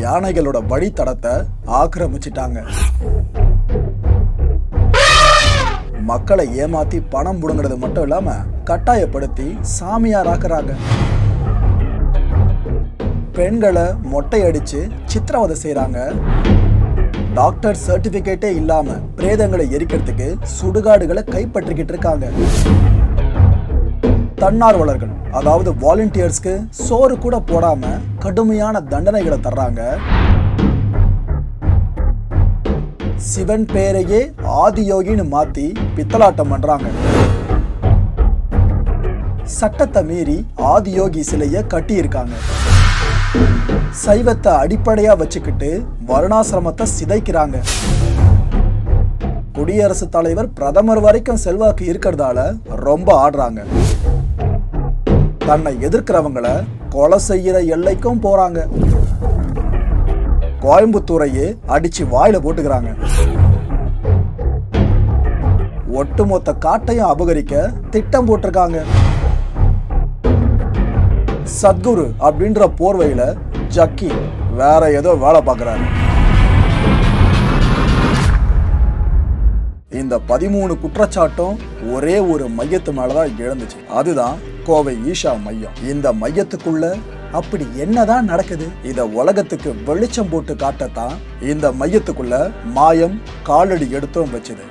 யானைகளோட வழித்தடத்தை ஆக்கிரமிச்சிட்டாங்க மக்களை ஏமாத்தி பணம் புடுங்கிறது மட்டும் இல்லாம கட்டாயப்படுத்தி சாமியாராக்குறாங்க பெண்களை மொட்டை அடிச்சு சித்திரவதை செய்றாங்க டாக்டர் சர்டிபிகேட்டே இல்லாம பிரேதங்களை எரிக்கிறதுக்கு சுடுகாடுகளை கைப்பற்றிக்கிட்டு இருக்காங்க தன்னார்வலர்கள் அதாவது வாலண்டியர்ஸ்க்கு சோறு கூட போடாம கடுமையான தண்டனைகளை தர்றாங்க சிவன் பேரையே ஆதியோகின்னு மாத்தி பித்தலாட்டம் பண்றாங்க சட்டத்தை மீறி ஆதியோகி சிலைய கட்டியிருக்காங்க சைவத்தை அடிப்படையா வச்சுக்கிட்டு வருணாசிரமத்தை சிதைக்கிறாங்க குடியரசுத் தலைவர் பிரதமர் வரைக்கும் செல்வாக்கு இருக்கிறதால ரொம்ப ஆடுறாங்க தன்னை எதிர்க்கிறவங்கள கொலை செய்யற எல்லைக்கும் போறாங்க கோயம்புத்தூரையே அடிச்சு வாயில போட்டுக்கிறாங்க ஒட்டுமொத்த காட்டையும் அபகரிக்க திட்டம் போட்டிருக்காங்க சத்குரு அப்படின்ற போர்வையில ஜக்கி வேற ஏதோ வேலை பார்க்கறாரு இந்த பதிமூணு குற்றச்சாட்டும் ஒரே ஒரு மையத்து மேலதான் எழுந்துச்சு அதுதான் கோவை ஈஷா மையம் இந்த மையத்துக்குள்ள அப்படி என்னதான் நடக்குது இத உலகத்துக்கு வெளிச்சம் போட்டு காட்டத்தான் இந்த மையத்துக்குள்ள மாயம் காலடி எடுத்தும் வச்சுது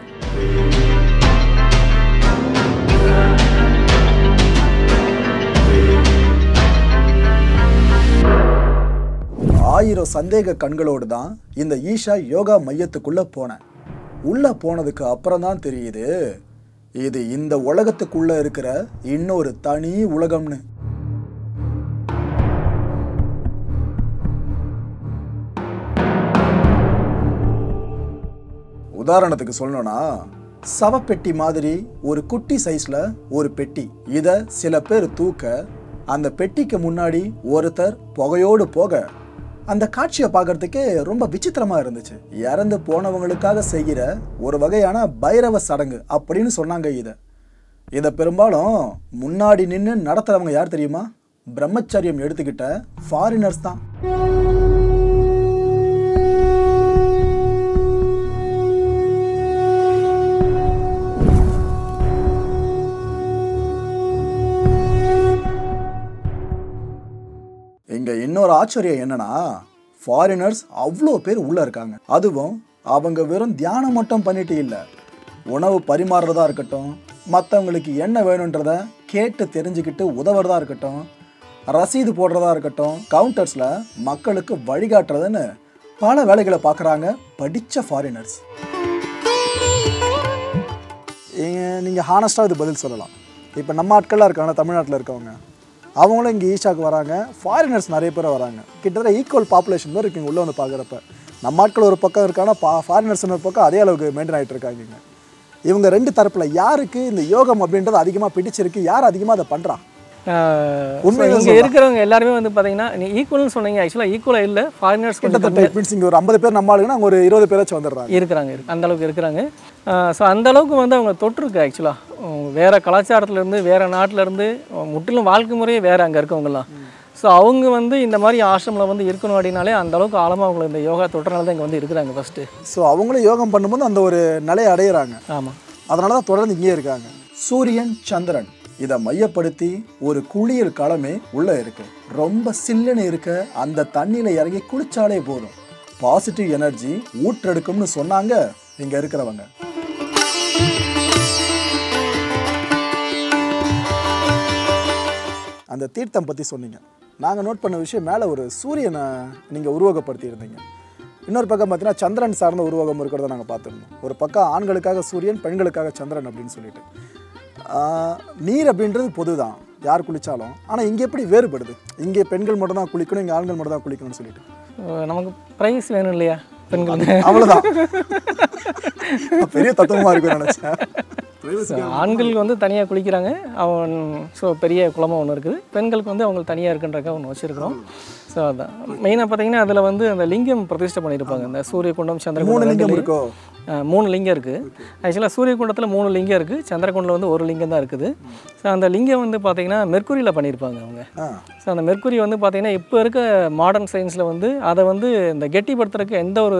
ஆயிரம் சந்தேக கண்களோடு தான் இந்த ஈஷா யோகா மையத்துக்குள்ள போனேன் உள்ள போனதுக்கு அப்புறம் தான் தெரியுது இது இந்த உலகத்துக்குள்ள இருக்கிற இன்னொரு தனி உலகம்னு உதாரணத்துக்கு சொல்லணும்னா சவப்பெட்டி மாதிரி ஒரு குட்டி சைஸ்ல ஒரு பெட்டி இத சில பேர் தூக்க அந்த பெட்டிக்கு முன்னாடி ஒருத்தர் புகையோடு போக அந்த காட்சியை பார்க்கறதுக்கே ரொம்ப விசித்திரமா இருந்துச்சு இறந்து போனவங்களுக்காக செய்கிற ஒரு வகையான பைரவ சடங்கு அப்படின்னு சொன்னாங்க இதை இதை பெரும்பாலும் முன்னாடி நின்று நடத்துறவங்க யார் தெரியுமா பிரம்மச்சரியம் எடுத்துக்கிட்ட ஃபாரினர்ஸ் தான் இங்க இன்னொரு ஆச்சரியம் என்னன்னா ஃபாரினர்ஸ் அவ்வளோ பேர் உள்ள இருக்காங்க அதுவும் அவங்க வெறும் தியானம் மட்டும் பண்ணிட்டு இல்லை உணவு பரிமாறுறதா இருக்கட்டும் மற்றவங்களுக்கு என்ன வேணுன்றத கேட்டு தெரிஞ்சுக்கிட்டு உதவுறதா இருக்கட்டும் ரசீது போடுறதா இருக்கட்டும் கவுண்டர்ஸில் மக்களுக்கு வழிகாட்டுறதுன்னு பல வேலைகளை பார்க்குறாங்க படித்த ஃபாரினர்ஸ் நீங்கள் ஹானஸ்ட்டாக இது பதில் சொல்லலாம் இப்போ நம்ம ஆட்கள்லாம் இருக்காங்க தமிழ்நாட்டில் இருக்கவங்க அவங்களும் இங்கே ஈஷாக்கு வராங்க ஃபாரினர்ஸ் நிறைய பேர் வராங்க கிட்டத்தட்ட ஈக்குவல் பாப்புலேஷன் பேர் இங்கே உள்ளே வந்து பார்க்குறப்ப நம்ம ஆட்கள் ஒரு பக்கம் இருக்காங்கன்னா பா ஃபாரினர்ஸ் ஒரு பக்கம் அதே அளவுக்கு மெயின்டைன் ஆகிட்டு இருக்காங்க இங்க. இவங்க ரெண்டு தரப்பில் யாருக்கு இந்த யோகம் அப்படின்றது அதிகமாக பிடிச்சிருக்கு யார் அதிகமாக அதை பண்ணுறா உண்மையை இங்கே சொல்லலாம். இருக்கிறவங்க எல்லாருமே வந்து பார்த்தீங்கன்னா நீ ஈக்குவல்னு சொன்னீங்க ஆக்சுவலாக ஈக்குவலாக இல்லை ஃபாரினர்ஸ் கிட்டத்தட்ட மீன்ஸ் இங்கே ஒரு ஐம்பது பேர் நம்ம ஆளுங்கன்னா அங்கே ஒரு இருபது பேராச்சும் வந்துடுறாங்க இருக்கிறாங்க இருக்கு அந்த அளவுக்கு இருக்கிறாங்க ஸோ அந்த அளவுக்கு வந்து அவங்க தொற்றுருக்கு ஆக்சுவலாக வேறு கலாச்சாரத்துலேருந்து வேறு நாட்டிலேருந்து முற்றிலும் வாழ்க்கை முறையே வேறு அங்கே இருக்கவங்கலாம் ஸோ அவங்க வந்து இந்த மாதிரி ஆசிரமில் வந்து இருக்கணும் அப்படின்னாலே அந்த அளவுக்கு ஆழமாக அவங்களை இந்த யோகா தொட்டுறனால தான் இங்கே வந்து இருக்கிறாங்க ஃபஸ்ட்டு ஸோ அவங்களும் யோகம் பண்ணும்போது அந்த ஒரு நிலையை அடையிறாங்க ஆமாம் அதனால தான் தொடர்ந்து இங்கேயே இருக்காங்க சூரியன் சந்திரன் இதை மையப்படுத்தி ஒரு குளியல் களமே உள்ள இருக்கு ரொம்ப சில்லுன்னு இருக்க அந்த தண்ணியில இறங்கி குளிச்சாலே போதும் பாசிட்டிவ் எனர்ஜி ஊற்றெடுக்கும்னு சொன்னாங்க இங்க இருக்கிறவங்க அந்த தீர்த்தம் பற்றி சொன்னீங்க நாங்கள் நோட் பண்ண விஷயம் மேலே ஒரு சூரியனை நீங்கள் உருவகப்படுத்தி இருந்தீங்க இன்னொரு பக்கம் பார்த்தீங்கன்னா சந்திரன் சார்ந்த உருவகம் இருக்கிறத நாங்கள் பார்த்துருந்தோம் ஒரு பக்கம் ஆண்களுக்காக சூரியன் பெண்களுக்காக சந்திரன் அப்படின்னு சொல்லிட்டு ஆஹ், நீர் அப்படின்றது பொது தான் யார் குளித்தாலும் ஆனால் இங்கே எப்படி வேறுபடுது இங்கே பெண்கள் மட்டும் தான் குளிக்கணும் இங்கே ஆண்கள் மட்டும் தான் குளிக்கணும்னு சொல்லிட்டு நமக்கு ப்ரைஸ் வேணும் இல்லையா பெண்களுக்கு அவ்வளோதான் பெரிய தத்துவமாக இருக்கும்னு நினச்சேன் So, ஆண்களுக்கு வந்து தனியாக குளிக்கிறாங்க அவன் ஸோ பெரிய குளமாக ஒன்று இருக்குது பெண்களுக்கு வந்து அவங்க தனியாக இருக்குன்றக்க ஒன்று வச்சுருக்கிறோம் ஸோ அதான் மெயினாக பார்த்தீங்கன்னா அதில் வந்து அந்த லிங்கம் பிரதிஷ்டை பண்ணியிருப்பாங்க இந்த சூரிய குண்டம் சந்திர மூணு குண்டம் லிங்கம் ரெண்டுலையும். இருக்கோ அஹ், மூணு லிங்கம் இருக்குது ஆக்சுவலாக சூரியகுண்டத்தில் மூணு லிங்கம் இருக்குது சந்திரகுண்டில் வந்து ஒரு லிங்கம் தான் இருக்குது ஸோ அந்த லிங்கம் வந்து பார்த்திங்கன்னா மெர்க்குரியில் பண்ணியிருப்பாங்க அவங்க ஆ ஸோ அந்த மெர்க்குரி வந்து பார்த்திங்கன்னா இப்போ இருக்க மாடர்ன் சயின்ஸில் வந்து அதை வந்து இந்த கெட்டிப்படுத்துறதுக்கு எந்த ஒரு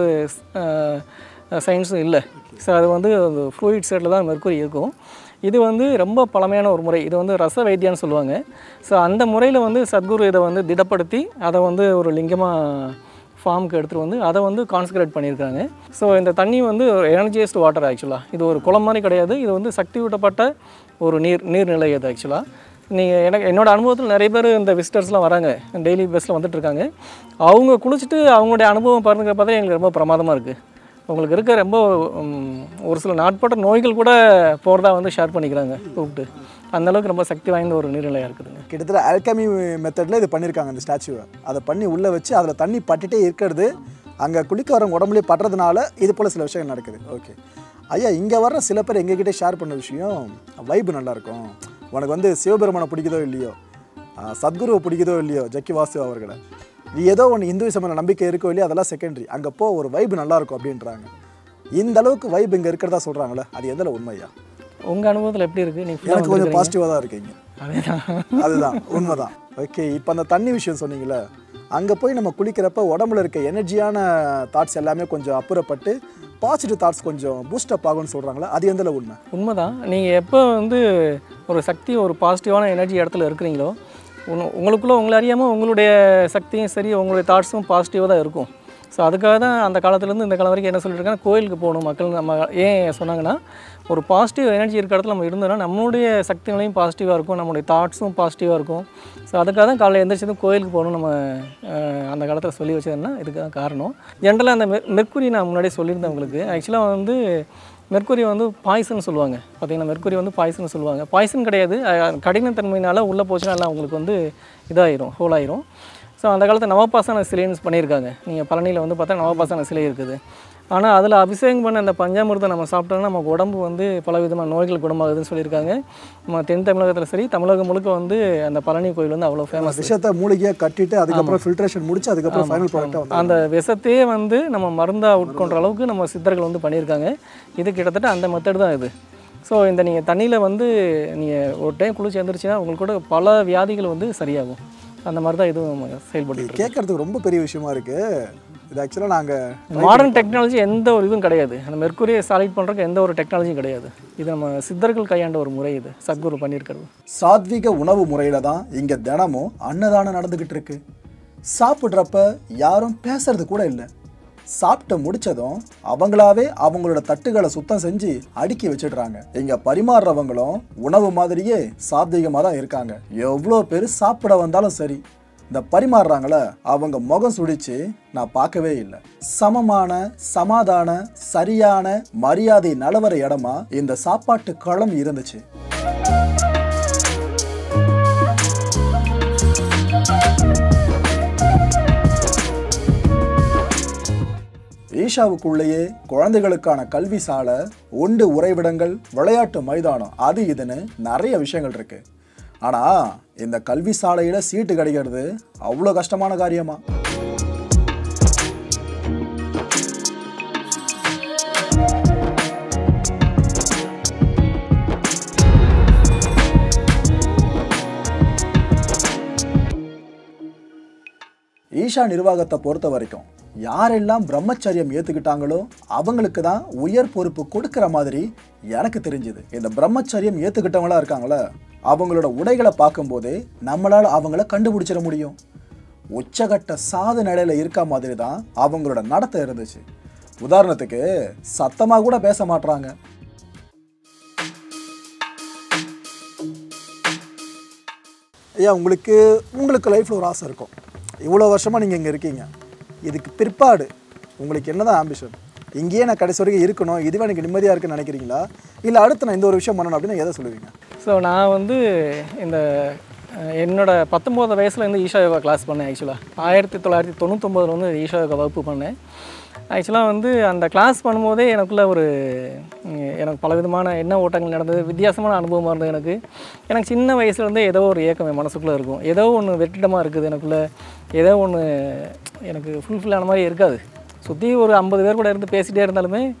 சயின்ஸும் இல்லை ஸோ அது வந்து ஃப்ளூயிட் சைடில் தான் மெர்க்குரி இருக்கும் இது வந்து ரொம்ப பழமையான ஒரு முறை இது வந்து ரச வைத்தியான்னு சொல்லுவாங்க ஸோ அந்த முறையில் வந்து சத்குரு இதை வந்து திடப்படுத்தி அதை வந்து ஒரு லிங்கமாக ஃபார்முக்கு எடுத்துகிட்டு வந்து அதை வந்து கான்சன்ட்ரேட் பண்ணியிருக்காங்க ஸோ இந்த தண்ணி வந்து ஒரு எனர்ஜியஸ்ட் வாட்டர் ஆக்சுவலாக இது ஒரு குளம் மாதிரி கிடையாது இது வந்து சக்தி ஊட்டப்பட்ட ஒரு நீர் நீர்நிலை அது ஆக்சுவலாக நீங்கள் எனக்கு என்னோட அனுபவத்தில் நிறைய பேர் இந்த விசிட்டர்ஸ்லாம் வராங்க டெய்லி பஸ்ஸில் வந்துட்டு இருக்காங்க அவங்க குளிச்சுட்டு அவங்களுடைய அனுபவம் பாருங்க பார்த்தா எங்களுக்கு ரொம்ப பிரமாதமாக இருக்குது உங்களுக்கு இருக்க ரொம்ப ம், ஒரு சில நாட்பட்ட நோய்கள் கூட போகிறதா வந்து ஷேர் பண்ணிக்கிறாங்க கூப்பிட்டு அந்த அளவுக்கு ரொம்ப சக்தி வாய்ந்த ஒரு நீர்நிலையாக இருக்குதுங்க கிட்டத்தட்ட ஆல்கமி மெத்தடில் இது பண்ணியிருக்காங்க அந்த ஸ்டாச்சுவை அதை பண்ணி உள்ளே வச்சு அதில் தண்ணி பட்டுட்டே இருக்கிறது அங்கே குளிக்க வரவங்க உடம்புலேயே பட்டுறதுனால இது போல் சில விஷயங்கள் நடக்குது ஓகே ஐயா இங்கே வர்ற சில பேர் எங்ககிட்ட ஷேர் பண்ண விஷயம் வைப்பு நல்லாயிருக்கும் உனக்கு வந்து சிவபெருமானை பிடிக்குதோ இல்லையோ ஆ, சத்குருவை பிடிக்குதோ இல்லையோ ஜக்கி வாசு அவர்களை நீ ஏதோ ஒன்று இந்துவிசம் மேல நம்பிக்கை இருக்கோ இல்லையோ அதெல்லாம் செகண்டரி அங்கே போ ஒரு வைப்பு நல்லாயிருக்கும் அப்படின்றாங்க இந்த அளவுக்கு வைப் இங்கே இருக்கிறதா சொல்கிறாங்களே அது எதில் உண்மையா உங்கள் அனுபவத்தில் எப்படி இருக்குது நீங்கள் எனக்கு கொஞ்சம் பாசிட்டிவாக தான் இருக்கீங்க அதேதான் அதுதான் உண்மைதான் ஓகே இப்போ அந்த தண்ணி விஷயம் சொன்னீங்களே அங்கே போய் நம்ம குளிக்கிறப்ப உடம்புல இருக்க எனர்ஜியான தாட்ஸ் எல்லாமே கொஞ்சம் அப்புறப்பட்டு பாசிட்டிவ் தாட்ஸ் கொஞ்சம் பூஸ்டப் ஆகும்னு சொல்கிறாங்களே அது எந்தல உண்மை உண்மைதான் நீங்கள் எப்போ வந்து ஒரு சக்தி ஒரு பாசிட்டிவான எனர்ஜி இடத்துல இருக்கிறீங்களோ உங்க- உங்களுக்குள்ள உங்களை அறியாமல் உங்களுடைய சக்தியும் சரி உங்களுடைய தாட்ஸும் பாசிட்டிவாக தான் இருக்கும் ஸோ அதுக்காக தான் அந்த காலத்துலேருந்து இந்த காலம் வரைக்கும் என்ன சொல்லிட்டு இருக்காங்க கோயிலுக்கு போகணும் மக்கள் நம்ம ஏன் சொன்னாங்கன்னா ஒரு பாசிட்டிவ் எனர்ஜி இருக்கிற இடத்துல நம்ம இருந்தோம்னா நம்மளுடைய சக்திகளையும் பாசிட்டிவாக இருக்கும் நம்மளுடைய தாட்ஸும் பாசிட்டிவாக இருக்கும் ஸோ அதுக்காக தான் காலையில் எந்திரிச்சதும் கோயிலுக்கு போகணும் நம்ம அஹ், அந்த காலத்தில் சொல்லி வச்சதுன்னா இதுக்கு தான் காரணம் ஜென்ரலாக அந்த மெ- மெர்க்குரி நான் முன்னாடியே சொல்லியிருந்தேன் உங்களுக்கு ஆக்சுவலாக வந்து மெர்க்குரி வந்து பாய்சன் சொல்லுவாங்க பார்த்தீங்கன்னா மெர்க்குரி வந்து பாய்சன் சொல்லுவாங்க பாய்சன் கிடையாது அஹ், கடினத்தன்மையினால உள்ளே போச்சுன்னா எல்லாம் உங்களுக்கு வந்து இதாயிரும் ஹோல் ஆயிரும் ஸோ அந்த காலத்தில் நவபாசன சிலைன்னு பண்ணியிருக்காங்க நீங்கள் பழனியில் வந்து பார்த்தா நவபாசன சிலை இருக்குது ஆனால் அதில் அபிஷேகம் பண்ண அந்த பஞ்சாமிர்தம் நம்ம சாப்பிட்டோம்னா நமக்கு உடம்பு வந்து பல விதமான நோய்கள் குணமாகுதுன்னு சொல்லியிருக்காங்க நம்ம தென் தமிழகத்தில் சரி தமிழகம் முழுக்க வந்து அந்த பழனி கோயில் வந்து அவ்வளோ ஃபேமஸ் விஷயத்தை மூலிகையாக கட்டிட்டு அதுக்கப்புறம் ஃபில்ட்ரேஷன் முடிச்சு அதுக்கப்புறம் ஃபைனல் ப்ராடக்டாக வந்து அந்த விஷத்தையே வந்து நம்ம மருந்தாக உட்கொண்ட அளவுக்கு நம்ம சித்தர்கள் வந்து பண்ணியிருக்காங்க இது கிட்டத்தட்ட அந்த மெத்தட் தான் இது ஸோ இந்த நீங்கள் தண்ணியில் வந்து நீங்கள் ஒரு டைம் குளிச்சு எழுந்திரிச்சின்னா உங்களுக்கு கூட பல வியாதிகள் வந்து சரியாகும் அந்த மாதிரி தான் இதுவும் செயல்பட்டு இருக்கு கேட்கறதுக்கு ரொம்ப பெரிய விஷயமா இருக்கு இது ஆக்சுவலாக நாங்கள் மாடர்ன் டெக்னாலஜி எந்த ஒரு இதுவும் கிடையாது அந்த மெர்க்குரியை சாலிட் பண்ணுறதுக்கு எந்த ஒரு டெக்னாலஜியும் கிடையாது இது நம்ம சித்தர்கள் கையாண்ட ஒரு முறை இது சத்குரு பண்ணியிருக்கிறது சாத்விக உணவு முறையில தான் இங்க தினமும் அன்னதானம் நடந்துகிட்டு இருக்கு சாப்பிட்றப்ப யாரும் பேசுறது கூட இல்லை சாப்பிட்டு முடிச்சதும் அவங்களாவே அவங்களோட தட்டுகளை சுத்தம் செஞ்சு அடுக்கி வச்சிடுறாங்க இங்க பரிமாறுறவங்களும் உணவு மாதிரியே சாத்விகமாக தான் இருக்காங்க எவ்வளோ பேர் சாப்பிட வந்தாலும் சரி இந்த பரிமாறுறாங்கள அவங்க முகம் சுடிச்சு நான் பார்க்கவே இல்லை சமமான சமாதான சரியான மரியாதை நலவர இடமா இந்த சாப்பாட்டு களம் இருந்துச்சு ஈஷாவுக்குள்ளேயே குழந்தைகளுக்கான கல்வி சாலை உண்டு உறைவிடங்கள் விளையாட்டு மைதானம் அது இதுன்னு நிறைய விஷயங்கள் இருக்கு ஆனா இந்த கல்வி சாலையில சீட்டு கிடைக்கிறது அவ்வளோ கஷ்டமான காரியமா ஈஷா நிர்வாகத்தை பொறுத்த வரைக்கும் யாரெல்லாம் பிரம்மச்சரியம் ஏத்துக்கிட்டாங்களோ அவங்களுக்கு தான் உயர் பொறுப்பு கொடுக்கிற மாதிரி எனக்கு தெரிஞ்சுது இந்த பிரம்மச்சரியம் ஏத்துக்கிட்டவங்களா இருக்காங்களே அவங்களோட உடைகளை பார்க்கும்போதே நம்மளால அவங்கள கண்டுபிடிச்சிட முடியும் உச்சகட்ட சாது நிலையில இருக்க மாதிரி தான் அவங்களோட நடத்தை இருந்துச்சு உதாரணத்துக்கு சத்தமா கூட பேச மாட்றாங்க ஐயா உங்களுக்கு உங்களுக்கு லைஃப்பில் ஒரு ஆசை இருக்கும் இவ்வளோ வருஷமாக நீங்கள் இங்கே இருக்கீங்க இதுக்கு பிற்பாடு உங்களுக்கு என்னதான் ஆம்பிஷன் இங்கேயே நான் கடைசி வரைக்கும் இருக்கணும் இதுவே எனக்கு நிம்மதியாக இருக்குன்னு நினைக்கிறீங்களா இல்லை அடுத்து நான் இந்த ஒரு விஷயம் பண்ணணும் அப்படின்னு எதை சொல்லுவீங்க ஸோ நான் வந்து இந்த அஹ், என்னோட பத்தொம்போது வயசில் வந்து ஈஷா யோகா கிளாஸ் பண்ணேன் ஆக்சுவலாக ஆயிரத்தி தொள்ளாயிரத்தி தொண்ணூத்தொம்பதில் வந்து ஈஷா யோகா வகுப்பு பண்ணேன் ஆக்சுவலாக வந்து அந்த கிளாஸ் பண்ணும்போதே எனக்குள்ள ஒரு உம், எனக்கு பல விதமான எண்ண ஓட்டங்கள் நடந்தது வித்தியாசமான அனுபவமாக இருந்தது எனக்கு எனக்கு சின்ன வயசுலேருந்தே ஏதோ ஒரு ஏக்கம் என் மனசுக்குள்ளே இருக்கும் ஏதோ ஒன்று வெற்றிடமாக இருக்குது எனக்குள்ளே ஏதோ ஒன்று எனக்கு ஃபுல்ஃபில் ஆன மாதிரி இருக்காது சுற்றி ஒரு ஐம்பது பேர் கூட இருந்து பேசிகிட்டே இருந்தாலுமே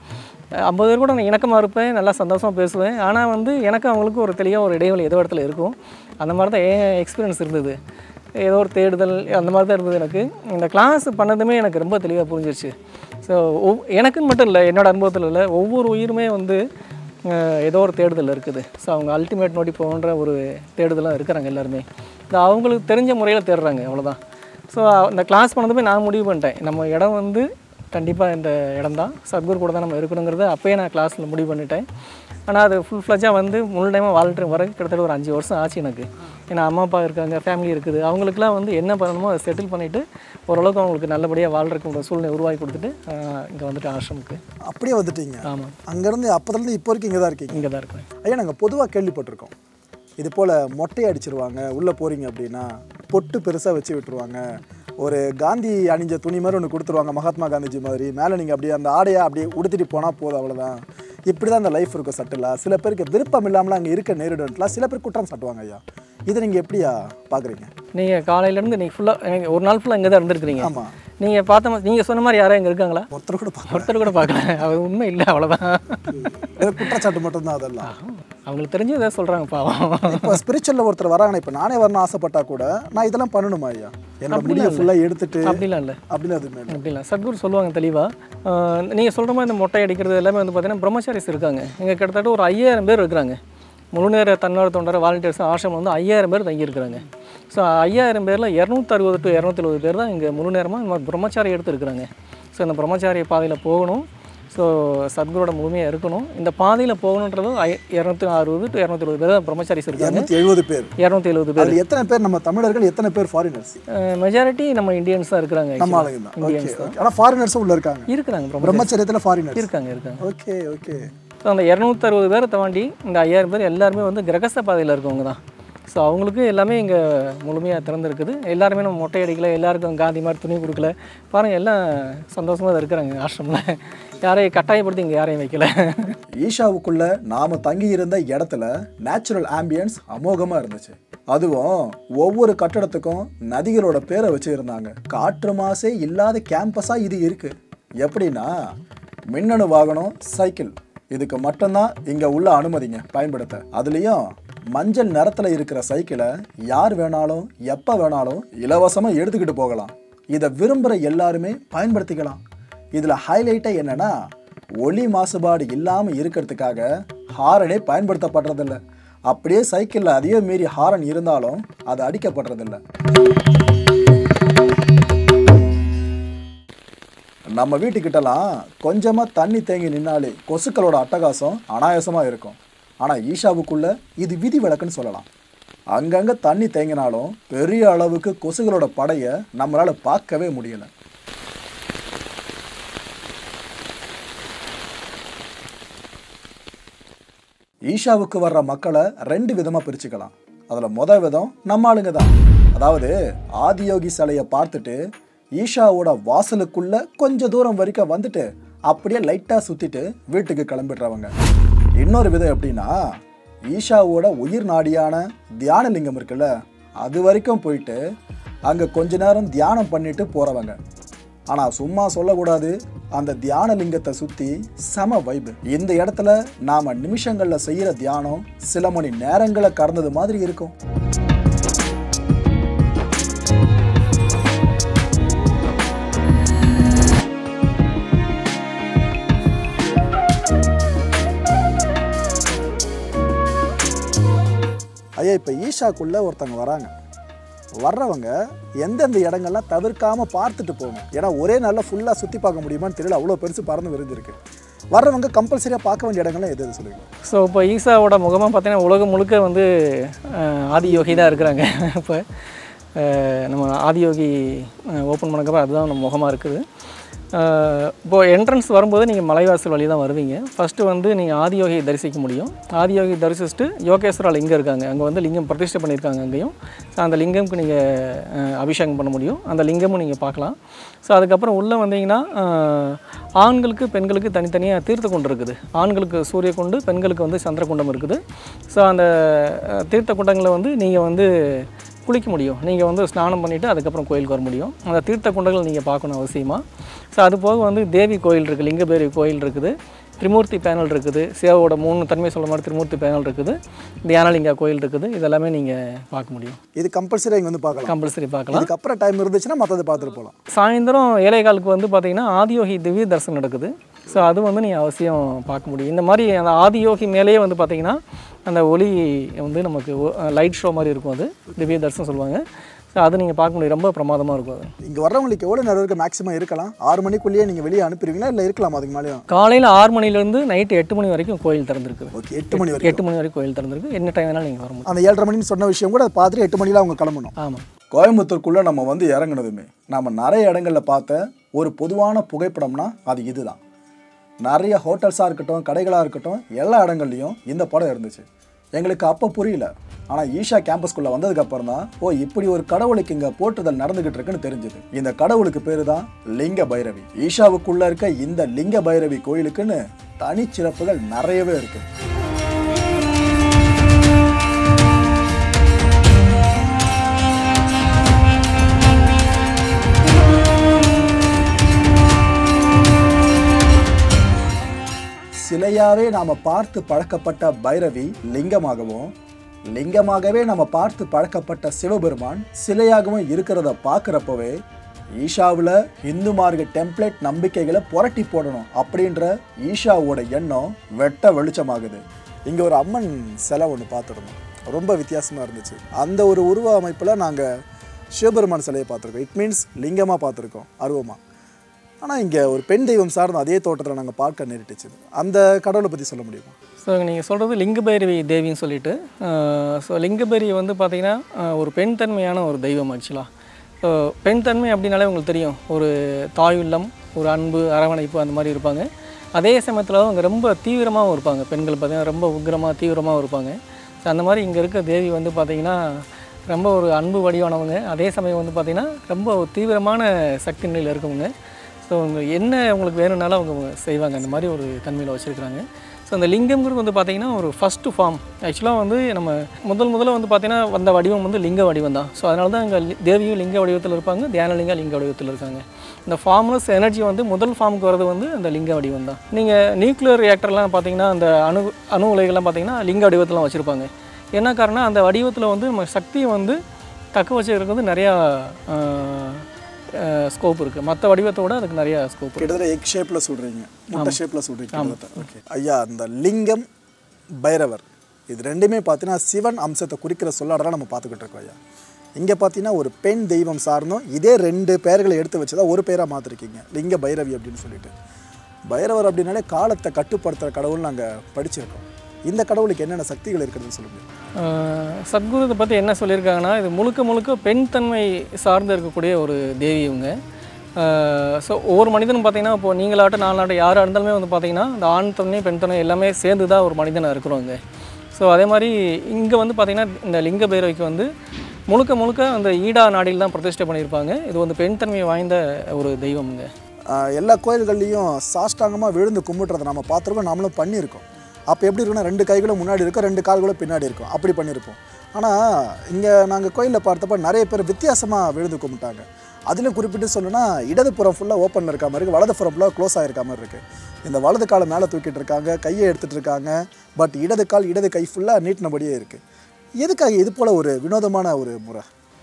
ஐம்பது பேர் கூட நான் இணக்கமாக இருப்பேன் நல்லா சந்தோஷமாக பேசுவேன் ஆனால் வந்து எனக்கு அவங்களுக்கு ஒரு தெளிவாக ஒரு இடைவெளி ஏதோ இடத்துல இருக்கும் அந்த மாதிரி தான் என் எக்ஸ்பீரியன்ஸ் இருந்தது ஏதோ ஒரு தேடுதல் அந்த மாதிரி தான் இருந்தது எனக்கு இந்த கிளாஸ் பண்ணதுமே எனக்கு ரொம்ப தெளிவாக புரிஞ்சிருச்சு ஸோ ஒவ் எனக்குன்னு மட்டும் இல்லை என்னோட அனுபவத்தில் இல்லை ஒவ்வொரு உயிருமே வந்து அஹ், ஏதோ ஒரு தேடுதல் இருக்குது ஸோ அவங்க அல்டிமேட் நோடி போகன்ற ஒரு தேடுதலாக இருக்கிறாங்க எல்லாருமே இது அவங்களுக்கு தெரிஞ்ச முறையில் தேடுறாங்க அவ்வளோதான் ஸோ இந்த கிளாஸ் பண்ணதுமே நான் முடிவு பண்ணிட்டேன் நம்ம இடம் வந்து கண்டிப்பாக இந்த இடம் தான் சத்குரு கூட தான் நம்ம இருக்கணுங்கிறத அப்போயே நான் கிளாஸில் முடிவு பண்ணிட்டேன் ஆனால் அது ஃபுல் ஃப்ளஜாக வந்து முழு டைமாக வாலண்டியர் வர கிட்டத்தட்ட ஒரு அஞ்சு வருஷம் ஆச்சு எனக்கு ஏன்னா அம்மா அப்பா இருக்காங்க ஃபேமிலி இருக்குது அவங்களுக்குலாம் வந்து என்ன பண்ணணுமோ அதை செட்டில் பண்ணிவிட்டு ஓரளவுக்கு அவங்களுக்கு நல்லபடியாக வாழ்றதுக்கு ஒரு சூழ்நிலை உருவாக்கி கொடுத்துட்டு இங்கே வந்துட்டு ஆசிரமுக்கு அப்படியே வந்துட்டீங்க ஆமாம் அங்கேருந்து அப்போதுலேருந்து இப்போ வரைக்கும் இங்கே தான் இருக்கீங்க இங்கே தான் இருக்கிறேன் ஐயா நாங்கள் பொதுவாக கேள்விப்பட்டிருக்கோம் இது போல் மொட்டை அடிச்சிருவாங்க உள்ளே போகிறீங்க அப்படின்னா பொட்டு பெருசாக வச்சு விட்டுருவாங்க ஒரு காந்தி அணிஞ்ச துணி மாதிரி ஒன்று கொடுத்துருவாங்க மகாத்மா காந்திஜி மாதிரி மேலே நீங்கள் அப்படியே அந்த ஆடையை அப்படியே உடுத்திட்டு போனால் போதும் அவ்வளோதான் இப்படி தான் அந்த லைஃப் இருக்கும் சட்டிலாக சில பேருக்கு விருப்பம் இல்லாமல் அங்கே இருக்க நேரிடலாம் சில பேர் குற்றம் சாட்டுவாங்க ஐயா இதை நீங்கள் எப்படியா பார்க்குறீங்க நீங்கள் காலையிலேருந்து நீங்கள் ஃபுல்லாக ஒரு நாள் ஃபுல்லாக இங்கே தான் இருந்திருக்கிறீங்க ஆமாம் நீங்கள் பார்த்த மாதிரி நீங்கள் சொன்ன மாதிரி யாரும் இங்கே இருக்காங்களா ஒருத்தர் கூட பார்க்க ஒருத்தர் கூட பார்க்கல அது உண்மை இல்லை அவ்வளோதான் குற்றச்சாட்டு மட்டும்தான் அதெல்லாம் அவங்களுக்கு தெரிஞ்சு ஏதாவது சொல்கிறாங்க பாவம் இப்போ ஸ்பிரிச்சுவலில் ஒருத்தர் வராங்க இப்போ நானே வரணும் ஆசைப்பட்டா கூட நான் இதெல்லாம் பண்ணணுமா ஐயா என்னோட முடியை ஃபுல்லாக எடுத்துட்டு அப்படிலாம் இல்லை அப்படின்னு எதுவுமே இல்லை. அப்படி இல்லை சத்குரு சொல்லுவாங்க தெளிவாக நீங்கள் சொல்கிற மாதிரி இந்த மொட்டை அடிக்கிறது எல்லாமே வந்து பார்த்தீங்கன்னா பிரம்மச்சாரிஸ் இருக்காங்க இங்கே கிட்டத்தட்ட ஒரு ஐயாயிரம் பேர் இருக்கிறாங்க முழு நேர தன்னார்வ தொண்டர் வாலண்டியர்ஸ் ஆசிரமம் வந்து ஐயாயிரம் பேர் தங்கியிருக்கிறாங்க ஸோ ஐயாயிரம் பேரில் இரநூத்தறுபது டு இரநூத்தி எழுபது பேர் தான் இங்கே முழு நேரமாக இந்த மாதிரி பிரம்மச்சாரி எடுத்து இருக்கிறாங்க ஸோ இந்த பிரம்மச்சாரிய பாதையில் போகணும் ஸோ சத்குரோட முழுமையாக இருக்கணும் இந்த பாதையில் போகணுன்றது ஐ இரநூத்தி அறுபது டு இரநூத்தி எழுபது பேர் தான் பிரம்மச்சாரிஸ் இருக்காங்க இரநூத்தி எழுபது பேர் இரநூத்தி எழுபது பேர் அதில் எத்தனை பேர் நம்ம தமிழர்கள் எத்தனை பேர் ஃபாரினர்ஸ் மெஜாரிட்டி நம்ம இந்தியன்ஸ் தான் இருக்கிறாங்க நம்ம actually. ஆளுங்க தான் ஓகே ஓகே ஆனால் ஃபாரினர்ஸும் உள்ள இருக்காங்க இருக்கிறாங்க பிரம்ம பிரம்மச்சரியத்தில் ஃபாரினர்ஸ் இருக்காங்க இருக்காங்க ஓகே ஓகே ஸோ அந்த இரநூத்தறுபது பேரை தாண்டி இந்த ஐயாயிரம் பேர் எல்லாருமே வந்து கிரகஸ்த பாதையில் இருக்கவங்க தான் ஸோ அவங்களுக்கு எல்லாமே இங்கே முழுமையாக திறந்துருக்குது எல்லாருமே நம்ம மொட்டை அடிக்கல எல்லாருக்கும் காந்தி மாதிரி துணி கொடுக்கல பாருங்கள் எல்லாம் சந்தோஷமாக தான் இருக்கிறாங்க ஆசிரமில் யாரையும் கட்டாயப்படுத்தி இங்கே யாரையும் வைக்கல ஈஷாவுக்குள்ள நாம தங்கி இருந்த இடத்துல நேச்சுரல் ஆம்பியன்ஸ் அமோகமா இருந்துச்சு அதுவும் ஒவ்வொரு கட்டடத்துக்கும் நதிகளோட பேரை வச்சு இருந்தாங்க காற்று மாசே இல்லாத கேம்பஸா இது இருக்கு எப்படின்னா மின்னணு வாகனம் சைக்கிள் இதுக்கு மட்டும்தான் இங்க உள்ள அனுமதிங்க பயன்படுத்த அதுலயும் மஞ்சள் நிறத்துல இருக்கிற சைக்கிளை யார் வேணாலும் எப்ப வேணாலும் இலவசமா எடுத்துக்கிட்டு போகலாம் இதை விரும்புற எல்லாருமே பயன்படுத்திக்கலாம் இதுல ஹைலைட்டே என்னன்னா ஒலி மாசுபாடு இல்லாமல் இருக்கிறதுக்காக ஹாரனே பயன்படுத்தப்படுறதில்ல அப்படியே சைக்கிளில் அதையே மீறி ஹாரன் இருந்தாலும் அது அடிக்கப்படுறதில்ல நம்ம வீட்டுக்கிட்டலாம் கொஞ்சமாக தண்ணி தேங்கி நின்னாலே கொசுக்களோட அட்டகாசம் அனாயாசமாக இருக்கும் ஆனால் ஈஷாவுக்குள்ள இது விதி விலக்குன்னு சொல்லலாம் அங்கங்கே தண்ணி தேங்கினாலும் பெரிய அளவுக்கு கொசுகளோட படையை நம்மளால் பார்க்கவே முடியல ஈஷாவுக்கு வர்ற மக்களை ரெண்டு விதமாக பிரிச்சுக்கலாம் அதில் மொதல் விதம் நம்ம ஆளுங்க தான் அதாவது ஆதியோகி சிலையை பார்த்துட்டு ஈஷாவோட வாசலுக்குள்ள கொஞ்ச தூரம் வரைக்கும் வந்துட்டு அப்படியே லைட்டாக சுற்றிட்டு வீட்டுக்கு கிளம்பிடுறவங்க இன்னொரு விதம் எப்படின்னா ஈஷாவோட உயிர் நாடியான தியானலிங்கம் இருக்குல்ல அது வரைக்கும் போயிட்டு அங்கே கொஞ்ச நேரம் தியானம் பண்ணிட்டு போகிறவங்க ஆனால் சும்மா சொல்லக்கூடாது அந்த தியான லிங்கத்தை சுற்றி செம வைப்பு இந்த இடத்துல நாம் நிமிஷங்களில் செய்கிற தியானம் சில மணி நேரங்களை கடந்தது மாதிரி இருக்கும் ஐயா இப்போ ஈஷாக்குள்ளே ஒருத்தவங்க வராங்க வர்றவங்க எந்தெந்த இடங்கள்லாம் தவிர்க்காம பார்த்துட்டு போகணும் ஏன்னா ஒரே நாளில் ஃபுல்லாக சுற்றி பார்க்க முடியுமான்னு தெரியல அவ்வளோ பெருசு பறந்து விரிஞ்சிருக்கு வர்றவங்க கம்பல்சரியாக பார்க்க வேண்டிய இடங்கள்லாம் எது எது சொல்லுவீங்க ஸோ இப்போ ஈசாவோட முகமாக பார்த்தீங்கன்னா உலகம் முழுக்க வந்து அஹ், ஆதியோகி தான் இருக்கிறாங்க இப்போ அஹ், நம்ம ஆதியோகி ஓப்பன் பண்ணக்கப்புறம் அதுதான் நம்ம முகமாக இருக்குது அஹ், இப்போ என்ட்ரன்ஸ் வரும்போது நீங்கள் மலைவாசல் வழி தான் வருவீங்க ஃபஸ்ட்டு வந்து நீங்கள் ஆதியோகியை தரிசிக்க முடியும் ஆதியோகி தரிசிச்சுட்டு யோகேஸ்வரா லிங்கம் இருக்காங்க அங்கே வந்து லிங்கம் பிரதிஷ்டை பண்ணியிருக்காங்க அங்கேயும் ஸோ அந்த லிங்கம்க்கு நீங்கள் அபிஷேகம் பண்ண முடியும் அந்த லிங்கமும் நீங்கள் பார்க்கலாம் ஸோ அதுக்கப்புறம் உள்ளே வந்தீங்கன்னா அஹ், ஆண்களுக்கு பெண்களுக்கு தனித்தனியாக தீர்த்த குண்டம் இருக்குது ஆண்களுக்கு சூரிய குண்டு பெண்களுக்கு வந்து சந்திர குண்டம் இருக்குது ஸோ அந்த அஹ், தீர்த்த குண்டங்களை வந்து நீங்கள் வந்து குளிக்க முடியும் நீங்கள் வந்து ஸ்நானம் பண்ணிவிட்டு அதுக்கப்புறம் கோயிலுக்கு வர முடியும் அந்த தீர்த்த குண்டங்கள் நீங்கள் பார்க்கணும் அவசியமாக ஸோ அது போக வந்து தேவி கோயில் இருக்குது லிங்கபேரி கோயில் இருக்குது திரிமூர்த்தி பேனல் இருக்குது சேவோட மூணு தன்மை சொல்ல மாதிரி திரிமூர்த்தி பேனல் இருக்குது தியானலிங்கா கோயில் இருக்குது இதெல்லாமே நீங்கள் பார்க்க முடியும் இது கம்பல்சரி இங்கே வந்து பார்க்கலாம் கம்பல்சரி பார்க்கலாம் இதுக்கப்புறம் டைம் இருந்துச்சுன்னா மற்றதை பார்த்துட்டு போகலாம் சாயந்தரம் ஏழைகாலுக்கு வந்து பார்த்தீங்கன்னா ஆதியோகி திவ்ய தரிசனம் நடக்குது ஸோ அது வந்து நீங்கள் அவசியம் பார்க்க முடியும் இந்த மாதிரி அந்த ஆதியோகி மேலேயே வந்து பார்த்தீங்கன்னா அந்த ஒளி வந்து நமக்கு லைட் ஷோ மாதிரி இருக்கும் அது திவ்ய தரிசனம் சொல்லுவாங்க ஸோ அது நீங்கள் பார்க்க முடியும் ரொம்ப பிரமாதமாக இருக்கும் அது இங்கே வர்றவங்களுக்கு எவ்வளோ நேரம் வரைக்கும் மேக்ஸிமம் இருக்கலாம் ஆறு மணிக்குள்ளேயே நீங்கள் வெளியே அனுப்பிடுவீங்களா இல்லை இருக்கலாம் அதுக்கு மேலேயும் காலையில் ஆறு மணிலேருந்து நைட்டு எட்டு மணி வரைக்கும் கோயில் திறந்திருக்குது ஓகே எட்டு மணி வரைக்கும் எட்டு மணி வரைக்கும் கோயில் திறந்திருக்கு என்ன டைம் வேணாலும் நீங்கள் வர முடியும் அந்த ஏழரை மணின்னு சொன்ன விஷயம் கூட அதை பார்த்துட்டு எட்டு மணிலாம் அவங்க கிளம்பணும் ஆமாம் கோயம்புத்தூருக்குள்ளே நம்ம வந்து இறங்குனதுமே நம்ம நிறைய இடங்களில் பார்த்த ஒரு பொதுவான புகைப்படம்னா அது இதுதான் நிறைய ஹோட்டல்ஸாக இருக்கட்டும் கடைகளாக இருக்கட்டும் எல்லா இடங்கள்லையும் இந்த படம் இருந்துச்சு எங்களுக்கு அப்போ புரியல ஆனால் ஈஷா கேம்பஸ்குள்ளே வந்ததுக்கு அப்புறம் தான் ஓ இப்படி ஒரு கடவுளுக்கு இங்கே போற்றுதல் நடந்துகிட்டு இருக்குன்னு தெரிஞ்சது இந்த கடவுளுக்கு பேர் தான் லிங்க பைரவி ஈஷாவுக்குள்ளே இருக்க இந்த லிங்க பைரவி கோயிலுக்குன்னு தனிச்சிறப்புகள் நிறையவே இருக்கு சிலையாவே நாம பார்த்து பழக்கப்பட்ட பைரவி லிங்கமாகவும் லிங்கமாகவே நம்ம பார்த்து பழக்கப்பட்ட சிவபெருமான் சிலையாகவும் இருக்கிறத பார்க்குறப்பவே ஈஷாவில் இந்து மார்க்க டெம்ப்ளேட் நம்பிக்கைகளை புரட்டி போடணும் அப்படின்ற ஈஷாவோட எண்ணம் வெட்ட வெளிச்சமாகுது இங்கே ஒரு அம்மன் சிலை ஒன்று பார்த்துருந்தோம் ரொம்ப வித்தியாசமாக இருந்துச்சு அந்த ஒரு உருவ அமைப்பில் நாங்கள் சிவபெருமான் சிலையை பார்த்துருக்கோம் இட் மீன்ஸ் லிங்கமாக பார்த்துருக்கோம் அருவமாக ஆனால் இங்கே ஒரு பெண் தெய்வம் சார்ந்த அதே தோட்டத்தில் நாங்கள் பார்க்க நேரிட்டுச்சு அந்த கடவுளை பற்றி சொல்ல முடியுமா ஸோ நீங்கள் சொல்கிறது லிங்கபைரவி தேவின்னு சொல்லிட்டு ஸோ லிங்கபைரவி வந்து பார்த்தீங்கன்னா அஹ், ஒரு பெண் தன்மையான ஒரு தெய்வம் ஆக்சுவலாக ஸோ பெண் தன்மை அப்படின்னாலே உங்களுக்கு தெரியும் ஒரு தாய் உள்ளம் ஒரு அன்பு அரவணைப்பு அந்த மாதிரி இருப்பாங்க அதே சமயத்தில் அவங்க ரொம்ப தீவிரமாகவும் இருப்பாங்க பெண்கள் பார்த்தீங்கன்னா ரொம்ப உக்கிரமாக தீவிரமாகவும் இருப்பாங்க ஸோ அந்த மாதிரி இங்கே இருக்க தேவி வந்து பார்த்தீங்கன்னா ரொம்ப ஒரு அன்பு வடிவானவங்க அதே சமயம் வந்து பார்த்திங்கன்னா ரொம்ப ஒரு தீவிரமான சக்தி நிலையில் இருக்கவங்க ஸோ அவங்க என்ன உங்களுக்கு வேணும்னாலும் அவங்க செய்வாங்க அந்த மாதிரி ஒரு தன்மையில் வச்சுருக்குறாங்க ஸோ அந்த லிங்கம்ங்கிறது வந்து பார்த்திங்கன்னா ஒரு ஃபஸ்ட்டு ஃபார்ம் ஆக்சுவலாக வந்து நம்ம முதல் முதல்ல வந்து பார்த்திங்கன்னா வந்த வடிவம் வந்து லிங்க வடிவம் தான் ஸோ அதனால தான் இங்கே தேவியும் லிங்க வடிவத்தில் இருப்பாங்க தியானலிங்கா லிங்க வடிவத்தில் இருக்காங்க இந்த ஃபார்ம்லெஸ் எனர்ஜி வந்து முதல் ஃபார்முக்கு வரது வந்து அந்த லிங்க வடிவம் தான் நீங்கள் நியூக்ளியர் ரியாக்டர்லாம் பார்த்தீங்கன்னா அந்த அணு அணு உலைகள்லாம் பார்த்தீங்கன்னா லிங்க வடிவத்திலாம் வச்சுருப்பாங்க என்ன காரணம் அந்த வடிவத்தில் வந்து நம்ம சக்தியை வந்து தக்க வச்சுக்கிறது வந்து நிறையா ஸ்கோப் இருக்குது மற்ற வடிவத்தை விட அதுக்கு நிறையா ஸ்கோப் இருக்குது கிட்டத்தட்ட எக் ஷேப்பில் சொல்கிறீங்க முட்டை ஷேப்பில் சொல்கிறீங்க ஓகே ஐயா அந்த லிங்கம் பைரவர் இது ரெண்டுமே பார்த்தீங்கன்னா சிவன் அம்சத்தை குறிக்கிற சொல்லாடலாம் நம்ம பார்த்துக்கிட்டு இருக்கோம் ஐயா இங்கே பார்த்தீங்கன்னா ஒரு பெண் தெய்வம் சார்ந்தும் இதே ரெண்டு பெயர்களை எடுத்து வச்சு தான் ஒரு பேராக மாற்றிருக்கீங்க லிங்க பைரவி அப்படின்னு சொல்லிட்டு பைரவர் அப்படின்னாலே காலத்தை கட்டுப்படுத்துகிற கடவுள் நாங்கள் படிச்சிருக்கோம் இந்த கடவுளுக்கு என்னென்ன சக்திகள் இருக்குதுன்னு சொல்ல முடியும் ஆஹ் சத்குரு இதை பற்றி என்ன சொல்லியிருக்காங்கன்னா இது முழுக்க முழுக்க பெண் தன்மை சார்ந்து இருக்கக்கூடிய ஒரு தேவி இவங்க ஸோ ஒவ்வொரு மனிதனும் பார்த்தீங்கன்னா இப்போ நீங்களாட்டும் நாளாட்டும் யாராக இருந்தாலுமே வந்து பார்த்தீங்கன்னா இந்த ஆண் தன்மை பெண் தன்மை எல்லாமே சேர்ந்து தான் ஒரு மனிதனாக இருக்கிறோங்க ஸோ அதே மாதிரி இங்கே வந்து பார்த்தீங்கன்னா இந்த லிங்க பைரவிக்கு வந்து முழுக்க முழுக்க அந்த ஈடா நாடில் தான் பிரதிஷ்டை பண்ணியிருப்பாங்க இது வந்து பெண் தன்மை வாய்ந்த ஒரு தெய்வம்ங்க ஆஹ் எல்லா கோயில்கள்லையும் சாஷ்டாங்கமாக விழுந்து கும்பிட்றதை நம்ம பார்த்துருக்கோம் நம்மளும் பண்ணியிருக்கோம் அப்போ எப்படி இருக்குன்னா ரெண்டு கைகளும் முன்னாடி இருக்கும் ரெண்டு கால்களும் பின்னாடி இருக்கும் அப்படி பண்ணியிருப்போம் ஆனால் இங்கே நாங்கள் கோயிலில் பார்த்தப்ப நிறைய பேர் வித்தியாசமாக விழுந்து கும்பிட்டாங்க அதிலும் குறிப்பிட்டு சொல்லணும்னா இடதுபுறம் ஃபுல்லாக ஓப்பனில் இருக்க மாதிரி இருக்குது வலதுபுறம் ஃபுல்லாக க்ளோஸ் ஆகிருக்க மாதிரி இருக்குது இந்த வலது காலை மேலே தூக்கிட்டு இருக்காங்க கையை எடுத்துகிட்டு இருக்காங்க பட் இடது கால் இடது கை ஃபுல்லாக நீட்டினபடியே இருக்குது எதுக்காக இது போல் ஒரு வினோதமான ஒரு முறை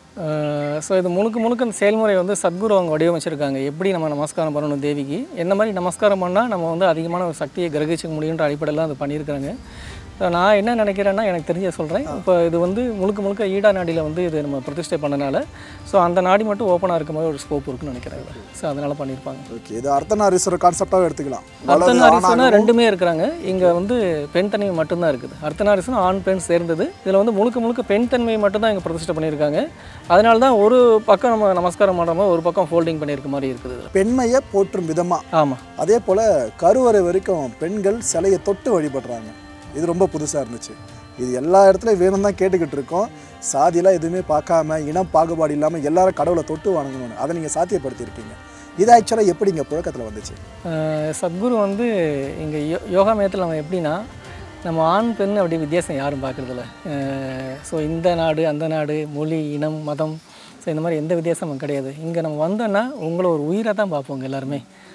ஸோ இது முழுக்க முழுக்க இந்த செயல்முறை வந்து சத்குரு அவங்க வடிவமைச்சிருக்காங்க எப்படி நம்ம நமஸ்காரம் பண்ணணும் தேவிக்கு என்ன மாதிரி நமஸ்காரம் பண்ணால் நம்ம வந்து அதிகமான ஒரு சக்தியை கிரகிச்சிக்க முடியுன்ற அடிப்படையில் அது பண்ணியிருக்கிறாங்க ஸோ நான் என்ன நினைக்கிறேன்னா எனக்கு தெரிஞ்ச சொல்கிறேன் இப்போ இது வந்து முழுக்க முழுக்க ஈடா நாடியில் வந்து இது நம்ம பிரதிஷ்டை பண்ணனால ஸோ அந்த நாடி மட்டும் ஓப்பனாக இருக்க மாதிரி ஒரு ஸ்கோப் இருக்குன்னு நினைக்கிறேன் ஸோ அதனால் பண்ணியிருப்பாங்க ஓகே இது அர்த்தநாரீஸ்வரர் கான்செப்டாகவே எடுத்துக்கலாம் வலது அர்த்தநாரிசனா ரெண்டுமே இருக்கிறாங்க இங்கே வந்து பெண் தன்மை மட்டும்தான் இருக்குது அர்த்தநாரிசனா ஆண் பெண் சேர்ந்தது இதில் வந்து முழுக்க முழுக்க பெண் தன்மை மட்டும்தான் இங்கே பிரதிஷ்டை பண்ணியிருக்காங்க அதனால தான் ஒரு பக்கம் நம்ம நமஸ்காரம் பண்ணுறோமோ ஒரு பக்கம் ஃபோல்டிங் பண்ணியிருக்க மாதிரி இருக்குது இதில் பெண்மையை போற்றும் விதமாக ஆமாம் அதே போல் கருவறை வரைக்கும் பெண்கள் சிலையை தொட்டு வழிபடுறாங்க இது ரொம்ப புதுசாக இருந்துச்சு இது எல்லா இடத்துலையும் வேணும் தான் கேட்டுக்கிட்டு இருக்கோம் சாதியெல்லாம் எதுவுமே பார்க்காம இனம் பாகுபாடு இல்லாமல் எல்லாரும் கடவுளை தொட்டு வணங்கணும்னு அதை நீங்கள் சாத்தியப்படுத்தியிருக்கீங்க இது ஆக்சுவலாக எப்படி இங்கே புழக்கத்தில் வந்துச்சு அஹ் சத்குரு வந்து இங்கே யோ யோகா மையத்தில் நம்ம எப்படின்னா நம்ம ஆண் பெண் அப்படி வித்தியாசம் யாரும் பார்க்குறதில்ல ஸோ இந்த நாடு அந்த நாடு மொழி இனம் மதம் ஸோ இந்த மாதிரி எந்த வித்தியாசமும் கிடையாது இங்கே நம்ம வந்தோன்னா உங்களை ஒரு உயிரை தான் பார்ப்போங்க எல்லாருமே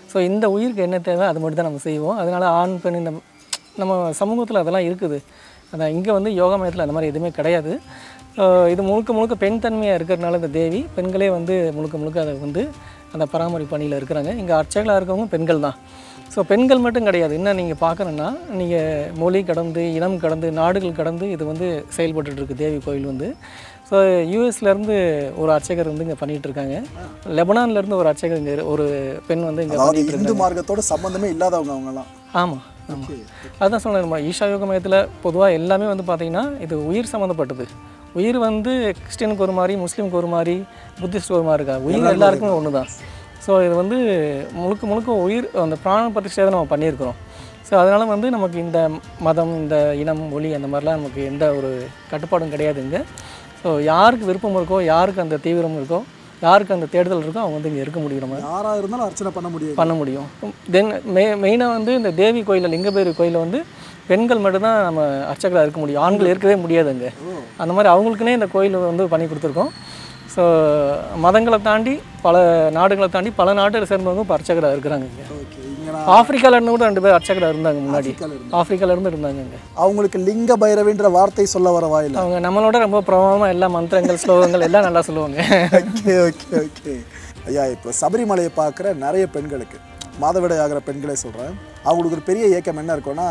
ஸோ இந்த உயிருக்கு என்ன தேவை அது மட்டும் தான் நம்ம செய்வோம் அதனால் ஆண் பெண் இந்த நம்ம சமூகத்தில் அதெல்லாம் இருக்குது அதான் இங்கே வந்து யோகா மையத்தில் அந்த மாதிரி எதுவுமே கிடையாது அஹ் இது முழுக்க முழுக்க பெண் தன்மையாக இருக்கிறதுனால இந்த தேவி பெண்களே வந்து முழுக்க முழுக்க அதை வந்து அந்த பராமரிப்பு பணியில் இருக்கிறாங்க இங்கே அர்ச்சகளாக இருக்கவங்க பெண்கள் தான் ஸோ பெண்கள் மட்டும் கிடையாது இன்னும் நீங்கள் பார்க்கணுன்னா நீங்கள் மொழி கடந்து இனம் கடந்து நாடுகள் கடந்து இது வந்து செயல்பட்டுட்டு இருக்கு தேவி கோயில் வந்து ஸோ யூஎஸ்லேருந்து ஒரு அர்ச்சகர் வந்து இங்கே பண்ணிகிட்டு இருக்காங்க லெபனான்லேருந்து ஒரு அர்ச்சகர் இங்கே ஒரு பெண் வந்து இங்கே அதாவது பண்ணிட்டு இந்து மார்க்கத்தோட சம்பந்தமே இல்லாதவங்க அவங்கலாம் ஆமாம் ஆமாம் அதுதான் சொன்னேன் நம்ம ஈஷா யோக மையத்தில் பொதுவாக எல்லாமே வந்து பார்த்திங்கன்னா இது உயிர் சம்மந்தப்பட்டது உயிர் வந்து கிறிஸ்டியனுக்கு ஒரு மாதிரி முஸ்லீமுக்கு ஒரு மாதிரி புத்திஸ்ட் ஒரு மாதிரி இருக்கா உயிர் எல்லாருக்குமே ஒன்று தான் ஸோ இது வந்து முழுக்க முழுக்க உயிர் அந்த பிராண பிரதிஷ்டை தான் நம்ம பண்ணியிருக்கிறோம் ஸோ அதனால் வந்து நமக்கு இந்த மதம் இந்த இனம் மொழி அந்த மாதிரிலாம் நமக்கு எந்த ஒரு கட்டுப்பாடும் கிடையாதுங்க ஸோ யாருக்கு விருப்பம் இருக்கோ யாருக்கு அந்த தீவிரம் இருக்கோ யாருக்கு அந்த தேடுதல் இருக்கோ அவங்க வந்து இங்கே இருக்க முடியும் நம்ம யாரா இருந்தாலும் அர்ச்சனை பண்ண முடியும் பண்ண முடியும் தென் மெ மெயினாக வந்து இந்த தேவி கோயிலில் லிங்கபேரி கோயிலில் வந்து பெண்கள் மட்டும்தான் நம்ம அர்ச்சகராக இருக்க முடியும் ஆண்கள் இருக்கவே முடியாது அங்கே அந்த மாதிரி அவங்களுக்குனே இந்த கோயில் வந்து பண்ணி கொடுத்துருக்கோம் ஸோ மதங்களை தாண்டி பல நாடுகளை தாண்டி பல நாட்டை சேர்ந்தவங்க இப்போ அர்ச்சகராக இருக்கிறாங்க இங்கே ஓகே இங்க நான் ஆப்பிரிக்கால இருந்து கூட ரெண்டு பேர் அர்ச்சகராக இருந்தாங்க முன்னாடி ஆப்பிரிக்கால இருந்து. ஆப்பிரிக்கால இருந்து இருந்தாங்க இங்கே அவங்களுக்கு லிங்க பைரவின்ற வார்த்தை சொல்ல வர வாயில அவங்க நம்மளோட ரொம்ப பிரபலமாக எல்லா மந்திரங்கள் ஸ்லோகங்கள் எல்லாம் நல்லா சொல்லுவாங்க ஓகே ஓகே ஓகே ஐயா இப்போ சபரிமலையை பார்க்குற நிறைய பெண்களுக்கு மாதவிடாய் ஆகிற பெண்களே சொல்கிறேன் அவங்களுக்கு ஒரு பெரிய ஏக்கம் என்ன இருக்கும்னா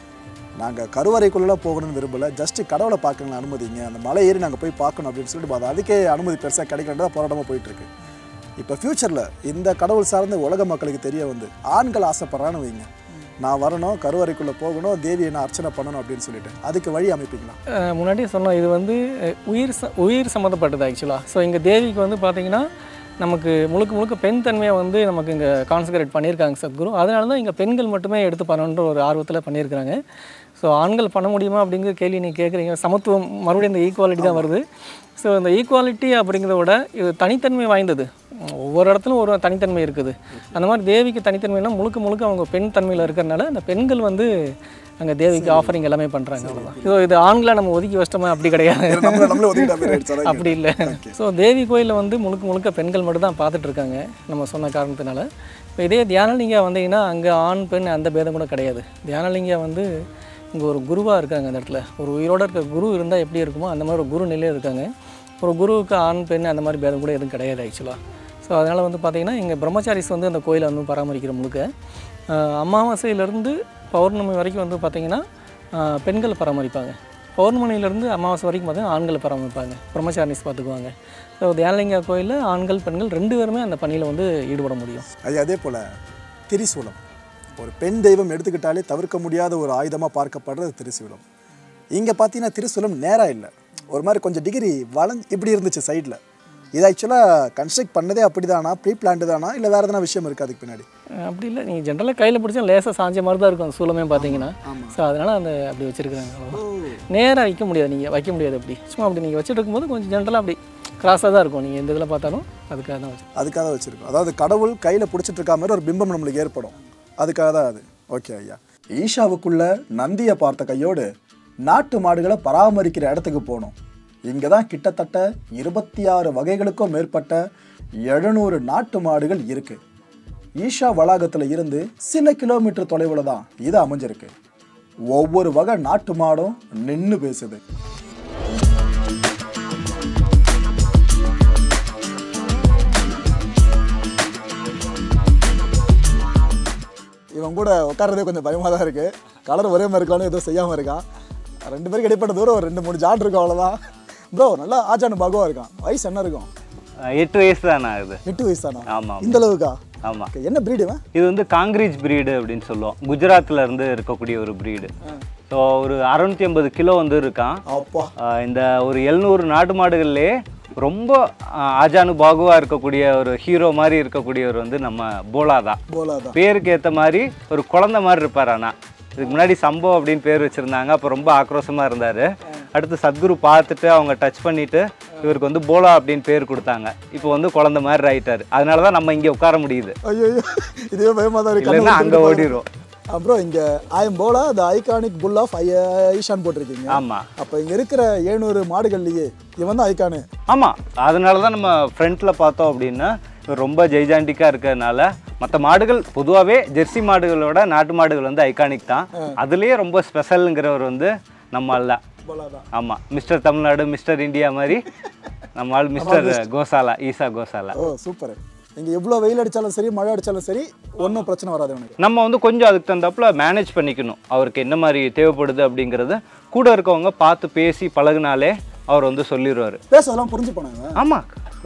நாங்கள் கருவறைக்குள்ளெல்லாம் போகணும்னு விரும்பல ஜஸ்ட் கடவுளை பார்க்கணும் அனுமதிங்க அந்த மலை ஏறி நாங்கள் போய் பார்க்கணும் அப்படின்னு சொல்லிட்டு பாது அதுக்கே அனுமதி பெருசாக கிடைக்கிறதா போராட்டமாக போயிட்டுருக்கு இப்போ ஃப்யூச்சரில் இந்த கடவுள் சார்ந்த உலக மக்களுக்கு தெரிய வந்து ஆண்கள் ஆசைப்படுறான்னு வைங்க நான் வரணும் கருவறைக்குள்ளே போகணும் தேவியை நான் அர்ச்சனை பண்ணணும் அப்படின்னு சொல்லிட்டு அதுக்கு வழி அமைப்பீங்களா அஹ் முன்னாடியே சொன்னோம் இது வந்து அஹ், உயிர் ச உயிர் சம்மந்தப்பட்டது ஆக்சுவலாக ஸோ இங்கே தேவிக்கு வந்து பார்த்தீங்கன்னா நமக்கு முழுக்க முழுக்க பெண் தன்மையை வந்து நமக்கு இங்கே கான்சன்ட்ரேட் பண்ணியிருக்காங்க சத்குரு அதனால தான் இங்கே பெண்கள் மட்டுமே எடுத்து பண்ணணுன்ற ஒரு ஆர்வத்தில் பண்ணியிருக்கிறாங்க ஸோ ஆண்கள் பண்ண முடியுமா அப்படிங்கிற கேள்வி நீங்கள் கேட்குறீங்க சமத்துவம் மறுபடியும் இந்த ஈக்குவாலிட்டி தான் வருது ஸோ இந்த ஈக்குவாலிட்டி அப்படிங்கிறத விட இது தனித்தன்மை வாய்ந்தது ஒவ்வொரு இடத்துலையும் ஒரு தனித்தன்மை இருக்குது அந்த மாதிரி தேவிக்கு தனித்தன்மைனா முழுக்க முழுக்க அவங்க பெண் தன்மையில் இருக்கிறனால அந்த பெண்கள் வந்து அங்கே தேவிக்கு ஆஃபரிங் எல்லாமே பண்ணுறாங்க அவ்வளோதான் ஸோ இது ஆண்களை நம்ம ஒதுக்கி வச்சிட்டோமா அப்படி கிடையாது நம்மள நம்மளே ஒதுக்கிட்ட மாதிரி ஆயிடுச்சு அதான் அப்படி இல்லை ஸோ தேவி கோயிலில் வந்து முழுக்க முழுக்க பெண்கள் மட்டும் தான் பார்த்துட்டு இருக்காங்க நம்ம சொன்ன காரணத்தினால இப்போ இதே தியானலிங்கா வந்தீங்கன்னா அங்கே ஆண் பெண் அந்த பேதம் கூட கிடையாது தியானலிங்கா வந்து இங்கே ஒரு குருவாக இருக்காங்க அந்த இடத்துல ஒரு உயிரோட இருக்க குரு இருந்தால் எப்படி இருக்குமோ அந்த மாதிரி ஒரு குரு நிலையில் இருக்காங்க ஒரு குருவுக்கு ஆண் பெண் அந்த மாதிரி பேதம் கூட எதுவும் கிடையாது ஆக்சுவலாக ஸோ அதனால் வந்து பார்த்திங்கன்னா இங்கே பிரம்மச்சாரிஸ் வந்து அந்த கோயிலை வந்து பராமரிக்கிற முழுக்க ஆஹ் அமாவாசையிலேருந்து பௌர்ணமி வரைக்கும் வந்து பார்த்திங்கன்னா ஆஹ் பெண்கள் பராமரிப்பாங்க பௌர்ணமியிலேருந்து அமாவாசை வரைக்கும் பார்த்தீங்கன்னா ஆண்களை பராமரிப்பாங்க பிரம்மச்சாரிஸ் பார்த்துக்குவாங்க ஸோ தியானலிங்கா கோயிலில் ஆண்கள் பெண்கள் ரெண்டு பேருமே அந்த பணியில் வந்து ஈடுபட முடியும் ஐயா அதே போல் திரிசூலம் ஒரு பெண் தெய்வம் எடுத்துக்கிட்டாலே தவிர்க்க முடியாத ஒரு ஆயுதமாக பார்க்கப்படுறது திரிசூலம் இங்கே பார்த்தீங்கன்னா திரிசூலம் நேராக இல்லை ஒரு மாதிரி கொஞ்சம் டிகிரி வளஞ்சு இப்படி இருந்துச்சு சைடில் இது ஆக்சுவலாக கன்ஸ்ட்ரக்ட் பண்ணதே அப்படிதானா ப்ரீ பிளான்டு தானா இல்லை வேறு எதனா விஷயம் இருக்குது அதுக்கு பின்னாடி அஹ் அப்படி இல்லை நீங்கள் ஜென்ரலாக கையில் பிடிச்சா லேசாக சாஞ்ச மாதிரி தான் இருக்கும் அந்த சூலமே பார்த்தீங்கன்னா ஸோ அதனால் அந்த அப்படி வச்சுருக்குறாங்க அவ்வளோதான் நேராக வைக்க முடியாது நீங்கள் வைக்க முடியாது அப்படி சும்மா அப்படி நீங்கள் வச்சுட்டு இருக்கும்போது கொஞ்சம் ஜென்ரலாக அப்படி கிராஸாக தான் இருக்கும் நீங்கள் எந்த இதில் பார்த்தாலும் அதுக்காக தான் வச்சு அதுக்காக வச்சுருக்கோம் அதாவது கடவுள் கையில் பிடிச்சிட்டு இருக்க மாதிரி ஒரு பிம்பம் நம்மளுக்கு ஏற்படும் அதுக்காக தான் அது ஓகே ஐயா ஈஷாவுக்குள்ள நந்தியை பார்த்த கையோடு நாட்டு மாடுகளை பராமரிக்கிற இடத்துக்கு போனோம் இங்கே தான் கிட்டத்தட்ட இருபத்தி ஆறு வகைகளுக்கும் மேற்பட்ட எழுநூறு நாட்டு மாடுகள் இருக்கு ஈஷா வளாகத்தில் இருந்து சில கிலோமீட்டர் தொலைவில் தான் இது அமைஞ்சிருக்கு ஒவ்வொரு வகை நாட்டு மாடும் நின்று பேசுது இவன் கூட உட்கார்றதே கொஞ்சம் பயமாக தான் இருக்குது கலர் ஒரே மாதிரி இருக்கானு எதுவும் செய்யாமல் இருக்கான் ரெண்டு பேருக்கு இடைப்பட்ட தூரம் ஒரு ரெண்டு மூணு ஜாட் இருக்கும் அவ்வளோதான் ப்ரோ நல்லா ஆச்சானு பாகவா இருக்கான் வயசு என்ன இருக்கும் அஹ் எட்டு வயசு தானே ஆகுது எட்டு வயசு தானா ஆமாம் இந்த அளவுக்கா ஆமாம் Okay, என்ன breed இவன் இது வந்து காங்கிரீஜ் பிரீடு அப்படின்னு சொல்லுவோம் குஜராத்ல இருந்து இருக்கக்கூடிய ஒரு பிரீடு ஸோ ஒரு அறுநூத்தி ஐம்பது கிலோ வந்து இருக்கான் அப்பா அஹ் இந்த ஒரு எழுநூறு நாட்டு மாடுகள்லே ரொம்ப அஹ், ஆஜானு பாகுவா இருக்கக்கூடிய ஒரு ஹீரோ மாதிரி இருக்கக்கூடியவர் வந்து நம்ம போலா தான் போலா தான் பேருக்கு ஏற்ற மாதிரி ஒரு குழந்தை மாதிரி இருப்பார் ஆனா இதுக்கு முன்னாடி சம்பவ் அப்படின்னு பேர் வச்சுருந்தாங்க அப்போ ரொம்ப ஆக்ரோஷமாக இருந்தார் அடுத்து சத்குரு பார்த்துட்டு அவங்க டச் பண்ணிட்டு இவருக்கு வந்து போலா அப்படின்னு பேர் கொடுத்தாங்க இப்போ வந்து குழந்தை மாதிரி ஆயிட்டாரு அதனால தான் நம்ம இங்கே உட்கார முடியுது ஐயோ இதுவே பயமாக தான் இருக்கு இல்லைன்னா அங்கே ஓடிடும் அப்புறம் இங்கே I am Bhola the iconic bull of ஐ ஈஷான் போட்டிருக்கீங்க ஆமாம் அப்போ இங்கே இருக்கிற ஏழ்நூறு மாடுகள்லையே இவன் தான் ஐகானு ஆமாம் அதனால தான் நம்ம ஃப்ரண்ட்டில் பார்த்தோம் அப்படின்னா இவர் ரொம்ப ஜெய்ஜாண்டிக்காக இருக்கிறதுனால மற்ற மாடுகள் பொதுவாகவே ஜெர்சி மாடுகளோட நாட்டு மாடுகள் வந்து ஐகானிக் தான் அதுலேயே ரொம்ப ஸ்பெஷலுங்கிறவர் வந்து நம்ம ஆள் தான் போலாதான் ஆமாம் மிஸ்டர் தமிழ்நாடு மிஸ்டர் இந்தியா மாதிரி நம்ம ஆள் mister Goshala Isha Goshala oh super நீங்க எவ்வளவு வெயில் அடிச்சாலும் சரி மழை அடிச்சாலும் சரி ஒன்றும் பிரச்சனை வராது அவனுக்கு நம்ம வந்து கொஞ்சம் அதுக்கு தகுந்தாப்புல மேனேஜ் பண்ணிக்கணும் அவருக்கு என்ன மாதிரி தேவைப்படுது அப்படிங்கிறத கூட இருக்கவங்க பார்த்து பேசி பழகுனாலே அவர் வந்து சொல்லிடுவார் பேசதெல்லாம் புரிஞ்சு போனாங்க ஆமாம்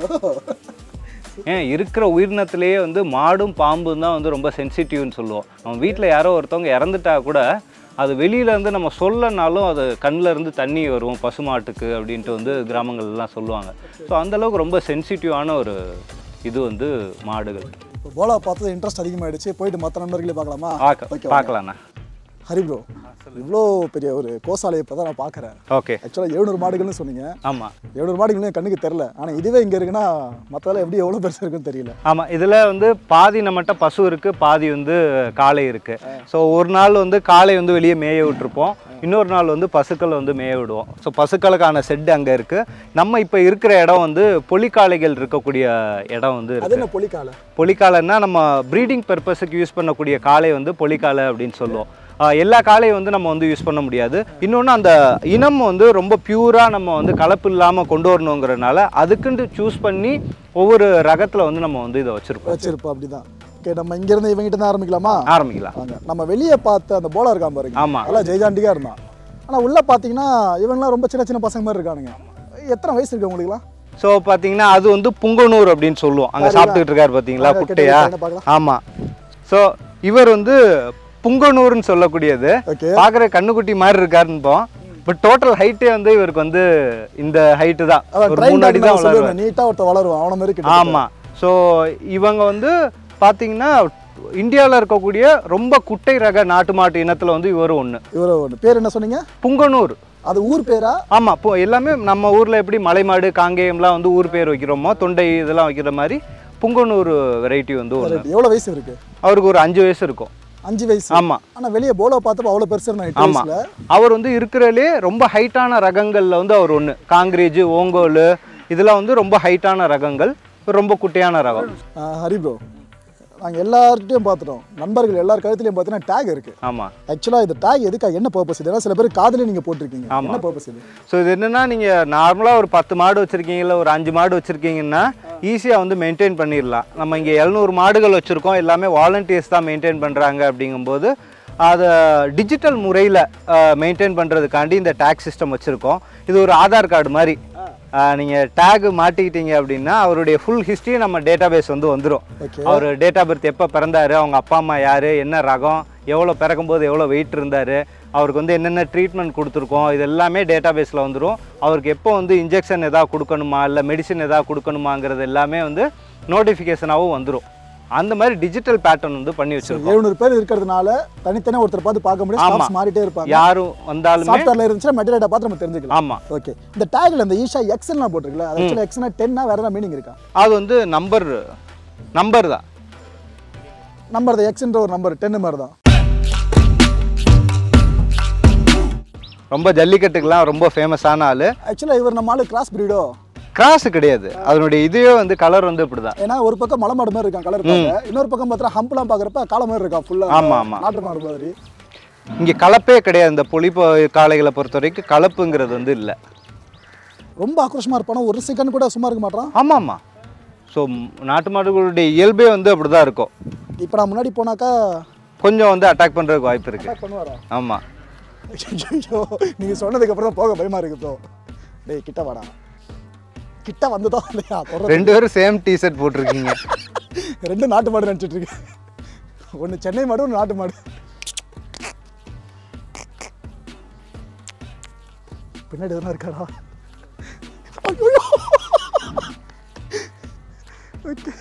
ஏன் இருக்கிற உயிரினத்திலேயே வந்து மாடும் பாம்பும் தான் வந்து ரொம்ப சென்சிட்டிவ்னு சொல்லுவோம் நம்ம வீட்டில் யாரோ ஒருத்தவங்க இறந்துட்டா கூட அது வெளியில இருந்து நம்ம சொல்லனாலும் அது கண்ணுல இருந்து தண்ணி வரும் பசுமாட்டுக்கு அப்படின்ட்டு வந்து கிராமங்கள்லாம் சொல்லுவாங்க ஸோ அளவுக்கு ரொம்ப சென்சிட்டிவான ஒரு இது வந்து மாடுகள் இப்போ போலா பார்த்தது இன்ட்ரெஸ்ட் அதிகமாயிடுச்சு போயிட்டு மற்ற நண்பர்களே பார்க்கலாமா பார்க்க பார்க்கலாண்ணா ஹரி ப்ரோ இவ்வளோ பெரிய ஒரு கோசாலையை இப்போ தான் நான் பார்க்குறேன் ஓகே ஆக்சுவலாக எழுநூறு மாடுகள்னு சொன்னீங்க ஆமாம் எழுநூறு மாடுகள் என் கண்ணுக்கு தெரில ஆனால் இதுவே இங்கே இருக்குன்னா மற்றதெல்லாம் எப்படி எவ்வளோ பெருசாக இருக்குன்னு தெரியல ஆமாம் இதில் வந்து பாதி நம்மகிட்ட பசு இருக்குது பாதி வந்து காளை இருக்குது ஸோ ஒரு நாள் வந்து காளை வந்து வெளியே மேய விட்டுருப்போம் இன்னொரு நாள் வந்து பசுக்கள் வந்து மேய விடுவோம் ஸோ பசுக்களுக்கான செட்டு அங்கே இருக்குது நம்ம இப்போ இருக்கிற இடம் வந்து பொலிக்காளைகள் இருக்கக்கூடிய இடம் வந்து அது இருக்கு என்ன பொலிக்காலை பொலிக்காலைன்னா நம்ம ப்ரீடிங் பர்பஸுக்கு யூஸ் பண்ணக்கூடிய காளை வந்து பொலிக்காலை அப்படின்னு சொல்லுவோம் ஆஹ் எல்லா காளையும் வந்து நம்ம வந்து யூஸ் பண்ண முடியாது இன்னொன்று அந்த இனம் வந்து ரொம்ப பியூராக நம்ம வந்து கலப்பு இல்லாமல் கொண்டு வரணுங்கிறனால அதுக்குன்னு சூஸ் பண்ணி ஒவ்வொரு ரகத்தில் வந்து நம்ம வந்து இதை வச்சுருக்கோம் வச்சிருப்போம் அப்படிதான் ஓகே நம்ம இங்கேருந்து இவங்ககிட்ட தான் ஆரம்பிக்கலாமா ஆரம்பிக்கலாம் வாங்க நம்ம வெளியே பார்த்த அந்த போலா இருக்கான் பாருங்க ஆமாம் நல்லா ஜெய்ஜாண்டிக்காக இருந்தான் ஆனால் உள்ளே பார்த்தீங்கன்னா இவங்கெல்லாம் ரொம்ப சின்ன சின்ன பசங்க மாதிரி இருக்கானுங்க எத்தனை வயசு இருக்கு உங்களுக்குலாம் ஸோ பார்த்தீங்கன்னா அது வந்து புங்கனூர் அப்படின்னு சொல்லுவோம் அங்கே பாருங்க. சாப்பிட்டுட்டு இருக்காரு பார்த்தீங்களா பாருங்க, குட்டையா கிட்ட கிட்ட பார்க்கலாம். ஆமாம் ஸோ இவர் வந்து புங்கனூர்னு சொல்லக்கூடியது ஓகே பார்க்குற கண்ணுக்குட்டி மாதிரி இருக்காருன்னு பட் டோட்டல் ஹைட்டே வந்து இவருக்கு வந்து இந்த ஹைட்டு தான் அவன் ஒரு ட்ரைன் மூணு அடி தான் வளருவார் நீட்டாக ஒருத்த வளருவான் அவன மாதிரி கிட்ட ஆமாம் ஸோ இவங்க வந்து பார்த்தீங்கன்னா இந்தியாவில் இருக்கக்கூடிய ரொம்ப குட்டை ரக நாட்டு மாட்டு இனத்தில் வந்து இவர் ஒன்று இவர ஒன்று பேர் என்ன சொன்னீங்க புங்கனூர் அது ஊர் பேரா ஆமாம் இப்போ எல்லாமே நம்ம ஊரில் எப்படி மலைமாடு காங்கேயம்லாம் வந்து ஊர் பேர் வைக்கிறோமோ தொண்டை இதெல்லாம் வைக்கிற மாதிரி புங்கனூர் வெரைட்டி வந்து ஒன்று எவ்வளோ வயசு இருக்கு அவருக்கு ஒரு அஞ்சு வயசு இருக்கும் அஞ்சு வயசு ஆமாம் ஆனால் வெளியே போலோ பார்த்தப்போ அவ்வளோ பெருசு இருந்தான் எட்டு ஆமா. வயசுல அவர் வந்து இருக்கிறதுலே ரொம்ப ஹைட்டான ரகங்களில் வந்து அவர் ஒன்று காங்கிரேஜ் ஓங்கோல் இதெல்லாம் வந்து ரொம்ப ஹைட்டான ரகங்கள் ரொம்ப குட்டையான ரகம் ஆ, ஹரி ப்ரோ நாங்கள் எல்லார்கிட்டையும் பார்த்துட்டோம் நண்பர்கள் எல்லார் கழுத்துலையும் பார்த்தீங்கன்னா டேக் இருக்கு ஆமாம் ஆக்சுவலாக இந்த டேக் எதுக்கா என்ன பர்பஸ் இது ஏன்னா சில பேர் காதுலயே நீங்கள் போட்டிருக்கீங்க ஆமா. என்ன பர்பஸ் இது ஸோ இது என்னன்னா நீங்கள் நார்மலாக ஒரு பத்து மாடு வச்சுருக்கீங்க இல்லை ஒரு அஞ்சு மாடு வச்சுருக்கீங்கன்னா ஈஸியாக வந்து மெயின்டைன் பண்ணிடலாம் நம்ம இங்கே எழுநூறு மாடுகள் வச்சுருக்கோம் எல்லாமே வாலண்டியர்ஸ் தான் மெயின்டைன் பண்ணுறாங்க அப்படிங்கும்போது அதை டிஜிட்டல் முறையில் மெயின்டைன் பண்ணுறதுக்காண்டி இந்த டேக் சிஸ்டம் வச்சுருக்கோம் இது ஒரு ஆதார் கார்டு மாதிரி நீங்கள் டேக் மாட்டிக்கிட்டீங்க அப்படின்னா அவருடைய ஃபுல் ஹிஸ்ட்ரி நம்ம டேட்டாபேஸ் வந்து வந்துடும் ஓகே அவர் டேட் ஆஃப் பர்த் எப்போ பிறந்தாரு அவங்க அப்பா அம்மா யார் என்ன ரகம் எவ்வளோ பிறக்கும்போது எவ்வளோ வெயிட் இருந்தார் அவருக்கு வந்து என்னென்ன ட்ரீட்மெண்ட் கொடுத்துருக்கோம் இது எல்லாமே டேட்டா பேஸில் வந்துடும் அவருக்கு எப்போ வந்து இன்ஜெக்ஷன் எதாவது கொடுக்கணுமா இல்லை மெடிசின் எதாவது கொடுக்கணுமாங்கிறது எல்லாமே வந்து நோட்டிஃபிகேஷனாகவும் வந்துடும் அந்த மாதிரி டிஜிட்டல் பேட்டர்ன் வந்து பண்ணி வச்சுருக்கோம் எழுநூறு பேர் இருக்கிறதுனால தனித்தனியாக ஒருத்தர் பார்த்து பார்க்க முடியும் ஆமா. ஸ்டாஃப்ஸ் மாறிட்டே இருப்பாங்க யாரும் வந்தாலுமே சாஃப்ட்வேர்ல இருந்துச்சுன்னா மெட்டீரியலை பார்த்து நம்ம தெரிஞ்சுக்கலாம் ஆமாம் ஓகே இந்த டேக்ல இந்த ஈஷா எக்ஸ்எல்லாம் போட்டிருக்கல அது ஆக்சுவலாக எக்ஸ்னா டென்னா வேற என்ன மீனிங் இருக்கா அது வந்து நம்பர் நம்பர் தான் நம்பர் தான் எக்ஸ்ன்ற ஒரு நம்பர் டென்னு மாதிரி தான் ரொம்ப ஜல்லிக்கட்டுக்கெல்லாம் ரொம்ப ஃபேமஸான ஆள் ஆக்சுவலாக இவர் நம்ம ஆளு கிராஸ் பிரீடோ கிராஸ் கிடையாது அதனுடைய இதுவே வந்து கலர் வந்து இப்படி தான் ஏன்னா ஒரு பக்கம் மலை மாடு மாதிரி இருக்கான் கலர் பார்க்க இன்னொரு பக்கம் பார்த்தா ஹம்ப்லாம் பார்க்குறப்ப காலை மாதிரி இருக்கான் ஃபுல்லாக ஆமா, ஆமா. நாட்டு மாடு மாதிரி இங்கே கலப்பே கிடையாது இந்த பொலிப்ப காளைகளை பொறுத்த வரைக்கும் கலப்புங்கிறது வந்து இல்லை ரொம்ப ஆக்ரோஷமாக இருப்பானா ஒரு செகண்ட் கூட சும்மா இருக்க மாட்டான் ஆமாம் ஆமாம் ஸோ நாட்டு மாடுகளுடைய இயல்பே வந்து அப்படி தான் இருக்கும் இப்போ நான் முன்னாடி போனாக்கா கொஞ்சம் வந்து அட்டாக் பண்ணுறதுக்கு வாய்ப்பு இருக்குது attack பண்ணுவாரா ஆமாம் ஐயோ நீங்கள் சொன்னதுக்கு அப்புறம் தான் போக பயமா இருக்கு ப்ரோ டேய் கிட்ட வாடா கிட்ட வந்துதோ இல்லையா தொடர்ந்து ரெண்டு பேரும் சேம் டிஷர்ட் போட்டிருக்கீங்க ரெண்டு நாட்டு மாடு நினச்சிட்டு இருக்கேன் ஒன்று சென்னை மாடு ஒன்று நாட்டு மாடு பின்னாடி எதனா இருக்காடா ஐயோ ஓகே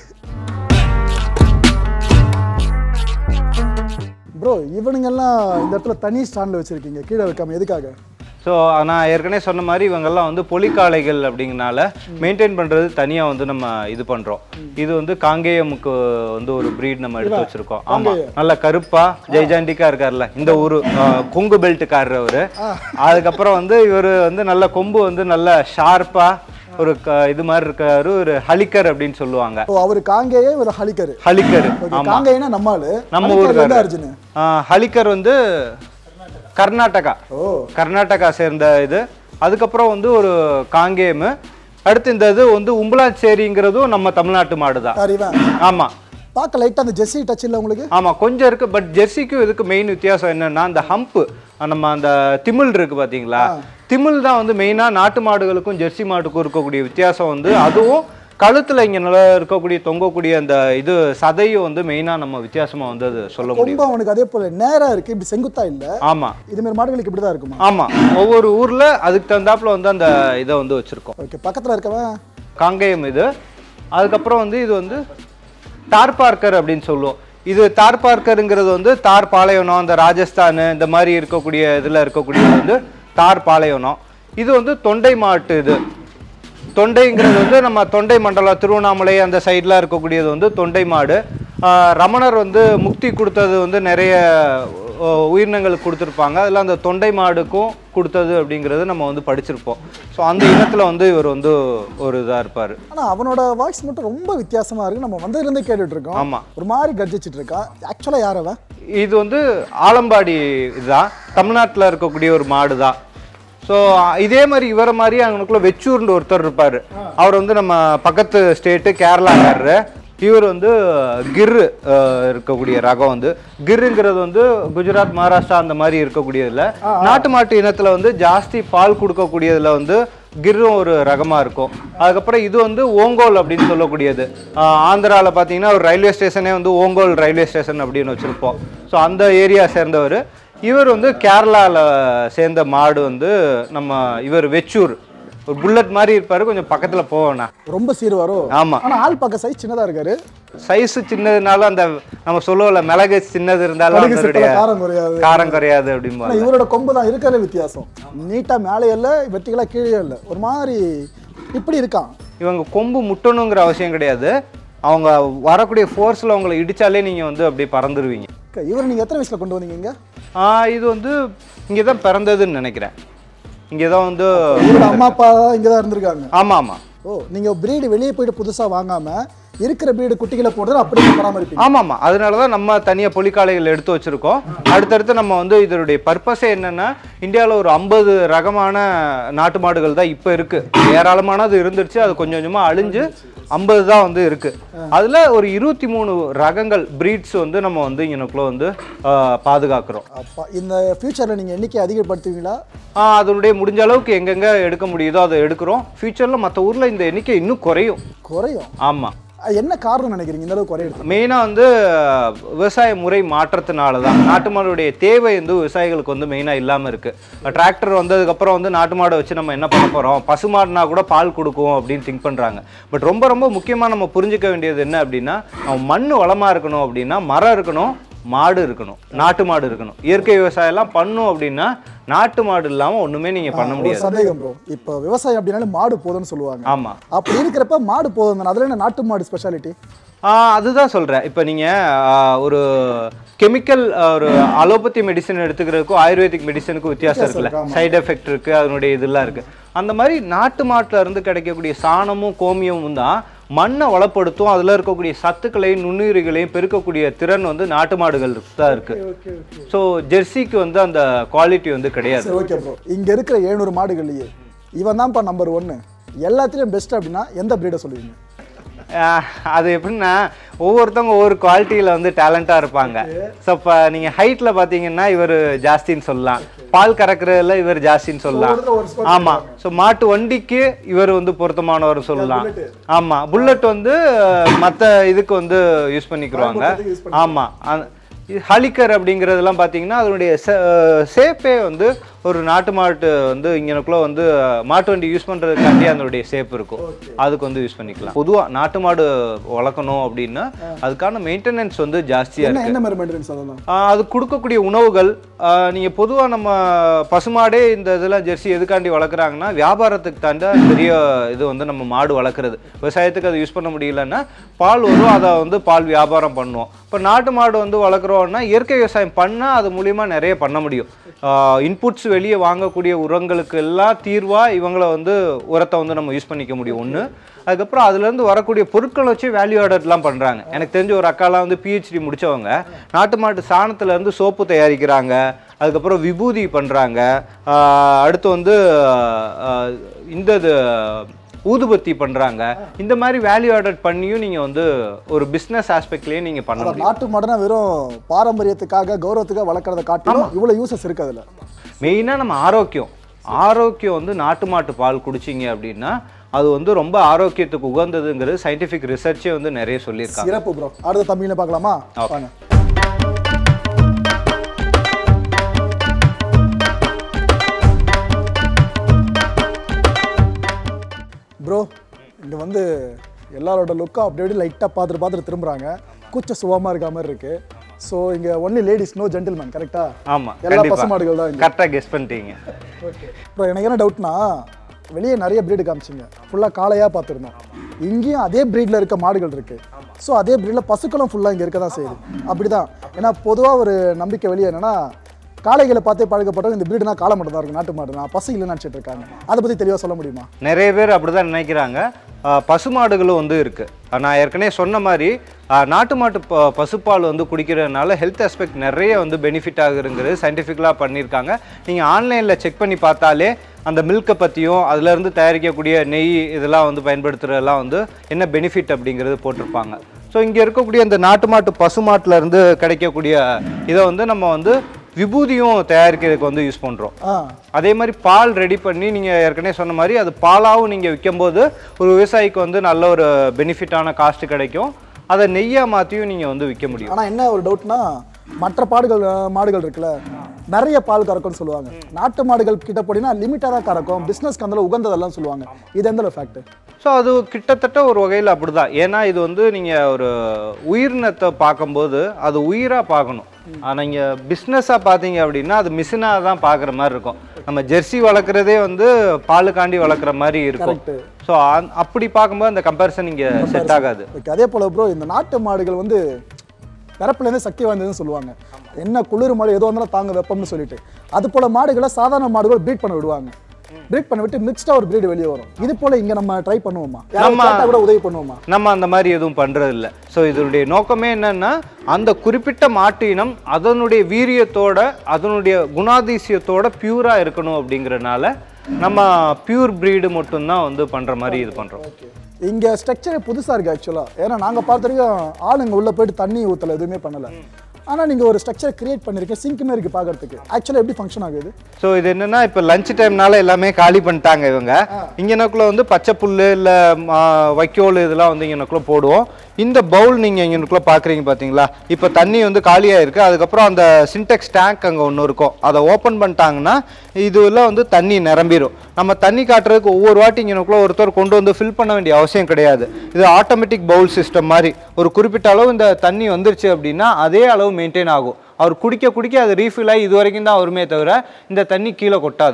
ப்ரோ இவனுங்கெல்லாம் இந்த இடத்துல தனி ஸ்டாண்டில் வச்சுருக்கீங்க கீழே வைக்காம எதுக்காக ஸோ நான் ஏற்கனவே சொன்ன மாதிரி இவங்கெல்லாம் வந்து பொலிக்காளைகள் அப்படிங்கனால மெயின்டைன் பண்ணுறது தனியாக வந்து நம்ம இது பண்ணுறோம் இது வந்து காங்கேயமுக்கு வந்து ஒரு ப்ரீட் நம்ம எடுத்து வச்சுருக்கோம் ஆமாம் நல்ல கருப்பா ஜெய்ஜாண்டிக்கா இருக்கார்ல இந்த ஊர் கொங்கு பெல்ட்டுக்காரர் அவர் அதுக்கப்புறம் வந்து இவர் வந்து நல்ல கொம்பு வந்து நல்ல ஷார்ப்பாக ஒரு க- இது மாதிரி இருக்காரு ஒரு ஹலிக்கர் அப்படின்னு சொல்லுவாங்க ஓ அவர் காங்கேயே ஒரு ஹலிக்கரு ஹலிக்கர் ஓகே ஆமா காங்கேயனா நம்ம ஆளு நம்ம ஹலிக்கர் ஊருக்காரரு. வந்து அர்ஜுன் ஆ, ஹலிக்கர் வந்து கர்நாடகா ஓ கர்நாடகா சேர்ந்த இது அதுக்கப்புறம் வந்து ஒரு காங்கேயமு அடுத்து இந்த இது வந்து உம்பலாச்சேரிங்கிறதும் நம்ம தமிழ்நாட்டு மாடு தான் அறிவன் ஆமா பார்க்க லைட்டா அந்த ஜெர்சி டச் இல்ல உங்களுக்கு ஆமா கொஞ்சம் இருக்கு பட் ஜெர்சிக்கும் இதுக்கு மெயின் வித்தியாசம் என்னன்னா அந்த ஹம்ப் நம்ம அந்த திமில் இருக்கு பாத்தீங்களா திமில் தான் வந்து மெயினா நாட்டு மாடுகளுக்கும் ஜெர்சி மாட்டுக்கும் இருக்கக்கூடிய வித்தியாசம் வந்து அதுவும் கழுத்துல இங்க நல்லா இருக்கக்கூடிய தொங்கக்கூடிய அந்த இது சதையும் வந்து மெயினா நம்ம வித்தியாசமா வந்து அது சொல்ல முடியும் ரொம்ப அவனுக்கு அதே போல நேரா இருக்கு இப்படி செங்குத்தா இல்ல ஆமா இது மாதிரி மாடுகளுக்கு இப்படி தான் இருக்குமா ஆமா ஒவ்வொரு ஊர்ல அதுக்கு தகுந்தாப்புல வந்து அந்த இதை வந்து வச்சிருக்கோம் ஓகே பக்கத்துல இருக்கவன் காங்கேயம் இது அதுக்கப்புறம் வந்து இது வந்து தார் பார்க்கர் அப்படின்னு சொல்லுவோம் இது தார் பார்க்கருங்கிறது வந்து தார் பாலைவனம் இந்த ராஜஸ்தான் இந்த மாதிரி இருக்கக்கூடிய இதில் இருக்கக்கூடியது வந்து தார் பாலைவனம் இது வந்து தொண்டை மாட்டு இது தொண்டைங்கிறது வந்து நம்ம தொண்டை மண்டலம் திருவண்ணாமலை அந்த சைடில் இருக்கக்கூடியது வந்து தொண்டை மாடு ஆஹ் ரமணர் வந்து முக்தி கொடுத்தது வந்து நிறைய அஹ், உயிரினங்களுக்கு கொடுத்துருப்பாங்க அதில் அந்த தொண்டை மாடுக்கும் கொடுத்தது அப்படிங்கிறது நம்ம வந்து படிச்சிருப்போம் ஸோ அந்த இனத்தில் வந்து இவர் வந்து ஒரு இதாக இருப்பார் ஆனா அவனோட வாய்ஸ் மட்டும் ரொம்ப வித்தியாசமா இருக்கு நம்ம வந்ததுல இருந்தே கேட்டுட்டு இருக்கோம் ஆமா. ஒரு மாதிரி கர்ஜிச்சிட்டு இருக்கா ஆக்சுவலா யார் அவன் இது வந்து ஆலம்பாடி இதுதான் தமிழ்நாட்டில் இருக்கக்கூடிய ஒரு மாடு தான் ஸோ இதே மாதிரி இவரை மாதிரி அவனுக்குள்ள வெச்சூர்னு ஒருத்தர் இருப்பார் அவர் வந்து நம்ம பக்கத்து ஸ்டேட்டு கேரளாக்காரரு இவர் வந்து கிர் அஹ், இருக்கக்கூடிய ரகம் வந்து கிர்ங்கிறது வந்து குஜராத் மகாராஷ்டிரா அந்த மாதிரி இருக்கக்கூடியதுல நாட்டு மாட்டு இனத்துல வந்து ஜாஸ்தி பால் கொடுக்கக்கூடியதுல வந்து கிர்ரும் ஒரு ரகமா இருக்கும் அதுக்கப்புறம் இது வந்து ஓங்கோல் அப்படின்னு சொல்லக்கூடியது ஆந்திராவில் பார்த்தீங்கன்னா ஒரு ரயில்வே ஸ்டேஷனே வந்து ஓங்கோல் ரயில்வே ஸ்டேஷன் அப்படின்னு வச்சிருப்போம் ஸோ அந்த ஏரியா சேர்ந்தவர் இவர் வந்து கேரளாவில் சேர்ந்த மாடு வந்து நம்ம இவர் வெச்சூர் ஒரு புல்லட் மாதிரி இருப்பாரு கொஞ்சம் பக்கத்துல போவேண்ணா ரொம்ப சீருவாரோ ஆமா ஆனா ஆள் பார்க்க சைஸ் சின்னதா இருக்காரு சைஸ் சின்னதுனாலும் அந்த நம்ம சொல்லுவோம்ல மிளகு சின்னது இருந்தாலும் கடுகு அதனுடைய சிக்கல காரம் குறையாது காரம் குறையாது ஆனா அப்படிம்பாங்க இவரோட கொம்பு தான் இருக்கிற வித்தியாசம் நீட்டா மேலே இல்ல வெட்டிகளா கீழே இல்ல ஒரு மாதிரி இப்படி இருக்கான் இவங்க கொம்பு முட்டணுங்கிற அவசியம் கிடையாது அவங்க வரக்கூடிய ஃபோர்ஸில் அவங்கள இடிச்சாலே நீங்கள் வந்து அப்படியே பறந்துருவீங்க அக்கா, இவரை நீங்க எத்தனை வயசுல கொண்டு வந்தீங்க இங்க ஆ, இது வந்து இங்கே தான் பிறந்ததுன்னு நினைக்கிறேன் இங்கே தான் வந்து இவரோட அம்மா அப்பா இங்க தான் இருந்திருக்காங்க ஆமாம் ஆமாம் ஓ நீங்க பிரீடு வெளியே போயிட்டு புதுசா வாங்காம இருக்கிற பிரீடு குட்டிகளை போடுறது அப்படியே பராமரிப்பீங்க ஆமாம் ஆமாம் அதனால தான் நம்ம தனியாக பொலிக்காலைகள் எடுத்து வச்சுருக்கோம் அடுத்தடுத்து நம்ம வந்து இதனுடைய பர்பஸே என்னென்னா இந்தியாவில் ஒரு ஐம்பது ரகமான நாட்டு மாடுகள் தான் இப்போ இருக்குது ஏராளமானது இருந்துருச்சு அது கொஞ்சம் கொஞ்சமாக அழிஞ்சு ஐம்பது தான் வந்து இருக்குது அதில் ஒரு இருபத்தி மூணு ரகங்கள் ப்ரீட்ஸ் வந்து நம்ம வந்து இங்கனக்குள்ளே வந்து ஆ, பாதுகாக்கிறோம் அப்பா இந்த ஃபியூச்சர்ல நீங்க எண்ணிக்கை அதிகப்படுத்துவீங்களா ஆ, அதனுடைய முடிஞ்ச அளவுக்கு எங்கெங்கே எடுக்க முடியுதோ அதை எடுக்கிறோம் ஃப்யூச்சரில் மற்ற ஊரில் இந்த எண்ணிக்கை இன்னும் குறையும் குறையும் ஆமாம் அஹ் என்ன காரணம் நினைக்கிறீங்க இந்த அளவுக்கு குறையுது மெயினாக வந்து அஹ், விவசாய முறை மாற்றத்தினால தான் நாட்டு மாடுடைய தேவை வந்து விவசாயிகளுக்கு வந்து மெயினாக இல்லாமல் இருக்குது டிராக்டர் வந்ததுக்கப்புறம் வந்து நாட்டு மாடை வச்சு நம்ம என்ன பண்ண போகிறோம் பசுமாடுனா கூட பால் கொடுக்கும் அப்படின்னு திங்க் பண்ணுறாங்க பட் ரொம்ப ரொம்ப முக்கியமாக நம்ம புரிஞ்சுக்க வேண்டியது என்ன அப்படின்னா நம்ம மண் வளமாக இருக்கணும் அப்படின்னா மரம் இருக்கணும் மாடு இருக்கணும் நாட்டு மாடு இருக்கணும் இயற்கை விவசாயம்லாம் பண்ணும் அப்படின்னா நாட்டு மாடு இல்லாமல் ஒன்றுமே நீங்கள் பண்ண ஒரு முடியாது சந்தேகம் ப்ரோ இப்போ விவசாயம் அப்படின்னாலே மாடு போதும்னு சொல்லுவாங்க ஆமாம் அப்படி இருக்கிறப்ப மாடு போதும் தானே அதுல என்ன நாட்டு மாடு ஸ்பெஷாலிட்டி ஆ, அதுதான் சொல்கிறேன் இப்போ நீங்கள் ஒரு கெமிக்கல் ஒரு அலோபதி மெடிசன் எடுத்துக்கிறதுக்கும் ஆயுர்வேதிக் மெடிசனுக்கும் வித்தியாசம் இருக்குல்ல இருக்கு, ஆமா. சைடு எஃபெக்ட் இருக்குது அதனுடைய இதெல்லாம் இருக்குது அந்த மாதிரி நாட்டு மாட்டுல இருந்து கிடைக்கக்கூடிய சாணமும் கோமியமும் தான் மண்ணை வளப்படுத்தும் அதில் இருக்கக்கூடிய சத்துக்களையும் நுண்ணுயிரிகளையும் பெருக்கக்கூடிய திறன் வந்து நாட்டு மாடுகளுக்கு தான் இருக்குது ஸோ ஜெர்சிக்கு வந்து அந்த குவாலிட்டி வந்து கிடையாது சரி ஓகே ப்ரோ இங்க இருக்கிற எழுநூறு மாடுகள்லயே இவன் தான்ப்பா நம்பர் ஒன்னு எல்லாத்துலயும் பெஸ்ட் அப்படின்னா எந்த பிரீடை சொல்லுவீங்க ஆஹ், அது எப்படின்னா ஒவ்வொருத்தவங்க ஒவ்வொரு குவாலிட்டியில் வந்து டேலண்ட்டாக இருப்பாங்க ஸோ இப்போ நீங்கள் ஹைட்டில் பார்த்தீங்கன்னா இவர் ஜாஸ்தின்னு சொல்லலாம் பால் கறக்குறதுல இவர் ஜாஸ்தின்னு சொல்லலாம் ஒவ்வொருத்தரும் ஒரு spot ஆமாம் ஸோ மாட்டு வண்டிக்கு இவர் வந்து பொருத்தமானவர் சொல்லலாம் ஆமாம் புல்லட் வந்து மற்ற இதுக்கு வந்து யூஸ் பண்ணிக்கிறாங்க பயன்படுத்துறதுக்கு use ஆமாம் ஹலிக்கர் அப்படிங்கிறதெல்லாம் பார்த்தீங்கன்னா அதனுடைய ஷேப்பே வந்து ஒரு நாட்டு மாட்டு வந்து இங்கனக்குள்ள வந்து மாட்டு வண்டி யூஸ் பண்ணுறதுக்காண்டி அதனுடைய ஷேப் இருக்கும் அதுக்கு வந்து யூஸ் பண்ணிக்கலாம் பொதுவாக நாட்டு மாடு வளர்க்கணும் அப்படின்னா அதுக்கான மெயின்டெனன்ஸ் வந்து ஜாஸ்தியாக என்ன என்ன மாதிரி மெயின்டெனன்ஸ் அதெல்லாம் ஆஹ் அது கொடுக்கக்கூடிய உணவுகள் நீங்கள் பொதுவாக நம்ம பசுமாடே இந்த இதெல்லாம் ஜெர்சி எதுக்காண்டி வளர்க்குறாங்கன்னா வியாபாரத்துக்கு தாண்ட பெரிய இது வந்து நம்ம மாடு வளர்க்குறது விவசாயத்துக்கு அதை யூஸ் பண்ண முடியலன்னா பால் வரும் அதை வந்து பால் வியாபாரம் பண்ணுவோம் இப்போ நாட்டு மாடு வந்து வளர்க்குறோம்னா இயற்கை விவசாயம் பண்ணால் அது மூலியமா நிறைய பண்ண முடியும் இன்புட்ஸ் வெளியே வாங்கக்கூடிய உரங்களுக்கு எல்லாம் தீர்வாக இவங்கள வந்து உரத்தை வந்து நம்ம யூஸ் பண்ணிக்க முடியும் ஒன்று அதுக்கப்புறம் அதுலேருந்து வரக்கூடிய பொருட்களை வச்சு வேல்யூ ஆர்டர்லாம் பண்ணுறாங்க எனக்கு தெரிஞ்ச ஒரு அக்காலாம் வந்து பிஹெச்டி முடிச்சவங்க நாட்டு மாட்டு சாணத்துல இருந்து சோப்பு தயாரிக்கிறாங்க அதுக்கப்புறம் விபூதி பண்ணுறாங்க அடுத்து வந்து ஆஹ், இந்த இது ஊதுபத்தி பண்ணுறாங்க இந்த மாதிரி வேல்யூ ஆர்டர் பண்ணியும் நீங்கள் வந்து ஒரு பிஸ்னஸ் ஆஸ்பெக்ட்லேயே நீங்கள் பண்ண அதான் முடியும் நாட்டு மாடுனா வெறும் பாரம்பரியத்துக்காக கௌரவத்துக்காக வளர்க்கறத காட்டிலும் இவ்வளவு யூசஸ் இருக்கு அதுல மெயினாக நம்ம ஆரோக்கியம் ஆரோக்கியம் வந்து நாட்டு மாட்டு பால் குடிச்சிங்க அப்படின்னா அது வந்து ரொம்ப ஆரோக்கியத்துக்கு உகந்ததுங்கிறது சயின்டிஃபிக் ரிசர்ச்சே வந்து நிறைய சொல்லியிருக்காங்க சிறப்பு ப்ரோ அடுத்த தமிழ்ல பார்க்கலாமா Okay. வாங்க ப்ரோ இங்க வந்து எல்லாரோட லுக்கும் அப்படி அப்படி லைட்டாக பார்த்துட்டு பார்த்துட்டு திரும்புறாங்க கூச்ச சுகமாக இருக்க மாதிரி இருக்கு ஸோ இங்க ஒன்லி லேடிஸ் நோ ஜென்டில்மேன் கரெக்டா ஆமாம் எல்லா பசுமாடுகள் தான் இங்க கரெக்டாக கெஸ் பண்ணிட்டீங்க இப்போ எனக்கு என்ன டவுட்னா வெளியே நிறைய breed காமிச்சிங்க ஃபுல்லாக காளையாக பார்த்துருந்தோம் இங்கேயும் அதே breedல இருக்க மாடுகள் இருக்கு ஸோ அதே breedல பசுக்களும் ஃபுல்லாக இங்கே இருக்க தான் செய்யுது அப்படிதான் ஏன்னா பொதுவாக ஒரு நம்பிக்கை வெளியே என்னன்னா காளைகளை பார்த்தே பழக்கப்பட்டவங்க இந்த பிரீடுனா காளை மட்டும் தான் இருக்கும் நாட்டு மாடு நான் பசு இல்லைன்னு நினச்சிட்டு இருக்காங்க அதை பற்றி தெளிவாக சொல்ல முடியுமா நிறைய பேர் அப்படிதான் நினைக்கிறாங்க ஆஹ் பசுமாடுகளும் வந்து இருக்கு ஆஹ் நான் ஏற்கனவே சொன்ன மாதிரி ஆஹ் நாட்டு மாட்டு ப- பசுப்பால் வந்து குடிக்கிறதுனால ஹெல்த் ஆஸ்பெக்ட் நிறைய வந்து பெனிஃபிட் ஆகுதுங்கிறது சயின்டிஃபிக்கலாக பண்ணியிருக்காங்க நீங்கள் ஆன்லைனில் செக் பண்ணி பார்த்தாலே அந்த மில்கை பற்றியும் அதுலேருந்து தயாரிக்கக்கூடிய நெய் இதெல்லாம் வந்து பயன்படுத்துறதெல்லாம் வந்து என்ன பெனிஃபிட் அப்படிங்கிறது போட்டிருப்பாங்க ஸோ இங்கே இருக்கக்கூடிய இந்த நாட்டு மாட்டு பசுமாட்டுல இருந்து கிடைக்கக்கூடிய இதை வந்து நம்ம வந்து விபூதியும் தயாரிக்கிறதுக்கு வந்து யூஸ் பண்ணுறோம் ஆ அதே மாதிரி பால் ரெடி பண்ணி நீங்கள் ஏற்கனவே சொன்ன மாதிரி அது பாலாவும் நீங்கள் விற்கும்போது ஒரு விவசாயிக்கு வந்து நல்ல ஒரு பெனிஃபிட்டான காஸ்ட் கிடைக்கும் அதை நெய்யாக மாற்றியும் நீங்கள் வந்து விற்க முடியும் ஆனால் என்ன ஒரு டவுட்னா மற்ற பாடுகள் அஹ், மாடுகள் இருக்குல்ல நிறைய பால் கறக்கும்னு சொல்லுவாங்க நாட்டு மாடுகள் கிட்ட போனீங்கன்னா லிமிட்டாக தான் கறக்கும் பிஸ்னஸ்க்கு அந்த உகந்ததெல்லாம் சொல்லுவாங்க இது எந்த ஃபேக்ட் ஸோ அது கிட்டத்தட்ட ஒரு வகையில் அப்படிதான் ஏன்னா இது வந்து நீங்கள் ஒரு உயிரினத்தை பார்க்கும்போது அது உயிராக பார்க்கணும் ஆனால் இங்கே பிஸ்னஸாக பார்த்தீங்க அப்படின்னா அது மிஷினாக தான் பார்க்குற மாதிரி இருக்கும் நம்ம ஜெர்சி வளர்க்குறதே வந்து பாலுக்காண்டி வளர்க்குற மாதிரி இருக்கும் கரெக்ட் ஸோ அப்படி பார்க்கும்போது அந்த கம்பேரிசன் இங்கே செட் ஆகாது ஓகே அதே போல ப்ரோ இந்த நாட்டு மாடுகள் வந்து பிறப்புலேருந்து சக்தி வாய்ந்ததுன்னு சொல்லுவாங்க என்ன குளிர் மாடு எதோ வந்தாலும் தாங்க வெப்பம்னு சொல்லிட்டு அது போல மாடுகளை சாதாரண மாடுகள் ப்ரீட் பண்ண விடுவாங்க ப்ரீட் பண்ண விட்டு மிக்ஸ்டா ஒரு breed வெளியே வரும் இது போல இங்க நம்ம ட்ரை பண்ணுவோமா யாராவது நம்ம- கேட்டா கூட உதவி பண்ணுவோமா நம்ம அந்த மாதிரி எதுவும் பண்றது இல்ல ஸோ இதனுடைய நோக்கமே என்னன்னா அந்த குறிப்பிட்ட மாட்டு இனம் அதனுடைய வீரியத்தோட அதனுடைய குணாதிசயத்தோட பியூரா இருக்கணும் அப்படிங்கறனால நம்ம பியூர் breed மட்டும்தான் வந்து பண்ற மாதிரி இது பண்றோம் இங்க ஸ்ட்ரக்சரே புதுசா இருக்கு ஆக்சுவலா ஏன்னா நாங்க பார்த்த வரைக்கும் ஆளுங்க உள்ள போயிட்டு தண்ணி ஊத்தல எதுவுமே பண்ணல ஆனா நீங்க ஒரு ஸ்ட்ரக்சர் கிரியேட் பண்ணிருக்கீங்க சிங்க் மாதிரி இருக்கு பாக்குறதுக்கு ஆக்சுவலா எப்படி ஃபங்க்ஷன் ஆகுது ஸோ இது என்னன்னா இப்போ லஞ்ச் டைம்னால எல்லாமே காலி பண்ணிட்டாங்க இவங்க இங்கனக்குள்ள வந்து பச்சை புல்லு இல்லை வைக்கோல் இதெல்லாம் வந்து இங்கனக்குள்ள போடுவோம் இந்த பவுல் நீங்கள் இங்கனக்குள்ள பார்க்குறீங்க பார்த்தீங்களா இப்போ தண்ணி வந்து காலியாக இருக்குது அதுக்கப்புறம் அந்த சின்டெக்ஸ் டேங்க் அங்கே ஒன்று இருக்கும் அதை ஓப்பன் பண்ணிட்டாங்கன்னா இதுல வந்து தண்ணி நிரம்பிடும் நம்ம தண்ணி காட்டுறதுக்கு ஒவ்வொரு வாட்டி இங்கனக்குள்ள ஒருத்தர் கொண்டு வந்து ஃபில் பண்ண வேண்டிய அவசியம் கிடையாது இது ஆட்டோமேட்டிக் பவுல் சிஸ்டம் மாதிரி ஒரு குறிப்பிட்ட அளவு இந்த தண்ணி வந்துருச்சு அப்படின்னா அதே அளவு மெயின்டைன் ஆகும் அவர் குடிக்க குடிக்க அது ரீஃபில் ஆகி இது வரைக்கும் தான் வருமே தவிர இந்த தண்ணி கீழே கொட்டாது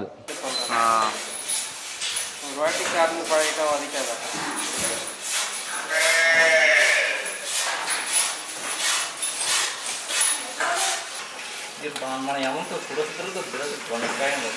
ஒரு வாட்டி கறந்து பழகிட்டா வலிக்காத మన ఎమంతో కుడుతులకు బిడదు కొనకాయ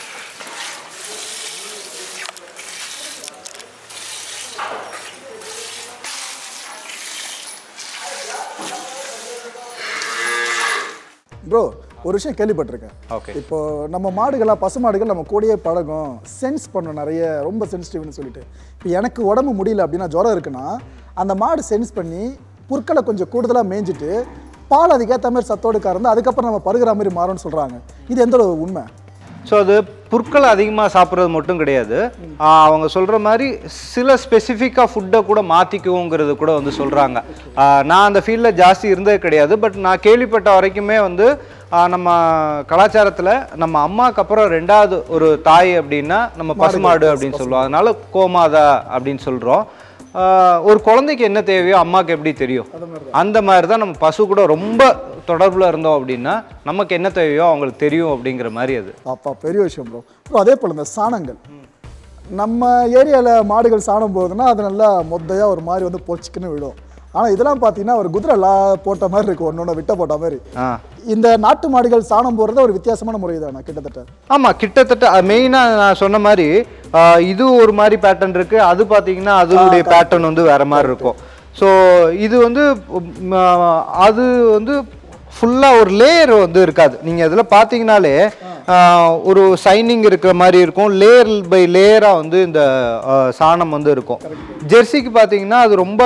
ப்ரோ ஒரு விஷயம் கேள்விப்பட்டிருக்கேன் ஓகே இப்போ நம்ம மாடுகள்லாம் பசு மாடுகள் நம்ம கூடயே பழகும் சென்ஸ் பண்ணும் நிறைய ரொம்ப சென்சிட்டிவ்னு சொல்லிட்டு இப்போ எனக்கு உடம்பு முடியல அப்படின்னா ஜுரம் இருக்குன்னா அந்த மாடு சென்ஸ் பண்ணி புற்களை கொஞ்சம் கூடுதலாக மேய்ஞ்சிட்டு பால் அதுக்கேற்ற மாதிரி சத்தோடு கறந்து அதுக்கப்புறம் நம்ம பருகிற மாதிரி மாறும்னு சொல்கிறாங்க இது எந்த அளவு உண்மை ஸோ அது புற்களை அதிகமாக சாப்பிட்றது மட்டும் கிடையாது ஆஹ் அவங்க சொல்கிற மாதிரி சில ஸ்பெசிஃபிக்காக ஃபுட்டை கூட மாற்றிக்குவோங்கிறது கூட வந்து சொல்கிறாங்க நான் அந்த ஃபீல்டில் ஜாஸ்தி இருந்தது கிடையாது பட் நான் கேள்விப்பட்ட வரைக்குமே வந்து ஆஹ் நம்ம கலாச்சாரத்தில் நம்ம அம்மாக்கு அப்புறம் ரெண்டாவது ஒரு தாய் அப்படின்னா நம்ம பசுமாடு அப்படின்னு சொல்லுவோம் அதனால கோமாதா அப்படின்னு சொல்கிறோம் ஒரு குழந்தைக்கு என்ன தேவையோ அம்மாக்கு எப்படி தெரியும் அந்த மாதிரி தான் நம்ம பசு கூட ரொம்ப தொடர்பில் இருந்தோம் அப்படின்னா நமக்கு என்ன தேவையோ அவங்களுக்கு தெரியும் அப்படிங்கிற மாதிரி அது அப்பா பெரிய விஷயம் ப்ரோ ப்ரோ அதே போல் இந்த சாணங்கள் நம்ம ஏரியாவில் மாடுகள் சாணம் போகுதுன்னா அது நல்லா மொத்தையாக ஒரு மாதிரி வந்து பொச்சுக்குன்னு விடும் ஆனால் இதெல்லாம் பார்த்தீங்கன்னா ஒரு குதிரை லா போட்ட மாதிரி இருக்கு ஒன்று விட்ட போட்ட மாதிரி ஆ இந்த நாட்டு மாடுகள் சாணம் போடுறது ஒரு வித்தியாசமான முறை தானே கிட்டத்தட்ட ஆமாம் கிட்டத்தட்ட மெயினாக நான் சொன்ன மாதிரி ஆ, இது ஒரு மாதிரி பேட்டர்ன் இருக்குது அது பார்த்தீங்கன்னா அதனுடைய பேட்டர்ன் வந்து வேற மாதிரி இருக்கும் ஸோ இது வந்து ம், ஆ, அது வந்து ஃபுல்லாக ஒரு லேயர் வந்து இருக்காது நீங்கள் இதில் பார்த்தீங்கனாலே ஆ, ஒரு சைனிங் இருக்கிற மாதிரி இருக்கும் லேயர் பை லேயராக வந்து இந்த ஆ, சாணம் வந்து இருக்கும் ஜெர்சிக்கு பார்த்தீங்கன்னா அது ரொம்ப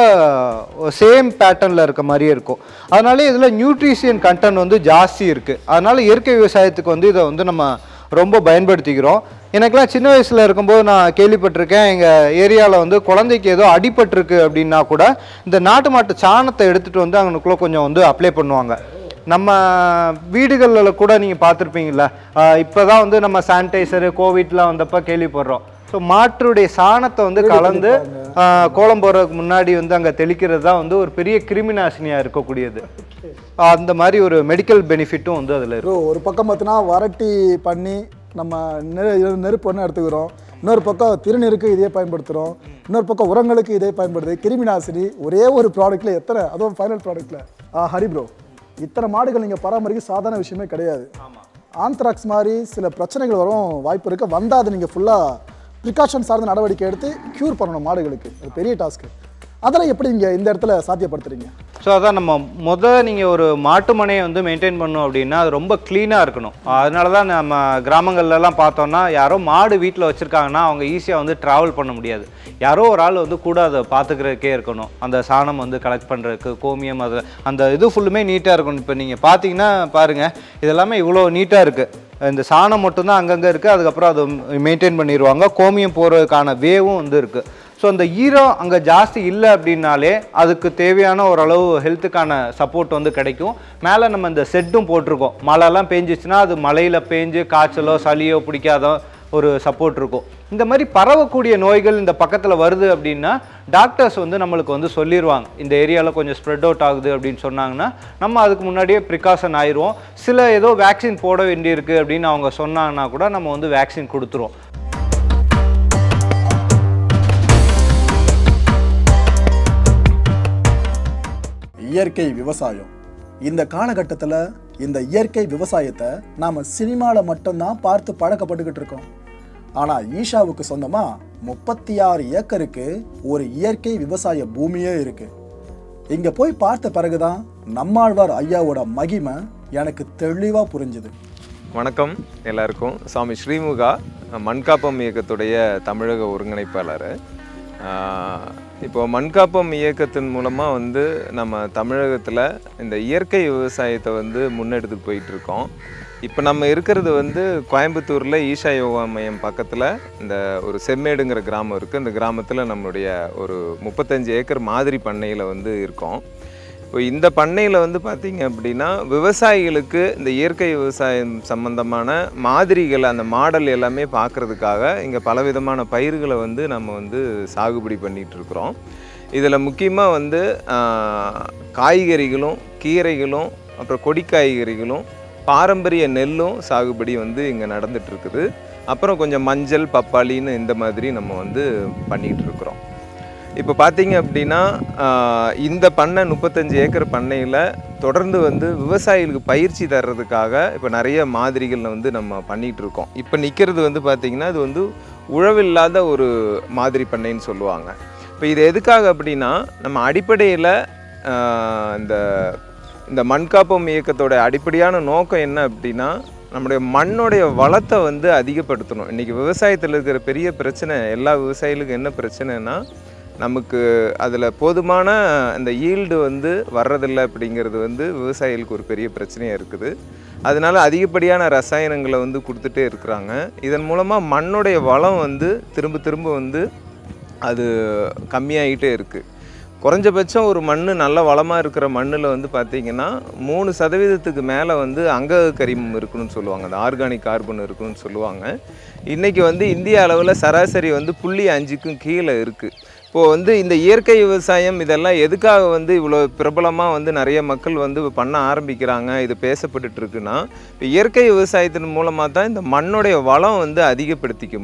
சேம் பேட்டர்னில் இருக்க மாதிரியே இருக்கும் அதனால இதில் நியூட்ரிஷியன் கண்டென்ட் வந்து ஜாஸ்தி இருக்குது அதனால இயற்கை விவசாயத்துக்கு வந்து இதை வந்து நம்ம ரொம்ப பயன்படுத்திக்கிறோம் எனக்கெல்லாம் சின்ன வயசில் இருக்கும்போது நான் கேள்விப்பட்டிருக்கேன் எங்கள் ஏரியாவில் வந்து குழந்தைக்கு ஏதோ அடிபட்டிருக்கு அப்படின்னா கூட இந்த நாட்டு மாட்டு சாணத்தை எடுத்துகிட்டு வந்து அங்கனுக்குள்ளே கொஞ்சம் வந்து அப்ளை பண்ணுவாங்க நம்ம வீடுகளில் கூட நீங்கள் பார்த்துருப்பீங்களா இப்போ தான் வந்து நம்ம சானிடைசரு கோவிட்லாம் வந்தப்போ கேள்விப்படுறோம் ஸோ மாட்டுடைய சாணத்தை வந்து கலந்து ஆஹ், கோலம் போடுறதுக்கு முன்னாடி வந்து அங்கே தெளிக்கிறது தான் வந்து ஒரு பெரிய கிருமி நாசினியாக இருக்கக்கூடியது அந்த மாதிரி ஒரு மெடிக்கல் பெனிஃபிட்டும் வந்து அதில் இருக்கு ப்ரோ ஒரு பக்கம் பார்த்தீங்கன்னா வரட்டி பண்ணி நம்ம நெரு நெருப்பு ஒன்று எடுத்துக்கிறோம் இன்னொரு பக்கம் திருநீருக்கு இதே பயன்படுத்துகிறோம் இன்னொரு பக்கம் உரங்களுக்கு இதே பயன்படுது கிருமி நாசினி ஒரே ஒரு ப்ராடக்ட்டில் எத்தனை அதுவும் ஃபைனல் ப்ராடக்ட்டில் ஆ ஹரி ப்ரோ இத்தனை மாடுகள் நீங்கள் பராமரிக்க சாதாரண விஷயமே கிடையாது ஆந்த்ராக்ஸ் மாதிரி சில பிரச்சனைகள் வரும் வாய்ப்பு இருக்குது வந்தால் அது நீங்கள் ஃபுல்லாக ப்ரிகாஷன் சார்ந்த நடவடிக்கை எடுத்து க்யூர் பண்ணணும் மாடுகளுக்கு அது பெரிய டாஸ்க்கு அதெல்லாம் எப்படி நீங்கள் இந்த இடத்துல சாத்தியப்படுத்துறீங்க ஸோ அதான் நம்ம முத நீங்கள் ஒரு மாட்டு மனையை வந்து மெயின்டைன் பண்ணோம் அப்படின்னா அது ரொம்ப க்ளீனாக இருக்கணும் அதனால தான் நம்ம கிராமங்கள்லலாம் பார்த்தோம்னா யாரோ மாடு வீட்டில் வச்சுருக்காங்கன்னா அவங்க ஈஸியாக வந்து ட்ராவல் பண்ண முடியாது யாரோ ஒரு ஆள் வந்து கூட அதை பார்த்துக்கிறதுக்கே இருக்கணும் அந்த சாணம் வந்து கலெக்ட் பண்ணுறதுக்கு கோமியம் அது அந்த இது ஃபுல்லுமே நீட்டாக இருக்கணும் இப்போ நீங்கள் பார்த்தீங்கன்னா பாருங்கள் இதெல்லாமே இவ்வளோ நீட்டாக இருக்குது இந்த சாணம் மட்டும்தான் அங்கங்கே இருக்குது அதுக்கப்புறம் அதை மெயின்டைன் பண்ணிடுவாங்க கோமியம் போகிறதுக்கான வேவும் வந்து இருக்குது ஸோ அந்த ஈரம் அங்கே ஜாஸ்தி இல்லை அப்படின்னாலே அதுக்கு தேவையான ஓரளவு ஹெல்த்துக்கான சப்போர்ட் வந்து கிடைக்கும் மேலே நம்ம இந்த செட்டும் போட்டிருக்கோம் மழைலாம் பேஞ்சிச்சுன்னா அது மழையில் பேஞ்சு காய்ச்சலோ சளியோ பிடிக்காத ஒரு சப்போர்ட் இருக்கும் இந்த மாதிரி பரவக்கூடிய நோய்கள் இந்த பக்கத்தில் வருது அப்படின்னா டாக்டர்ஸ் வந்து நம்மளுக்கு வந்து சொல்லிடுவாங்க இந்த ஏரியாவில் கொஞ்சம் ஸ்ப்ரெட் அவுட் ஆகுது அப்படின்னு சொன்னாங்கன்னா நம்ம அதுக்கு முன்னாடியே ப்ரிகாஷன் ஆயிடுவோம் சில ஏதோ வேக்சின் போட வேண்டியிருக்கு அப்படின்னு அவங்க சொன்னாங்கன்னா கூட நம்ம வந்து வேக்சின் கொடுத்துருவோம் இயற்கை விவசாயம் இந்த காலகட்டத்தில் இந்த இயற்கை விவசாயத்தை நாம் சினிமாவில் மட்டும்தான் பார்த்து பழக்கப்பட்டுக்கிட்டு இருக்கோம் ஆனால் ஈஷாவுக்கு சொந்தமாக முப்பத்தி ஆறு ஏக்கருக்கு ஒரு இயற்கை விவசாய பூமியே இருக்கு இங்கே போய் பார்த்த பிறகுதான் நம்மாழ்வார் ஐயாவோட மகிமை எனக்கு தெளிவாக புரிஞ்சுது வணக்கம் எல்லாருக்கும் சுவாமி ஸ்ரீமுகா மண்காப்பம் இயக்கத்துடைய தமிழக ஒருங்கிணைப்பாளர் ஆஹ் இப்போ மண்காப்பம் இயக்கத்தின் மூலமாக வந்து நம்ம தமிழகத்தில் இந்த இயற்கை விவசாயத்தை வந்து முன்னெடுத்துட்டு போயிட்டு இருக்கோம் இப்போ நம்ம இருக்கிறது வந்து கோயம்புத்தூரில் ஈஷா யோகா மையம் பக்கத்தில் இந்த ஒரு செம்மேடுங்கிற கிராமம் இருக்குது இந்த கிராமத்தில் நம்மளுடைய ஒரு முப்பத்தஞ்சு ஏக்கர் மாதிரி பண்ணையில் வந்து இருக்கோம் இப்போ இந்த பண்ணையில் வந்து பார்த்தீங்க அப்படின்னா விவசாயிகளுக்கு இந்த இயற்கை விவசாயம் சம்பந்தமான மாதிரிகள் அந்த மாடல் எல்லாமே பார்க்குறதுக்காக இங்கே பலவிதமான பயிர்களை வந்து நம்ம வந்து சாகுபடி பண்ணிட்டு இருக்கிறோம் இதில் முக்கியமாக வந்து ஆஹ், காய்கறிகளும் கீரைகளும் அப்புறம் கொடி காய்கறிகளும் பாரம்பரிய நெல்லும் சாகுபடி வந்து இங்கே நடந்துட்டு இருக்குது அப்புறம் கொஞ்சம் மஞ்சள் பப்பாளின்னு இந்த மாதிரி நம்ம வந்து பண்ணிகிட்டு இருக்கிறோம் இப்போ பார்த்தீங்க அப்படின்னா ஆஹ், இந்த பண்ணை முப்பத்தஞ்சு ஏக்கர் பண்ணையில் தொடர்ந்து வந்து விவசாயிகளுக்கு பயிற்சி தர்றதுக்காக இப்போ நிறைய மாதிரிகள் வந்து நம்ம பண்ணிகிட்டு இருக்கோம் இப்போ நிற்கிறது வந்து பார்த்திங்கன்னா இது வந்து உழவில்லாத ஒரு மாதிரி பண்ணைன்னு சொல்லுவாங்க இப்போ இது எதுக்காக அப்படின்னா நம்ம அடிப்படையில் இந்த இந்த மண்காப்பம் இயக்கத்தோட அடிப்படையான நோக்கம் என்ன அப்படின்னா நம்முடைய மண்ணுடைய வளத்தை வந்து அதிகப்படுத்தணும் இன்றைக்கி விவசாயத்தில் இருக்கிற பெரிய பிரச்சனை எல்லா விவசாயிகளுக்கும் என்ன பிரச்சனைனா நமக்கு அதில் போதுமான அந்த ஈல்டு வந்து வர்றதில்லை அப்படிங்கிறது வந்து விவசாயிகளுக்கு ஒரு பெரிய பிரச்சனையாக இருக்குது அதனால அதிகப்படியான ரசாயனங்களை வந்து கொடுத்துட்டே இருக்கிறாங்க இதன் மூலமாக மண்ணுடைய வளம் வந்து திரும்ப திரும்ப வந்து அது கம்மியாகிட்டே இருக்குது குறைஞ்சபட்சம் ஒரு மண் நல்ல வளமாக இருக்கிற மண்ணில் வந்து பார்த்திங்கன்னா மூணு சதவீதத்துக்கு மேலே வந்து அங்க கரிமம் இருக்குன்னு சொல்லுவாங்க அந்த ஆர்கானிக் கார்பன் இருக்குன்னு சொல்லுவாங்க இன்றைக்கி வந்து இந்திய அளவில் சராசரி வந்து புள்ளி அஞ்சுக்கும் கீழே இருக்குது இப்போது வந்து இந்த இயற்கை விவசாயம் இதெல்லாம் எதுக்காக வந்து இவ்வளோ பிரபலமாக வந்து நிறைய மக்கள் வந்து பண்ண ஆரம்பிக்கிறாங்க இது பேசப்பட்டுட்டு இருக்குன்னா இப்போ இயற்கை விவசாயத்தின் மூலமாக தான் இந்த மண்ணுடைய வளம் வந்து அதிகப்படுத்திக்க முடியும்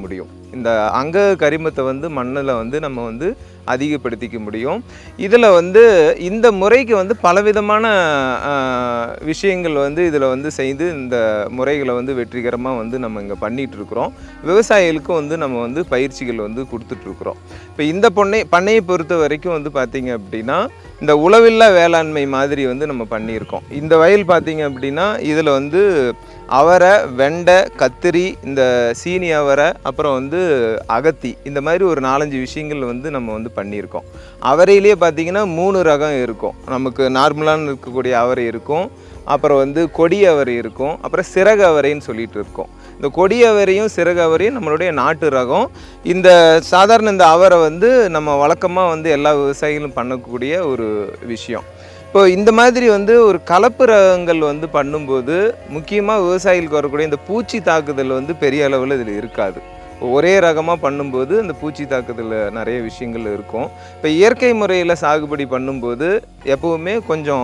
இந்த அங்க கரிமத்தை வந்து மண்ணில் வந்து நம்ம வந்து அதிகப்படுத்திக்க முடியும் இதில் வந்து இந்த முறைக்கு வந்து பலவிதமான ஆஹ், விஷயங்கள் வந்து இதில் வந்து செய்து இந்த முறைகளை வந்து வெற்றிகரமாக வந்து நம்ம இங்கே பண்ணிட்டு இருக்கிறோம் விவசாயிகளுக்கும் வந்து நம்ம வந்து பயிற்சிகள் வந்து கொடுத்துட்ருக்குறோம் இப்போ இந்த பொண்ணை பண்ணையை பொறுத்த வரைக்கும் வந்து பார்த்தீங்க அப்படின்னா இந்த உளவில்லா வேளாண்மை மாதிரி வந்து நம்ம பண்ணியிருக்கோம் இந்த வயல் பார்த்தீங்க அப்படின்னா இதில் வந்து அவரை வெண்டை கத்திரி இந்த சீனி அவரை அப்புறம் வந்து அகத்தி இந்த மாதிரி ஒரு நாலஞ்சு விஷயங்கள் வந்து நம்ம வந்து பண்ணியிருக்கோம் அவரையிலேயே பார்த்தீங்கன்னா மூணு ரகம் இருக்கும் நமக்கு நார்மலான இருக்கக்கூடிய அவரை இருக்கும் அப்புறம் வந்து கொடி அவரை இருக்கும் அப்புறம் சிறகு அவரைன்னு சொல்லிட்டு இருக்கோம் இந்த கொடி அவரையும் சிறகு அவரையும் நம்மளுடைய நாட்டு ரகம் இந்த சாதாரண இந்த அவரை வந்து நம்ம வழக்கமாக வந்து எல்லா விவசாயிகளும் பண்ணக்கூடிய ஒரு விஷயம் இப்போ இந்த மாதிரி வந்து ஒரு கலப்பு ரகங்கள் வந்து பண்ணும்போது முக்கியமாக விவசாயிகளுக்கு வரக்கூடிய இந்த பூச்சி தாக்குதல் வந்து பெரிய அளவில் இதில் இருக்காது ஒரே ரகமாக பண்ணும்போது அந்த பூச்சி தாக்குதல் நிறைய விஷயங்கள் இருக்கும் இப்போ இயற்கை முறையில் சாகுபடி பண்ணும்போது எப்போவுமே கொஞ்சம்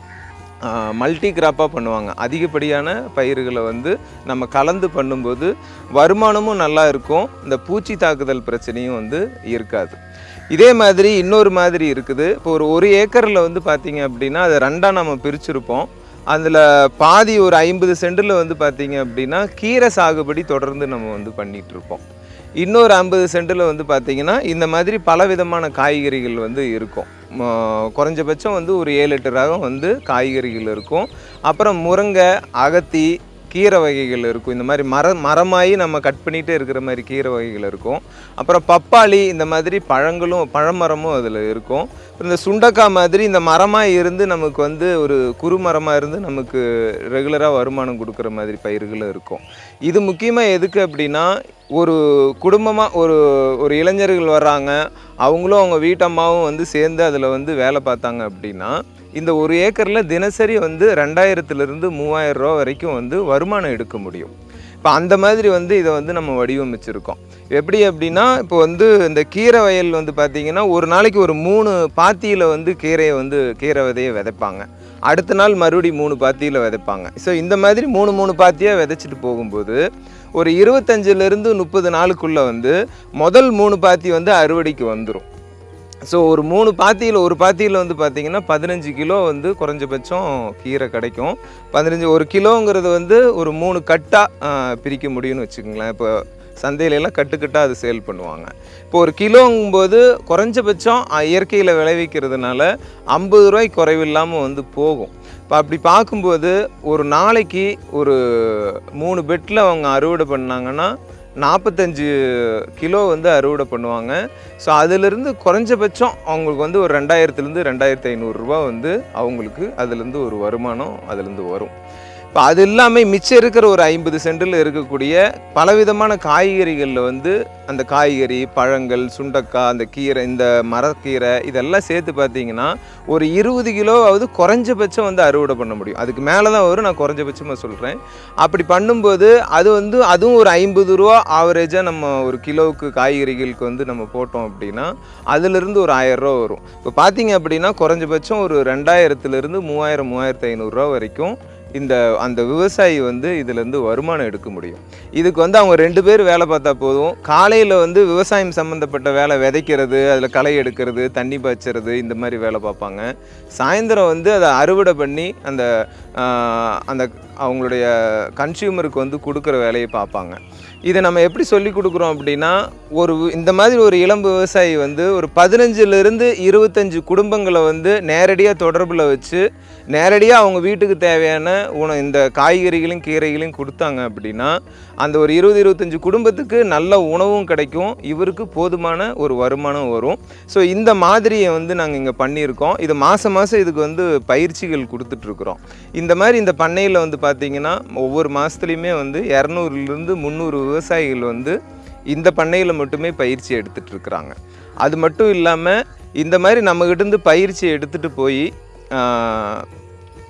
மல்டி கிராப்பாக பண்ணுவாங்க அதிகப்படியான பயிர்களை வந்து நம்ம கலந்து பண்ணும்போது வருமானமும் நல்லா இருக்கும் இந்த பூச்சி தாக்குதல் பிரச்சனையும் வந்து இருக்காது இதே மாதிரி இன்னொரு மாதிரி இருக்குது இப்போ ஒரு ஒரு ஏக்கரில் வந்து பார்த்தீங்க அப்படின்னா அதை ரெண்டாக நம்ம பிரிச்சிருப்போம் அதில் பாதி ஒரு ஐம்பது சென்டில் வந்து பார்த்தீங்க அப்படின்னா கீரை சாகுபடி தொடர்ந்து நம்ம வந்து பண்ணிகிட்டு இருப்போம் இன்னொரு ஐம்பது சென்டில் வந்து பார்த்தீங்கன்னா இந்த மாதிரி பல விதமான காய்கறிகள் வந்து இருக்கும் ம- குறைஞ்சபட்சம் வந்து ஒரு ஏழு எட்டு ரகம் வந்து காய்கறிகள் இருக்கும் அப்புறம் முருங்கை அகத்தி கீரை வகைகள் இருக்கும் இந்த மாதிரி மர மரமாகி நம்ம கட் பண்ணிகிட்டே இருக்கிற மாதிரி கீரை வகைகள் இருக்கும் அப்புறம் பப்பாளி இந்த மாதிரி பழங்களும் பழமரமும் அதில் இருக்கும் இந்த சுண்டக்காய் மாதிரி இந்த மரமாக இருந்து நமக்கு வந்து ஒரு குறுமரமாக இருந்து நமக்கு ரெகுலராக வருமானம் கொடுக்குற மாதிரி பயிர்களும் இருக்கும் இது முக்கியமாக எதுக்கு அப்படின்னா ஒரு குடும்பமாக ஒரு ஒரு இளைஞர்கள் வர்றாங்க அவங்களும் அவங்க வீட்டம்மாவும் வந்து சேர்ந்து அதில் வந்து வேலை பார்த்தாங்க அப்படின்னா இந்த ஒரு ஏக்கரில் தினசரி வந்து ரெண்டாயிரத்துலேருந்து மூவாயிரம் ரூபா வரைக்கும் வந்து வருமானம் எடுக்க முடியும் இப்போ அந்த மாதிரி வந்து இதை வந்து நம்ம வடிவமைச்சிருக்கோம் எப்படி அப்படின்னா இப்போ வந்து இந்த கீரை வயல் வந்து பார்த்திங்கன்னா ஒரு நாளைக்கு ஒரு மூணு பாத்தியில் வந்து கீரையை வந்து கீரை விதையை விதைப்பாங்க அடுத்த நாள் மறுபடி மூணு பாத்தியில் விதைப்பாங்க ஸோ இந்த மாதிரி மூணு மூணு பாத்தியாக விதைச்சிட்டு போகும்போது ஒரு இருபத்தஞ்சிலேருந்து முப்பது நாளுக்குள்ளே வந்து முதல் மூணு பாத்தி வந்து அறுவடைக்கு வந்துடும் ஸோ ஒரு மூணு பாத்தியில் ஒரு பாத்தியில் வந்து பார்த்தீங்கன்னா பதினஞ்சு கிலோ வந்து குறைஞ்சபட்சம் கீரை கிடைக்கும் பதினஞ்சு ஒரு கிலோங்கிறது வந்து ஒரு மூணு கட்டாக பிரிக்க முடியும்னு வச்சுக்கோங்களேன் இப்போ சந்தையில எல்லாம் கட்டுக்கட்டாக அது சேல் பண்ணுவாங்க இப்போ ஒரு கிலோங்கும்போது குறைஞ்சபட்சம் இயற்கையில் விளைவிக்கிறதுனால ஐம்பது ரூபாய் குறைவில்லாமல் வந்து போகும் இப்போ அப்படி பார்க்கும்போது ஒரு நாளைக்கு ஒரு மூணு பெட்டில் அவங்க அறுவடை பண்ணாங்கன்னா நாற்பத்தஞ்சு கிலோ வந்து அறுவடை பண்ணுவாங்க ஸோ அதிலிருந்து குறைஞ்சபட்சம் அவங்களுக்கு வந்து ஒரு ரெண்டாயிரத்துலேருந்து ரெண்டாயிரத்தி ஐநூறுரூவா வந்து அவங்களுக்கு அதுலேருந்து ஒரு வருமானம் அதுலேருந்து வரும் இப்போ அது இல்லாமல் மிச்சம் இருக்கிற ஒரு ஐம்பது சென்டில் இருக்கக்கூடிய பலவிதமான காய்கறிகளில் வந்து அந்த காய்கறி பழங்கள் சுண்டக்காய் அந்த கீரை இந்த மரக்கீரை இதெல்லாம் சேர்த்து பார்த்தீங்கன்னா ஒரு இருபது கிலோவாவது குறைஞ்சபட்சம் வந்து அறுவடை பண்ண முடியும் அதுக்கு மேலே தான் வரும் நான் குறைஞ்சபட்சமாக சொல்கிறேன் அப்படி பண்ணும்போது அது வந்து அதுவும் ஒரு ஐம்பது ரூபா ஆவரேஜாக நம்ம ஒரு கிலோவுக்கு காய்கறிகளுக்கு வந்து நம்ம போட்டோம் அப்படின்னா அதிலிருந்து ஒரு ஆயிரம் ரூபா வரும் இப்போ பார்த்தீங்க அப்படின்னா குறைஞ்சபட்சம் ஒரு ரெண்டாயிரத்துலேருந்து மூவாயிரம் மூவாயிரத்து ஐநூறுரூவா வரைக்கும் இந்த அந்த விவசாயி வந்து இதுலேருந்து வருமானம் எடுக்க முடியும் இதுக்கு வந்து அவங்க ரெண்டு பேர் வேலை பார்த்தா போதும் காலையில் வந்து விவசாயம் சம்மந்தப்பட்ட வேலை விதைக்கிறது அதில் களை எடுக்கிறது தண்ணி பாய்ச்சறது இந்த மாதிரி வேலை பார்ப்பாங்க சாயந்தரம் வந்து அதை அறுவடை பண்ணி அந்த ஆஹ், அந்த அவங்களுடைய கன்சியூமருக்கு வந்து கொடுக்குற வேலையை பார்ப்பாங்க இதை நம்ம எப்படி சொல்லி கொடுக்குறோம் அப்படின்னா ஒரு வி- இந்த மாதிரி ஒரு இளம் விவசாயி வந்து ஒரு பதினஞ்சுலேருந்து இருபத்தஞ்சு குடும்பங்களை வந்து நேரடியாக தொடர்பில் வச்சு நேரடியாக அவங்க வீட்டுக்கு தேவையான உணவு இந்த காய்கறிகளையும் கீரைகளையும் கொடுத்தாங்க அப்படின்னா அந்த ஒரு இருபது இருபத்தஞ்சு குடும்பத்துக்கு நல்ல உணவும் கிடைக்கும் இவருக்கு போதுமான ஒரு வருமானம் வரும் ஸோ இந்த மாதிரியை வந்து நாங்கள் இங்கே பண்ணியிருக்கோம் இது மாதம் மாதம் இதுக்கு வந்து பயிற்சிகள் கொடுத்துட்ருக்குறோம் இந்த மாதிரி இந்த பண்ணையில் வந்து பார்த்திங்கன்னா ஒவ்வொரு மாதத்துலேயுமே வந்து இரநூறுலேருந்து முந்நூறு விவசாயிகள் வந்து இந்த பண்ணையில் மட்டுமே பயிற்சி எடுத்துகிட்டு இருக்கிறாங்க அது மட்டும் இல்லாமல் இந்த மாதிரி நம்மகிட்டேருந்து பயிற்சி எடுத்துகிட்டு போய்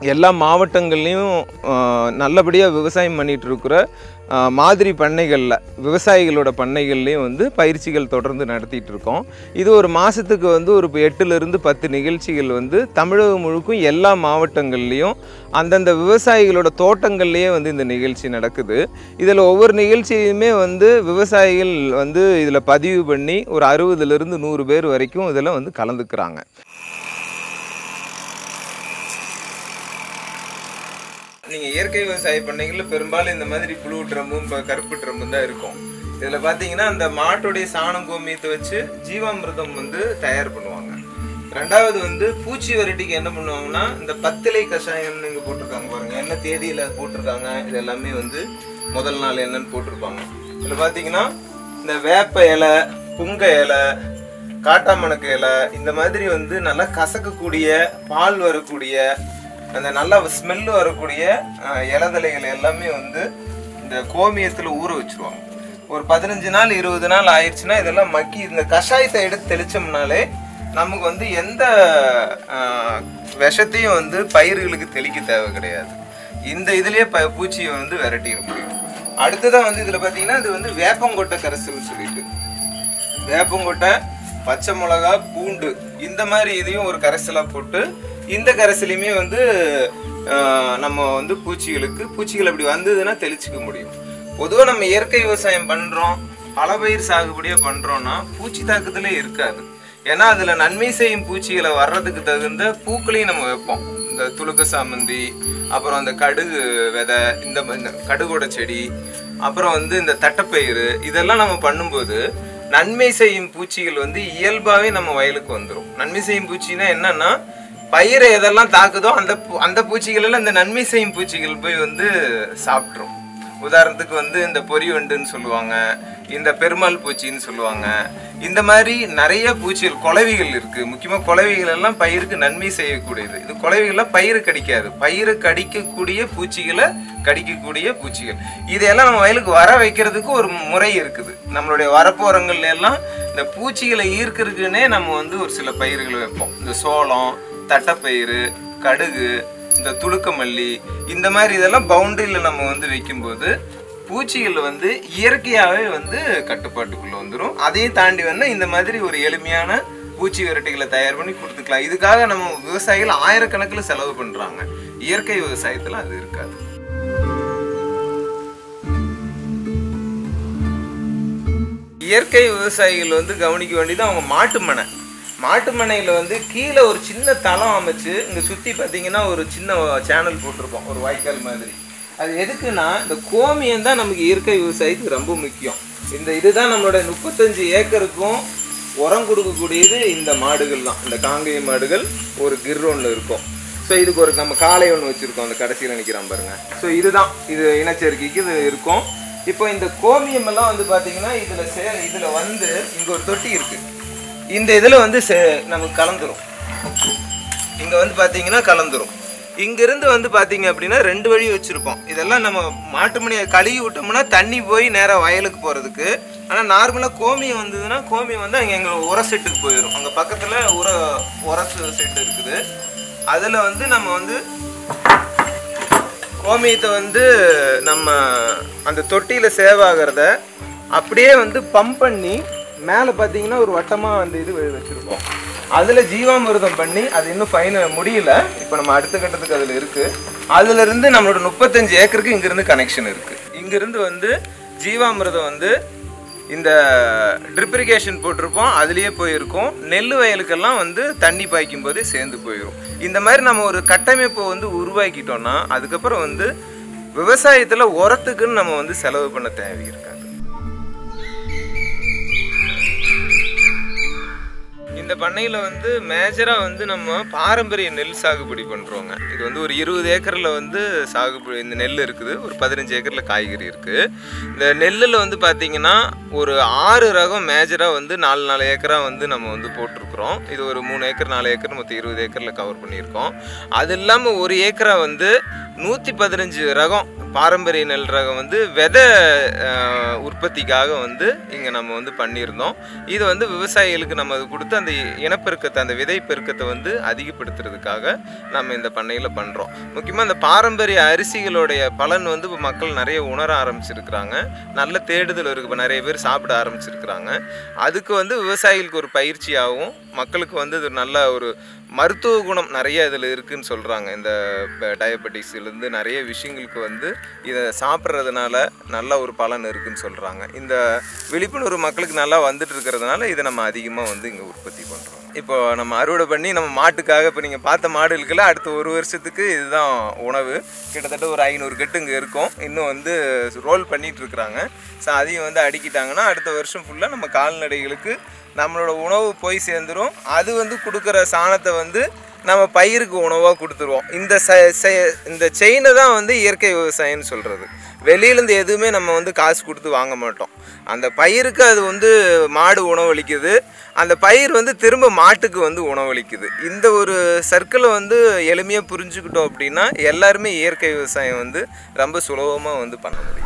எல்லா மாவட்டங்கள்லேயும் நல்லபடியாக விவசாயம் பண்ணிட்டு இருக்கிற ஆஹ், மாதிரி பண்ணைகளில் விவசாயிகளோட பண்ணைகள்லேயும் வந்து பயிற்சிகள் தொடர்ந்து நடத்திட்டு இருக்கோம் இது ஒரு மாதத்துக்கு வந்து ஒரு எட்டுலேருந்து பத்து நிகழ்ச்சிகள் வந்து தமிழகம் முழுக்கும் எல்லா மாவட்டங்கள்லேயும் அந்தந்த விவசாயிகளோட தோட்டங்கள்லேயே வந்து இந்த நிகழ்ச்சி நடக்குது இதில் ஒவ்வொரு நிகழ்ச்சியுமே வந்து விவசாயிகள் வந்து இதில் பதிவு பண்ணி ஒரு அறுபதுலேருந்து நூறு பேர் வரைக்கும் இதில் வந்து கலந்துக்கிறாங்க நீங்கள் இயற்கை விவசாய பண்ணைகளில் பெரும்பாலும் இந்த மாதிரி புழு ட்ரம்பும் இப்போ கருப்பு ட்ரம்பும் தான் இருக்கும் இதில் பார்த்தீங்கன்னா அந்த மாட்டுடைய சாணம் கோமியத்தை வச்சு ஜீவாமிர்தம் வந்து தயார் பண்ணுவாங்க ரெண்டாவது வந்து பூச்சி வெரைட்டிக்கு என்ன பண்ணுவாங்கன்னா இந்த பத்திலை கஷாயம்னு இங்கே போட்டிருக்காங்க பாருங்க என்ன தேதியில் போட்டிருக்காங்க இது எல்லாமே வந்து முதல் நாள் என்னன்னு போட்டிருப்பாங்க இதில் பார்த்தீங்கன்னா இந்த வேப்ப இலை புங்க இலை காட்டாமணக்கு இலை இந்த மாதிரி வந்து நல்லா கசக்கக்கூடிய பால் வரக்கூடிய அந்த நல்லா ஸ்மெல்லு வரக்கூடிய அஹ், இலதலைகள் எல்லாமே வந்து இந்த கோமியத்தில் ஊற வச்சிருவாங்க ஒரு பதினஞ்சு நாள் இருபது நாள் ஆயிடுச்சுன்னா இதெல்லாம் மக்கி இந்த கஷாயத்தை எடுத்து தெளிச்சோம்னாலே நமக்கு வந்து எந்த அஹ், விஷத்தையும் வந்து பயிர்களுக்கு தெளிக்க தேவை கிடையாது இந்த இதுலயே ப பூச்சியை வந்து விரட்டிட முடியும் அடுத்ததான் வந்து இதில் பார்த்தீங்கன்னா இது வந்து வேப்பங்கொட்டை கரைசல்னு சொல்லிட்டு வேப்பங்கொட்டை பச்சை மிளகா பூண்டு இந்த மாதிரி இதையும் ஒரு கரைசலாக போட்டு இந்த கரைசலையுமே வந்து ஆஹ், நம்ம வந்து பூச்சிகளுக்கு பூச்சிகள் அப்படி வந்ததுன்னா தெளிச்சுக்க முடியும் பொதுவாக நம்ம இயற்கை விவசாயம் பண்ணுறோம் பலபயிர் சாகுபடியாக பண்ணுறோன்னா பூச்சி தாக்குதலே இருக்காது ஏன்னா அதில் நன்மை செய்யும் பூச்சிகளை வர்றதுக்கு தகுந்த பூக்களையும் நம்ம வைப்போம் இந்த துளுக்க சாமந்தி அப்புறம் அந்த கடுகு விதை இந்த ம- இந்த கடுகோட செடி அப்புறம் வந்து இந்த தட்டைப்பயிறு இதெல்லாம் நம்ம பண்ணும்போது நன்மை செய்யும் பூச்சிகள் வந்து இயல்பாகவே நம்ம வயலுக்கு வந்துடும் நன்மை செய்யும் பூச்சின்னா என்னன்னா பயிரை எதெல்லாம் தாக்குதோ அந்த பூ- அந்த பூச்சிகள் எல்லாம் இந்த நன்மை செய்யும் பூச்சிகள் போய் வந்து சாப்பிட்ரும் உதாரணத்துக்கு வந்து இந்த பொறி வண்டுன்னு சொல்லுவாங்க இந்த பெருமாள் பூச்சின்னு சொல்லுவாங்க இந்த மாதிரி நிறைய பூச்சிகள் குளவிகள் இருக்கு முக்கியமா குளவிகள் எல்லாம் பயிருக்கு நன்மை செய்யக்கூடியது இது குளவிகள்லாம் பயிரு கடிக்காது பயிரை கடிக்கக்கூடிய பூச்சிகளை கடிக்கக்கூடிய பூச்சிகள் இதையெல்லாம் நம்ம வயலுக்கு வர வைக்கிறதுக்கு ஒரு முறை இருக்குது நம்மளுடைய வரப்போரங்கள்ல எல்லாம் இந்த பூச்சிகளை ஈர்க்கிறதுக்குன்னே நம்ம வந்து ஒரு சில பயிர்களை வைப்போம் இந்த சோளம் தட்டைப்பயிறு கடுகு இந்த துளுக்க மல்லி இந்த மாதிரி இதெல்லாம் பவுண்டரியில் நம்ம வந்து வைக்கும்போது பூச்சிகள் வந்து இயற்கையாகவே வந்து கட்டுப்பாட்டுக்குள்ளே வந்துடும் அதையும் தாண்டி வந்து இந்த மாதிரி ஒரு எளிமையான பூச்சி விரட்டிகளை தயார் பண்ணி கொடுத்துக்கலாம் இதுக்காக நம்ம விவசாயிகள் ஆயிரக்கணக்கில் செலவு பண்ணுறாங்க இயற்கை விவசாயத்தில் அது இருக்காது இயற்கை விவசாயிகள் வந்து கவனிக்க வேண்டியது அவங்க மாட்டு மனை மாட்டு மனையில் வந்து கீழே ஒரு சின்ன தளம் அமைச்சு இங்கே சுற்றி பார்த்தீங்கன்னா ஒரு சின்ன சேனல் போட்டிருப்போம் ஒரு வாய்க்கால் மாதிரி அது எதுக்குன்னா இந்த கோமியம் தான் நமக்கு இயற்கை விவசாயத்துக்கு ரொம்ப முக்கியம் இந்த இதுதான் நம்மளோட முப்பத்தஞ்சு ஏக்கருக்கும் உரம் கொடுக்கக்கூடியது இந்த மாடுகள் தான் இந்த காங்கேய மாடுகள் ஒரு கிர் ஒன்று இருக்கும் ஸோ இதுக்கு ஒரு நம்ம காளை ஒன்று வச்சுருக்கோம் அந்த கடைசியில் நிற்கிறான் பாருங்க ஸோ இதுதான் இது இனச்சேர்க்கைக்கு இது இருக்கும் இப்போ இந்த கோமியம் எல்லாம் வந்து பார்த்தீங்கன்னா இதில் சே இதில் வந்து இங்கே ஒரு தொட்டி இருக்குது இந்த இதில் வந்து சே நமக்கு கலந்துரும் இங்கே வந்து பார்த்தீங்கன்னா கலந்துரும் இங்கேருந்து வந்து பார்த்தீங்க அப்படின்னா ரெண்டு வழி வச்சுருப்போம் இதெல்லாம் நம்ம மாட்டு மணியை கழுவி விட்டோம்னா தண்ணி போய் நேராக வயலுக்கு போகிறதுக்கு ஆனால் நார்மலாக கோமியம் வந்ததுன்னா கோமியம் வந்து அங்கே எங்கள் உர செட்டுக்கு போயிடும் அங்கே பக்கத்தில் உர உர செட்டு இருக்குது அதில் வந்து நம்ம வந்து கோமியத்தை வந்து நம்ம அந்த தொட்டியில் சேவ் ஆகிறத அப்படியே வந்து பம்ப் பண்ணி மேலே பார்த்தீங்கன்னா ஒரு வட்டமாக அந்த இது வெ- வச்சிருப்போம் அதில் ஜீவாமிர்தம் பண்ணி அது இன்னும் ஃபைன முடியல இப்போ நம்ம அடுத்த கட்டத்துக்கு அதில் இருக்குது அதுலேருந்து நம்மளோட முப்பத்தஞ்சு ஏக்கருக்கு இங்கேருந்து கனெக்ஷன் இருக்குது இங்கேருந்து வந்து ஜீவாமிர்தம் வந்து இந்த ட்ரிப் இரிகேஷன் போட்டிருப்போம் அதுலேயே போயிருக்கும் நெல் வயலுக்கெல்லாம் வந்து தண்ணி பாய்க்கும் போதே சேர்ந்து போயிடும் இந்த மாதிரி நம்ம ஒரு கட்டமைப்பை வந்து உருவாக்கிட்டோம்னா அதுக்கப்புறம் வந்து விவசாயத்தில் உரத்துக்குன்னு நம்ம வந்து செலவு பண்ண தேவை இருக்காது இந்த பண்ணையில் வந்து மேஜராக வந்து நம்ம பாரம்பரிய நெல் சாகுபடி பண்ணுறோங்க இது வந்து ஒரு இருபது ஏக்கரில் வந்து சாகுபடி இந்த நெல் இருக்குது ஒரு பதினஞ்சு ஏக்கரில் காய்கறி இருக்குது இந்த நெல்லில் வந்து பார்த்திங்கன்னா ஒரு ஆறு ரகம் மேஜராக வந்து நாலு நாலு ஏக்கரா வந்து நம்ம வந்து போட்டிருக்கோம் கொடுக்குறோம் இது ஒரு மூணு ஏக்கர் நாலு ஏக்கர் மொத்தம் இருபது ஏக்கரில் கவர் பண்ணியிருக்கோம் அது இல்லாமல் ஒரு ஏக்கரை வந்து நூற்றி பதினஞ்சு ரகம் பாரம்பரிய நெல் ரகம் வந்து விதை அஹ், உற்பத்திக்காக வந்து இங்கே நம்ம வந்து பண்ணியிருந்தோம் இது வந்து விவசாயிகளுக்கு நம்ம அது கொடுத்து அந்த இனப்பெருக்கத்தை அந்த விதை பெருக்கத்தை வந்து அதிகப்படுத்துறதுக்காக நம்ம இந்த பண்ணையில் பண்ணுறோம் முக்கியமாக இந்த பாரம்பரிய அரிசிகளுடைய பலன் வந்து இப்போ மக்கள் நிறைய உணர ஆரம்பிச்சிருக்கிறாங்க நல்ல தேடுதல் இருக்குது இப்போ நிறைய பேர் சாப்பிட ஆரம்பிச்சிருக்கிறாங்க அதுக்கு வந்து விவசாயிகளுக்கு ஒரு பயிற்சியாகவும் மக்களுக்கு வந்து இது நல்ல ஒரு மருத்துவ குணம் நிறைய இதில் இருக்குன்னு சொல்கிறாங்க இந்த டயபெட்டிஸ்லேருந்து நிறைய விஷயங்களுக்கு வந்து இதை சாப்பிட்றதுனால நல்ல ஒரு பலன் இருக்குன்னு சொல்கிறாங்க இந்த விழிப்புணர்வு மக்களுக்கு நல்லா வந்துட்டு இருக்கிறதுனால இதை நம்ம அதிகமாக வந்து இங்கே உற்பத்தி பண்ணுறோம் இப்போ நம்ம அறுவடை பண்ணி நம்ம மாட்டுக்காக இப்போ நீங்கள் பார்த்த மாடு இருக்குல்ல அடுத்த ஒரு வருஷத்துக்கு இதுதான் உணவு கிட்டத்தட்ட ஒரு ஐநூறு கட்டு இங்கே இருக்கும் இன்னும் வந்து ரோல் பண்ணிட்டு இருக்கிறாங்க ஸோ அதையும் வந்து அடிக்கிட்டாங்கன்னா அடுத்த வருஷம் ஃபுல்லாக நம்ம கால்நடைகளுக்கு நம்மளோட உணவு போய் சேர்ந்துரும் அது வந்து கொடுக்குற சாணத்தை வந்து நம்ம பயிருக்கு உணவாக கொடுத்துருவோம் இந்த ச செ- இந்த செயினை தான் வந்து இயற்கை விவசாயம்னு சொல்கிறது வெளியிலேருந்து எதுவுமே நம்ம வந்து காசு கொடுத்து வாங்க மாட்டோம் அந்த பயிருக்கு அது வந்து மாடு உணவளிக்குது அந்த பயிர் வந்து திரும்ப மாட்டுக்கு வந்து உணவளிக்குது இந்த ஒரு சர்க்கிளை வந்து எளிமையாக புரிஞ்சுக்கிட்டோம் அப்படின்னா எல்லாருமே இயற்கை விவசாயம் வந்து ரொம்ப சுலபமாக வந்து பண்ண முடியும்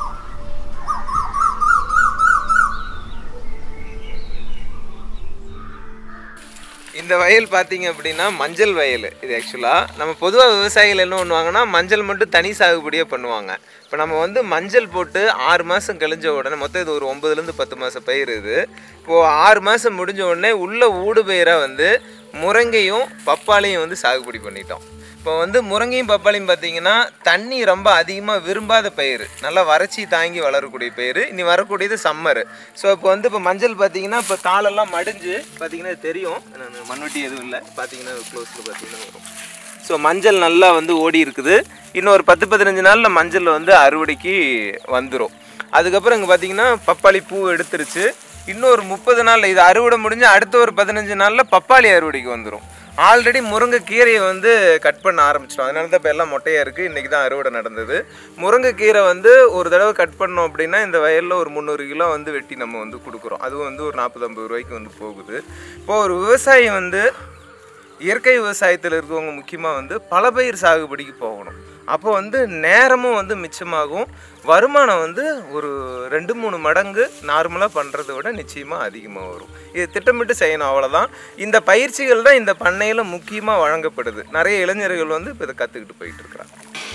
இந்த வயல் பார்த்தீங்க அப்படின்னா மஞ்சள் வயல் இது ஆக்சுவலாக நம்ம பொதுவாக விவசாயிகள் என்ன பண்ணுவாங்கன்னா மஞ்சள் மட்டும் தனி சாகுபடியாக பண்ணுவாங்க இப்போ நம்ம வந்து மஞ்சள் போட்டு ஆறு மாதம் கழிஞ்ச உடனே மொத்தம் இது ஒரு ஒம்பதுலேருந்து பத்து மாதம் பயிர் இது இப்போது ஆறு மாதம் முடிஞ்ச உடனே உள்ள ஊடு பயிராக வந்து முருங்கையும் பப்பாளியும் வந்து சாகுபடி பண்ணிட்டோம் இப்போ வந்து முருங்கையும் பப்பாளியும் பார்த்தீங்கன்னா தண்ணி ரொம்ப அதிகமாக விரும்பாத பயிர் நல்லா வறட்சி தாங்கி வளரக்கூடிய பயிர் இனி வரக்கூடியது சம்மர் ஸோ இப்போ வந்து இப்போ மஞ்சள் பார்த்தீங்கன்னா இப்போ தாளெல்லாம் மடிஞ்சு பார்த்தீங்கன்னா இது தெரியும் நான் மண்வெட்டி எதுவும் இல்லை பார்த்தீங்கன்னா க்ளோஸில் பார்த்தீங்கன்னா வரும் ஸோ மஞ்சள் நல்லா வந்து ஓடி இருக்குது இன்னும் ஒரு பத்து பதினஞ்சு நாளில் மஞ்சள் வந்து அறுவடைக்கு வந்துடும் அதுக்கப்புறம் இங்கே பார்த்தீங்கன்னா பப்பாளி பூ எடுத்துருச்சு இன்னும் ஒரு முப்பது நாளில் இது அறுவடை முடிஞ்சு அடுத்த ஒரு பதினஞ்சு நாளில் பப்பாளி அறுவடைக்கு வந்துடும் ஆல்ரெடி முருங்கை கீரையை வந்து கட் பண்ண ஆரம்பிச்சிட்டோம் அதனால தான் இப்போ எல்லாம் மொட்டையாக இருக்குது இன்றைக்கி தான் அறுவடை நடந்தது முருங்கைக்கீரை வந்து ஒரு தடவை கட் பண்ணோம் அப்படின்னா இந்த வயலில் ஒரு முந்நூறு கிலோ வந்து வெட்டி நம்ம வந்து கொடுக்குறோம் அதுவும் வந்து ஒரு நாற்பது ஐம்பது ரூபாய்க்கு வந்து போகுது இப்போது ஒரு விவசாயி வந்து இயற்கை விவசாயத்தில் இருக்கவங்க முக்கியமாக வந்து பல பயிர் சாகுபடிக்கு போகணும் அப்போ வந்து நேரமும் வந்து மிச்சமாகும் வருமானம் வந்து ஒரு ரெண்டு மூணு மடங்கு நார்மலாக பண்ணுறதை விட நிச்சயமாக அதிகமாக வரும் இது திட்டமிட்டு செய்யணும் அவ்வளோதான் இந்த பயிற்சிகள் தான் இந்த பண்ணையில் முக்கியமாக வழங்கப்படுது நிறைய இளைஞர்கள் வந்து இப்போ இதை கற்றுக்கிட்டு போயிட்டு இருக்கிறாங்க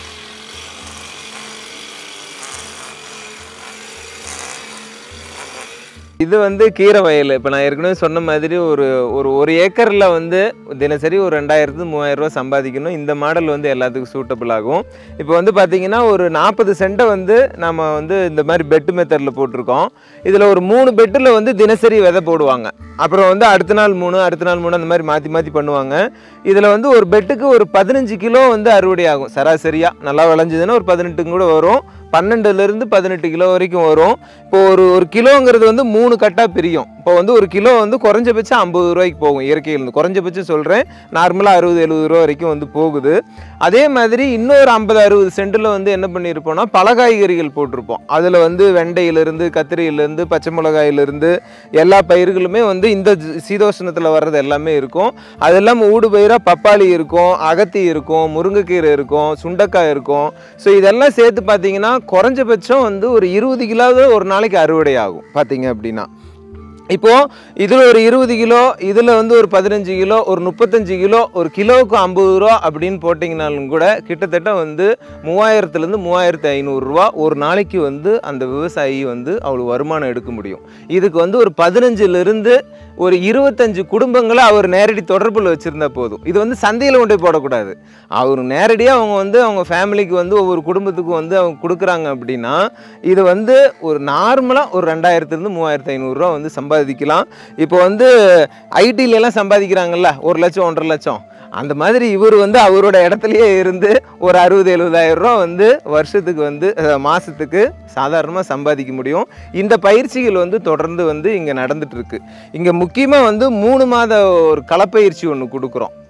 இது வந்து கீரை வயல் இப்போ நான் ஏற்கனவே சொன்ன மாதிரி ஒரு ஒரு ஒரு ஏக்கரில் வந்து தினசரி ஒரு ரெண்டாயிரத்து மூவாயிரம் ரூபா சம்பாதிக்கணும் இந்த மாடல் வந்து எல்லாத்துக்கும் சூட்டபிள் ஆகும் இப்போ வந்து பார்த்தீங்கன்னா ஒரு நாற்பது சென்ட்டை வந்து நம்ம வந்து இந்த மாதிரி பெட்டு மெத்தடில் போட்டிருக்கோம் இதில் ஒரு மூணு பெட்டில் வந்து தினசரி விதை போடுவாங்க அப்புறம் வந்து அடுத்த நாள் மூணு அடுத்த நாள் மூணு அந்த மாதிரி மாற்றி மாற்றி பண்ணுவாங்க இதில் வந்து ஒரு பெட்டுக்கு ஒரு பதினஞ்சு கிலோ வந்து அறுவடை ஆகும் சராசரியாக நல்லா விளைஞ்சதுன்னா ஒரு பதினெட்டு கூட வரும் பன்னெண்டுலேருந்து பதினெட்டு கிலோ வரைக்கும் வரும் இப்போ ஒரு ஒரு கிலோங்கிறது வந்து மூணு கட்டாக பிரியும் இப்போ வந்து ஒரு கிலோ வந்து குறைஞ்சபட்சம் ஐம்பது ரூபாய்க்கு போகும் இயற்கையிலேருந்து குறைஞ்சபட்சம் சொல்கிறேன் நார்மலாக அறுபது எழுபது ரூபா வரைக்கும் வந்து போகுது அதே மாதிரி இன்னொரு ஐம்பது அறுபது சென்டில் வந்து என்ன பண்ணியிருப்போம்னா பல காய்கறிகள் போட்டிருப்போம் அதில் வந்து வெண்டையிலிருந்து கத்திரியிலேருந்து பச்சை மிளகாயிலிருந்து எல்லா பயிர்களுமே வந்து இந்த ஜ- சீதோஷ்ணத்தில் வர்றது எல்லாமே இருக்கும் அது இல்லாமல் ஊடு பயிராக பப்பாளி இருக்கும் அகத்தி இருக்கும் முருங்கைக்கீரை இருக்கும் சுண்டைக்காய் இருக்கும் ஸோ இதெல்லாம் சேர்த்து பார்த்தீங்கன்னா குறைஞ்சபட்சம் வந்து ஒரு இருபது கிலோவது ஒரு நாளைக்கு அறுவடை ஆகும் பார்த்தீங்க அப்படின்னா இப்போது இதில் ஒரு இருபது கிலோ இதில் வந்து ஒரு பதினஞ்சு கிலோ ஒரு முப்பத்தஞ்சு கிலோ ஒரு கிலோவுக்கு ஐம்பது ரூபா அப்படின்னு போட்டிங்கனாலும் கூட கிட்டத்தட்ட வந்து மூவாயிரத்துலேருந்து மூவாயிரத்து ஐநூறுரூவா ஒரு நாளைக்கு வந்து அந்த விவசாயி வந்து அவ்வளோ வருமானம் எடுக்க முடியும் இதுக்கு வந்து ஒரு பதினஞ்சுலேருந்து ஒரு இருபத்தஞ்சு குடும்பங்களை அவர் நேரடி தொடர்பில் வச்சுருந்தா போதும் இது வந்து சந்தையில் கொண்டு போய் போடக்கூடாது அவர் நேரடியாக அவங்க வந்து அவங்க ஃபேமிலிக்கு வந்து ஒவ்வொரு குடும்பத்துக்கும் வந்து அவங்க கொடுக்குறாங்க அப்படின்னா இது வந்து ஒரு நார்மலாக ஒரு ரெண்டாயிரத்துலேருந்து மூவாயிரத்து ஐநூறுரூவா வந்து சம்பாதிக்கலாம் இப்போ வந்து ஐடில எல்லாம் சம்பாதிக்கிறாங்கல்ல ஒரு லட்சம் ஒன்றரை லட்சம் அந்த மாதிரி இவர் வந்து அவரோட இடத்துலயே இருந்து ஒரு அறுபது எழுபதாயிரம் ரூபா வந்து வருஷத்துக்கு வந்து அஹ், மாசத்துக்கு சாதாரணமாக சம்பாதிக்க முடியும் இந்த பயிற்சிகள் வந்து தொடர்ந்து வந்து இங்கே நடந்துட்டு இருக்கு இங்கே முக்கியமாக வந்து மூணு மாத ஒரு களப்பயிற்சி ஒன்று கொடுக்குறோம்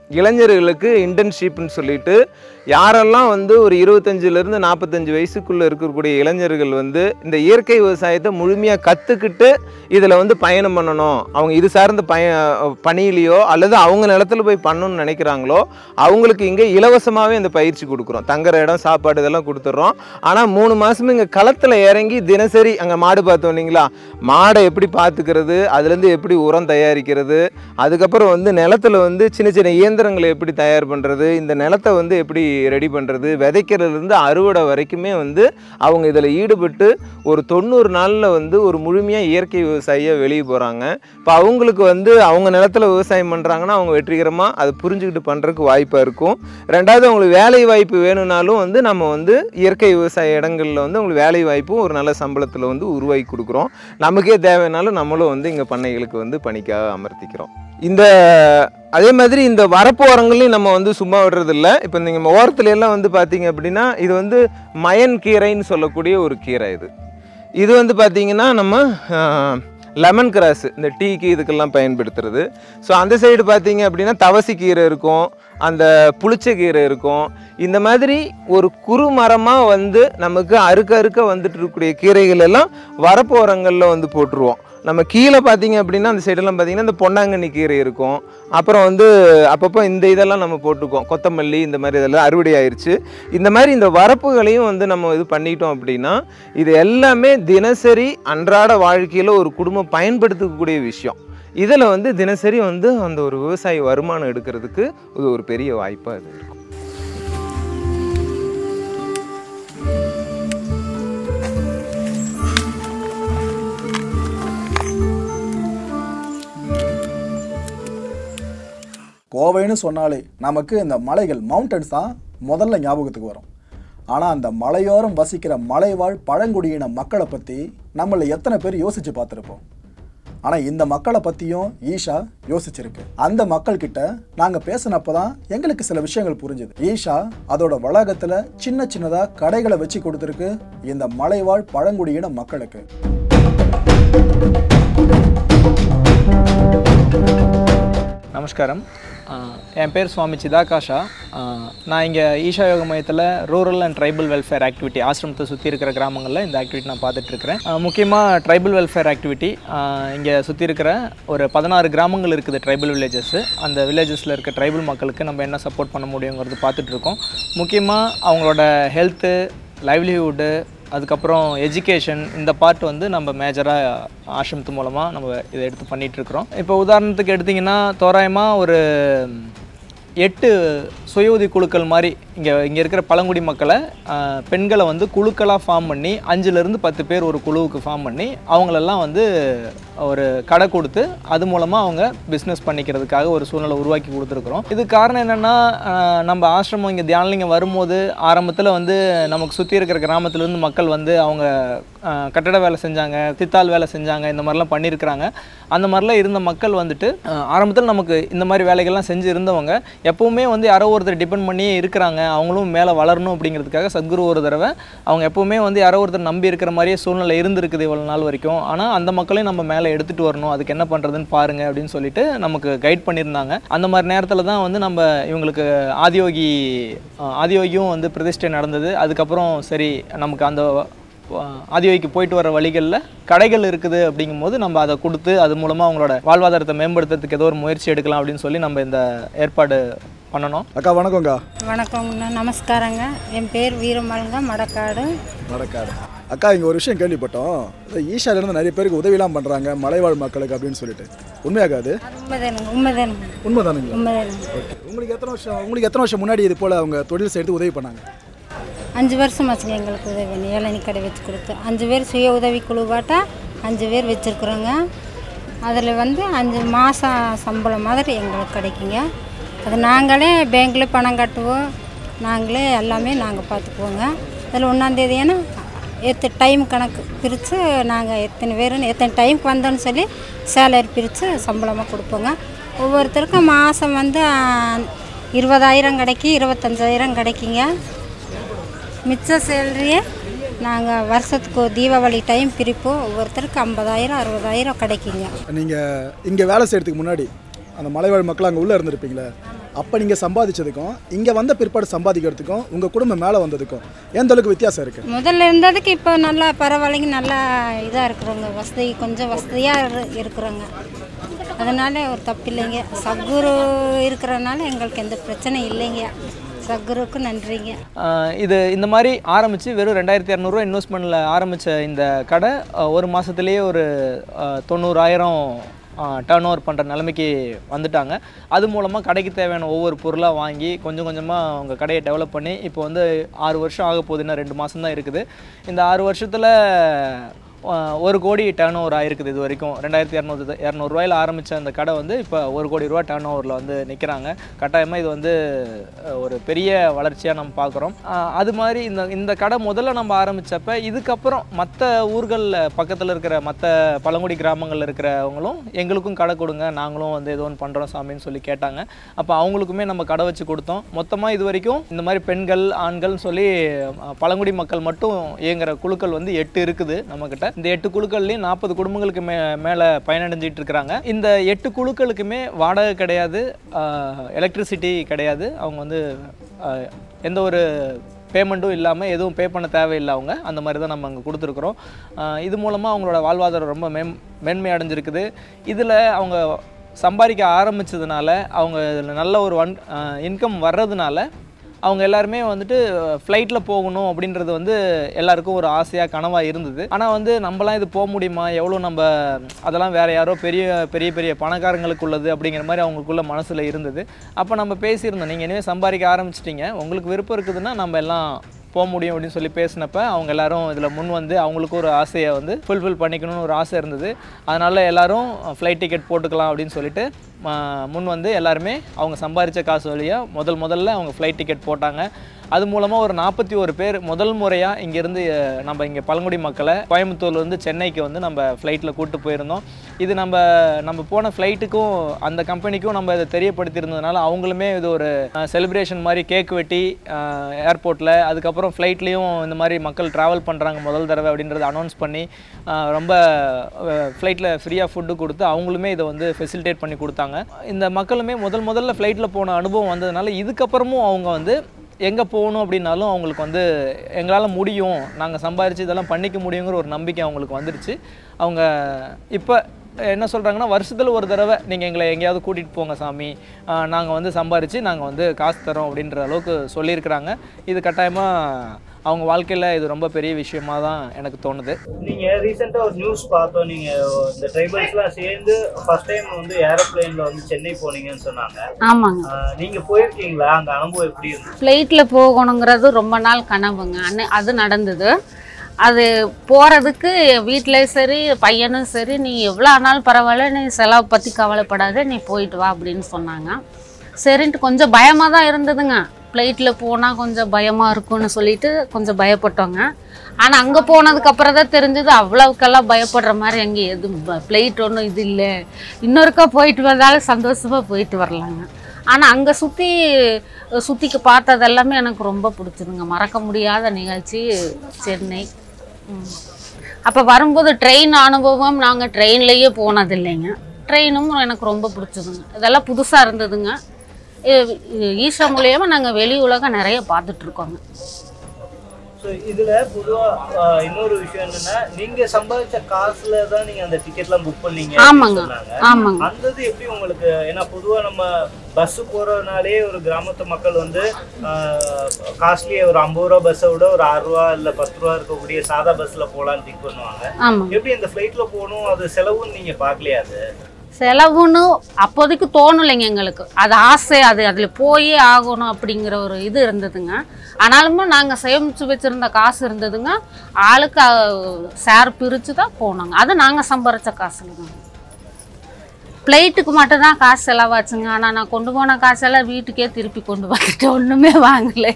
இளைஞர்களுக்கு இன்டர்ன்ஷிப்னு சொல்லிட்டு யாரெல்லாம் வந்து ஒரு இருபத்தஞ்சிலேருந்து நாற்பத்தஞ்சு வயசுக்குள்ளே இருக்கக்கூடிய இளைஞர்கள் வந்து இந்த இயற்கை விவசாயத்தை முழுமையாக கற்றுக்கிட்டு இதில் வந்து பயணம் பண்ணணும் அவங்க இது சார்ந்த பய பணியிலையோ அல்லது அவங்க நிலத்துல போய் பண்ணணும்னு நினைக்கிறாங்களோ அவங்களுக்கு இங்கே இலவசமாகவே இந்த பயிற்சி கொடுக்குறோம் தங்குற இடம் சாப்பாடு இதெல்லாம் கொடுத்துட்றோம் ஆனால் மூணு மாதமும் இங்கே களத்தில் இறங்கி தினசரி அங்கே மாடு பார்த்தோம் இல்லைங்களா மாடை எப்படி பார்த்துக்கிறது அதுலேருந்து எப்படி உரம் தயாரிக்கிறது அதுக்கப்புறம் வந்து நிலத்துல வந்து சின்ன சின்ன இயந்திரங்களை எப்படி தயார் பண்ணுறது இந்த நிலத்தை வந்து எப்படி ரெடி பண்ணுறது விதைக்கிறதுலேருந்து அறுவடை வரைக்குமே வந்து அவங்க இதில் ஈடுபட்டு ஒரு தொண்ணூறு நாளில் வந்து ஒரு முழுமையாக இயற்கை விவசாயியாக வெளியே போகிறாங்க இப்போ அவங்களுக்கு வந்து அவங்க நிலத்துல விவசாயம் பண்ணுறாங்கன்னா அவங்க வெற்றிகரமாக அதை புரிஞ்சுக்கிட்டு பண்ணுறதுக்கு வாய்ப்பாக இருக்கும் ரெண்டாவது அவங்களுக்கு வேலை வாய்ப்பு வேணும்னாலும் வந்து நம்ம வந்து இயற்கை விவசாய இடங்களில் வந்து அவங்களுக்கு வேலை வாய்ப்பும் ஒரு நல்ல சம்பளத்தில் வந்து உருவாக்கி கொடுக்குறோம் நமக்கே தேவைனாலும் நம்மளும் வந்து இங்கே பண்ணைகளுக்கு வந்து பணிக்காக அமர்த்திக்கிறோம் இந்த அதே மாதிரி இந்த வரப்பு ஓரங்களையும் நம்ம வந்து சும்மா விடுறதில்ல இப்போ நீங்கள் ஓரத்துல எல்லாம் வந்து பார்த்தீங்க அப்படின்னா இது வந்து மயன் கீரைன்னு சொல்லக்கூடிய ஒரு கீரை இது இது வந்து பார்த்தீங்கன்னா நம்ம லெமன் கிராஸ் இந்த டீக்கு இதுக்கெல்லாம் பயன்படுத்துறது ஸோ அந்த சைடு பார்த்தீங்க அப்படின்னா தவசி கீரை இருக்கும் அந்த புளிச்ச கீரை இருக்கும் இந்த மாதிரி ஒரு குறு மரமாக வந்து நமக்கு அறுக்க அறுக்க வந்துட்டு இருக்கக்கூடிய கீரைகள் எல்லாம் வரப்போரங்களில் வந்து போட்டுருவோம் நம்ம கீழே பார்த்தீங்க அப்படின்னா அந்த சைடெல்லாம் பார்த்தீங்கன்னா இந்த பொன்னாங்கண்ணி கீரை இருக்கும் அப்புறம் வந்து அப்பப்போ இந்த இதெல்லாம் நம்ம போட்டுக்குவோம் கொத்தமல்லி இந்த மாதிரி இதெல்லாம் அறுவடை ஆயிருச்சு இந்த மாதிரி இந்த வரப்புகளையும் வந்து நம்ம இது பண்ணிட்டோம் அப்படின்னா இது எல்லாமே தினசரி அன்றாட வாழ்க்கையில் ஒரு குடும்பம் பயன்படுத்தக்கூடிய விஷயம் இதில் வந்து தினசரி வந்து அந்த ஒரு விவசாயி வருமானம் எடுக்கிறதுக்கு இது ஒரு பெரிய வாய்ப்பாக இது இருக்கும் கோவைன்னு சொன்னாலே நமக்கு இந்த மலைகள் மவுண்டன்ஸ் தான் முதல்ல ஞாபகத்துக்கு வரும் ஆனால் அந்த மலையோரம் வசிக்கிற மலைவாழ் பழங்குடியின மக்களை பற்றி நம்மள எத்தனை பேர் யோசிச்சு பார்த்துருப்போம் ஆனால் இந்த மக்களை பற்றியும் ஈஷா யோசிச்சிருக்கு அந்த மக்கள்கிட்ட நாங்கள் பேசினப்போ தான் எங்களுக்கு சில விஷயங்கள் புரிஞ்சுது ஈஷா அதோட வளாகத்தில் சின்ன சின்னதாக கடைகளை வச்சு கொடுத்துருக்கு இந்த மலைவாழ் பழங்குடியின மக்களுக்கு நமஸ்காரம் ஆ, என் பேர் சுவாமி சிதாகாஷா ஆ, நான் இங்கே ஈஷா யோக மையத்தில் rural and tribal welfare activity ஆசிரமத்தை சுற்றி இருக்கிற கிராமங்களில் இந்த ஆக்டிவிட்டி நான் பார்த்துட்ருக்கிறேன் முக்கியமாக ட்ரைபல் வெல்ஃபேர் ஆக்டிவிட்டி இங்கே சுற்றி இருக்கிற ஒரு பதினாறு கிராமங்கள் இருக்குது ட்ரைபல் வில்லேஜஸ் அந்த வில்லேஜஸில் இருக்க ட்ரைபல் மக்களுக்கு நம்ம என்ன சப்போர்ட் பண்ண முடியுங்கிறது பார்த்துட்ருக்கோம் முக்கியமாக அவங்களோட ஹெல்த்து லைவ்லிஹுட்டு அதுக்கப்புறம் எஜுகேஷன் இந்த பார்ட் வந்து நம்ம மேஜராக ஆசிரமத்து மூலமாக நம்ம இதை எடுத்து பண்ணிட்டு இருக்கிறோம் இப்போ உதாரணத்துக்கு எடுத்திங்கன்னா தோராயமாக ஒரு எட்டு சுய உதவி குழுக்கள் மாதிரி இங்கே இங்கே இருக்கிற பழங்குடி மக்களை ஆஹ், பெண்களை வந்து குழுக்களாக ஃபார்ம் பண்ணி அஞ்சுலேருந்து பத்து பேர் ஒரு குழுவுக்கு ஃபார்ம் பண்ணி அவங்களெல்லாம் வந்து ஒரு கடை கொடுத்து அது மூலமாக அவங்க பிஸ்னஸ் பண்ணிக்கிறதுக்காக ஒரு சூழ்நிலை உருவாக்கி கொடுத்துருக்குறோம் இது காரணம் என்னென்னா நம்ம ஆசிரமம் இங்கே தியானலிங்கம் வரும்போது ஆரம்பத்தில் வந்து நமக்கு சுற்றி இருக்கிற கிராமத்துலேருந்து மக்கள் வந்து அவங்க ஆஹ், கட்டட வேலை செஞ்சாங்க சித்தால் வேலை செஞ்சாங்க இந்த மாதிரிலாம் பண்ணியிருக்கிறாங்க அந்த மாதிரிலாம் இருந்த மக்கள் வந்துட்டு ஆரம்பத்தில் நமக்கு இந்த மாதிரி வேலைகள்லாம் செஞ்சு இருந்தவங்க எப்போவுமே வந்து யாரோ ஒருத்தர் டிபெண்ட் பண்ணியே இருக்கிறாங்க அவங்களும் மேலே வளரணும் அப்படிங்கிறதுக்காக சத்குரு ஒரு தடவை அவங்க எப்போவுமே வந்து யாரோ ஒருத்தர் நம்பி இருக்கிற மாதிரியே சூழ்நிலை இருந்திருக்குது இவ்வளோ நாள் வரைக்கும் ஆனால் அந்த மக்களையும் நம்ம மேலே எடுத்துகிட்டு வரணும் அதுக்கு என்ன பண்ணுறதுன்னு பாருங்க அப்படின்னு சொல்லிட்டு நமக்கு கைட் பண்ணியிருந்தாங்க அந்த மாதிரி நேரத்தில் தான் வந்து நம்ம இவங்களுக்கு ஆதியோகி அஹ், ஆதியோகியும் வந்து பிரதிஷ்டை நடந்தது அதுக்கப்புறம் சரி நமக்கு அந்த அஹ், ஆதியோகிக்கு போயிட்டு வர வழிகளில் கடைகள் இருக்குது அப்படிங்கும்போது நம்ம அதை கொடுத்து அது மூலமாக அவங்களோட வாழ்வாதாரத்தை மேம்படுத்துறதுக்கு ஏதோ ஒரு முயற்சி எடுக்கலாம் அப்படின்னு சொல்லி நம்ம இந்த ஏற்பாடு பண்ணணும் அக்கா வணக்கம்க்கா வணக்கங்கண்ணா நமஸ்காரங்க என் பேர் வீரமலுங்க மடக்காடு நடக்காது அக்கா இங்கே ஒரு விஷயம் கேள்விப்பட்டோம் இந்த ஈஷாலேருந்து நிறைய பேருக்கு உதவிலாம் பண்ணுறாங்க மலைவாழ் மக்களுக்கு அப்படின்னு சொல்லிட்டு உண்மையாக்கா அது அது உண்மைதானுங்க உண்மைதானுங்க உண்மைதானுங்களா உண்மைதானுங்க ஓகே உங்களுக்கு எத்தனை வருஷம் உங்களுக்கு எத்தனை வருஷம் முன்னாடி இது போல் அவங்க தொழில் செய்து உதவி பண்ணாங்க அஞ்சு வருஷம் ஆச்சுங்க எங்களுக்கு உதவி பண்ணி ஏழனி கடை வச்சு கொடுத்து அஞ்சு பேர் சுய உதவி குழுவாட்டா அஞ்சு பேர் வச்சுருக்குறோங்க அதில் வந்து அஞ்சு மாதம் சம்பளம் மாதிரி எங்களுக்கு கிடைக்குங்க அது நாங்களே பேங்க்கில் பணம் கட்டுவோம் நாங்களே எல்லாமே நாங்கள் பார்த்துக்குவோங்க அதில் ஒன்றாந்தேதி ஏன்னா எத்தனை டைம் கணக்கு பிரித்து நாங்கள் எத்தனை பேருன்னு எத்தனை டைமுக்கு வந்தோன்னு சொல்லி சேலரி பிரித்து சம்பளமாக கொடுப்போங்க ஒவ்வொருத்தருக்கும் மாதம் வந்து ஆ, இருபதாயிரம் கிடைக்கி இருபத்தஞ்சாயிரம் கிடைக்குங்க மிச்ச சேலரியே நாங்கள் வருஷத்துக்கு ஒரு தீபாவளி டைம் பிரிப்போம் ஒவ்வொருத்தருக்கு ஐம்பதாயிரம் அறுபதாயிரம் கிடைக்குங்க நீங்கள் இங்கே வேலை செய்கிறதுக்கு முன்னாடி அந்த மலைவாழ் மக்கள் அங்கே உள்ளே இருந்திருப்பீங்களே அப்போ நீங்கள் சம்பாதிச்சதுக்கும் இங்கே வந்த பிற்பாடு சம்பாதிக்கிறதுக்கும் உங்கள் குடும்பம் மேலே வந்ததுக்கும் எந்த அளவுக்கு வித்தியாசம் இருக்குது முதல்ல இருந்ததுக்கு இப்போ நல்லா பரவாயில்லைங்க நல்லா இதாக இருக்கிறோங்க வசதி கொஞ்சம் வசதியாக இருக்கிறோங்க அதனால ஒரு தப்பு இல்லைங்க சத்குரு இருக்கிறனால எங்களுக்கு எந்த பிரச்சனையும் இல்லைங்க சத்குருக்கு நன்றிங்க ஆஹ் இது இந்த மாதிரி ஆரம்பித்து வெறும் ரெண்டாயிரத்தி இரநூறுவா இன்வெஸ்ட்மெண்ட்டில் ஆரம்பித்த இந்த கடை ஆஹ் ஒரு மாதத்துலேயே ஒரு ஆஹ் தொண்ணூறாயிரம் டேர்ன் ஓவர் பண்ணுற நிலைமைக்கு வந்துட்டாங்க அது மூலமாக கடைக்கு தேவையான ஒவ்வொரு பொருளாக வாங்கி கொஞ்சம் கொஞ்சமாக அவங்க கடையை டெவலப் பண்ணி இப்போ வந்து ஆறு வருஷம் ஆக போகுது இன்னும் ரெண்டு மாதம் தான் இருக்குது இந்த ஆறு வருஷத்தில் ஆஹ் ஒரு கோடி டேர்ன் ஓவர் ஆயிருக்குது இது வரைக்கும் ரெண்டாயிரத்தி இரநூறு இரநூறுவாயில் ஆரம்பித்த அந்த கடை வந்து இப்போ ஒரு கோடி ரூபா டேர்ன் ஓவரில் வந்து நிற்கிறாங்க கட்டாயமாக இது வந்து அஹ், ஒரு பெரிய வளர்ச்சியாக நம்ம பார்க்குறோம் அது மாதிரி இந்த இந்த கடை முதல்ல நம்ம ஆரம்பித்தப்ப இதுக்கப்புறம் மற்ற ஊர்களில் பக்கத்தில் இருக்கிற மற்ற பழங்குடி கிராமங்களில் இருக்கிறவங்களும் எங்களுக்கும் கடை கொடுங்க நாங்களும் வந்து ஏதோ ஒன்று பண்ணுறோம் சாமின்னு சொல்லி கேட்டாங்க அப்போ அவங்களுக்குமே நம்ம கடை வச்சு கொடுத்தோம் மொத்தமாக இது வரைக்கும் இந்த மாதிரி பெண்கள் ஆண்கள்னு சொல்லி அஹ், பழங்குடி மக்கள் மட்டும் இயங்குற குழுக்கள் வந்து எட்டு இருக்குது நம்மக்கிட்ட இந்த எட்டு குழுக்கள்லையும் நாற்பது குடும்பங்களுக்கு மே மேலே பயனடைஞ்சிட்டு இருக்கிறாங்க இந்த எட்டு குழுக்களுக்குமே வாடகை கிடையாது எலக்ட்ரிசிட்டி கிடையாது அவங்க வந்து அஹ், எந்த ஒரு பேமெண்ட்டும் இல்லாமல் எதுவும் பே பண்ண தேவையில்லை அவங்க அந்த மாதிரி தான் நம்ம அங்கே கொடுத்துருக்குறோம் அஹ், இது மூலமாக அவங்களோட வாழ்வாதாரம் ரொம்ப மேம் மேன்மை அடைஞ்சிருக்குது இதில் அவங்க சம்பாதிக்க ஆரம்பிச்சதுனால அவங்க இதில் நல்ல ஒரு ஒன் இன்கம் வர்றதுனால அவங்க எல்லாருமே வந்துட்டு ஃப்ளைட்டில் போகணும் அப்படின்றது வந்து எல்லாருக்கும் ஒரு ஆசையாக கனவாக இருந்தது ஆனால் வந்து நம்மலாம் இது போக முடியுமா எவ்வளோ நம்ம அதெல்லாம் வேறு யாரோ பெரிய பெரிய பெரிய பணக்காரங்களுக்கு உள்ளது அப்படிங்கிற மாதிரி அவங்களுக்குள்ள மனசில் இருந்தது அப்போ நம்ம பேசியிருந்தோம் நீங்கள் இனிமேல் சம்பாதிக்க ஆரம்பிச்சிட்டிங்க உங்களுக்கு விருப்பம் இருக்குதுன்னா நம்ம எல்லாம் போக முடியும் அப்படின்னு சொல்லி பேசினப்ப அவங்க எல்லாரும் இதில் முன் வந்து அவங்களுக்கும் ஒரு ஆசையை வந்து ஃபுல்ஃபில் பண்ணிக்கணும்னு ஒரு ஆசை இருந்தது அதனால் எல்லாரும் ஃப்ளைட் டிக்கெட் போட்டுக்கலாம் அப்படின்னு சொல்லிட்டு ம- முன் வந்து எல்லாருமே அவங்க சம்பாதிச்ச காசு வழியாக முதல் முதல்ல அவங்க ஃப்ளைட் டிக்கெட் போட்டாங்க அது மூலமாக ஒரு நாற்பத்தி ஒரு பேர் முதல் முறையாக இங்கேருந்து நம்ம இங்கே பழங்குடி மக்களை கோயம்புத்தூர்லேருந்து சென்னைக்கு வந்து நம்ம ஃப்ளைட்டில் கூட்டு போயிருந்தோம் இது நம்ம நம்ம போன ஃப்ளைட்டுக்கும் அந்த கம்பெனிக்கும் நம்ம இதை தெரியப்படுத்தியிருந்ததுனால அவங்களுமே இது ஒரு செலிப்ரேஷன் மாதிரி கேக் வெட்டி ஏர்போர்ட்டில் அதுக்கப்புறம் ஃப்ளைட்லேயும் இந்த மாதிரி மக்கள் ட்ராவல் பண்ணுறாங்க முதல் தடவை அப்படின்றத அனௌன்ஸ் பண்ணி ஆஹ் ரொம்ப ஃப்ளைட்டில் ஃப்ரீயாக ஃபுட்டு கொடுத்து அவங்களுமே இதை வந்து ஃபெசிலிட்டேட் பண்ணி கொடுத்தாங்க இந்த மக்களுமே முதல் முதல்ல ஃப்ளைட்டில் போன அனுபவம் வந்ததுனால இதுக்கப்புறமும் அவங்க வந்து எங்கே போகணும் அப்படின்னாலும் அவங்களுக்கு வந்து எங்களால் முடியும் நாங்கள் சம்பாரித்து இதெல்லாம் பண்ணிக்க முடியுங்கிற ஒரு நம்பிக்கை அவங்களுக்கு வந்துருச்சு அவங்க இப்போ என்ன சொல்கிறாங்கன்னா வருஷத்தில் ஒரு தடவை நீங்கள் எங்களை எங்கேயாவது கூட்டிகிட்டு போங்க சாமி நாங்கள் வந்து சம்பாரித்து நாங்கள் வந்து காசு தரோம் அப்படின்ற அளவுக்கு சொல்லியிருக்கிறாங்க இது கட்டாயமாக அவங்க வாழ்க்கையில் இது ரொம்ப பெரிய விஷயமா தான் எனக்கு தோணுது நீங்க ரீசெண்டா ஒரு நியூஸ் பார்த்தோம் நீங்க இந்த ட்ரைபல்ஸ்லாம் சேர்ந்து ஃபர்ஸ்ட் டைம் வந்து ஏரோப்ளேன்ல வந்து சென்னை போனீங்கன்னு சொன்னாங்க ஆமாங்க ஆஹ் நீங்க போயிருக்கீங்களா அந்த அனுபவம் எப்படி இருந்துச்சு ஃப்ளைட்டில் போகணுங்கிறது ரொம்ப நாள் கனவுங்க அன்னை அது நடந்தது அது போகிறதுக்கு வீட்டில் சரி பையனும் சரி நீ எவ்வளோ ஆனாலும் பரவாயில்ல நீ செலவு பற்றி கவலைப்படாத நீ போயிட்டு வா அப்படின்னு சொன்னாங்க சரின்ட்டு கொஞ்சம் பயமாக தான் இருந்ததுங்க ஃப்ளைட்டில் போனால் கொஞ்சம் பயமாக இருக்கும்னு சொல்லிட்டு கொஞ்சம் பயப்பட்டோங்க ஆனால் அங்கே போனதுக்கப்புறம் தான் தெரிஞ்சது அவ்வளவுக்கெல்லாம் பயப்படுற மாதிரி அங்கே எதுவும் ஃப்ளைட் ஒன்றும் இது இல்லை இன்னொருக்கா போயிட்டு வந்தாலும் சந்தோஷமாக போயிட்டு வரலாங்க ஆனால் அங்கே சுற்றி சுற்றிக்கு பார்த்தது எல்லாமே எனக்கு ரொம்ப பிடிச்சதுங்க மறக்க முடியாத நிகழ்ச்சி சென்னை அப்போ வரும்போது ட்ரெயின் அனுபவம் நாங்கள் ட்ரெயின்லேயே போனது இல்லைங்க ட்ரெயினும் எனக்கு ரொம்ப பிடிச்சதுங்க இதெல்லாம் புதுசாக இருந்ததுங்க இ- இ- ஈஷா மூலியமாக நாங்கள் வெளி உலகம் நிறைய பார்த்துட்ருக்கோங்க ஸோ இதுல பொதுவா ஆஹ் இன்னொரு விஷயம் என்னன்னா நீங்க சம்பாதிச்ச காசுல தான் நீங்க அந்த டிக்கெட்லாம் புக் பண்ணீங்க ஆமாங்க. அப்படின்னு சொன்னாங்க. ஆமாங்க அந்த இது எப்படி உங்களுக்கு ஏன்னா பொதுவா நம்ம பஸ் போறதுனாலே ஒரு கிராமத்து மக்கள் வந்து காஸ்ட்லியே ஒரு ஐம்பது ரூபா பஸ்ஸை விட ஒரு ஆறு ரூபா இல்ல பத்து ரூபா இருக்கக்கூடிய சாதா பஸ்ல போலான்னு திங்க் பண்ணுவாங்க ஆமாங்க எப்படி இந்த ஃபிளைட்ல போகணும் அது செலவுன்னு நீங்க பார்க்கலையா அது செலவுன்னு அப்போதைக்கு தோணலைங்க எங்களுக்கு அது ஆசை அது அதில் போயே ஆகணும் அப்படிங்கிற ஒரு இது இருந்ததுங்க ஆனாலுமே நாங்கள் சேமித்து வச்சுருந்த காசு இருந்ததுங்க ஆளுக்கு ஷேர் பிரித்து தான் போனோங்க அது நாங்கள் சம்பாரித்த காசுல தான் ஃப்ளைட்டுக்கு மட்டும்தான் காசு செலவாச்சுங்க ஆனால் நான் கொண்டு போன காசெல்லாம் வீட்டுக்கே திருப்பி கொண்டு வந்துட்டு ஒன்றுமே வாங்கலை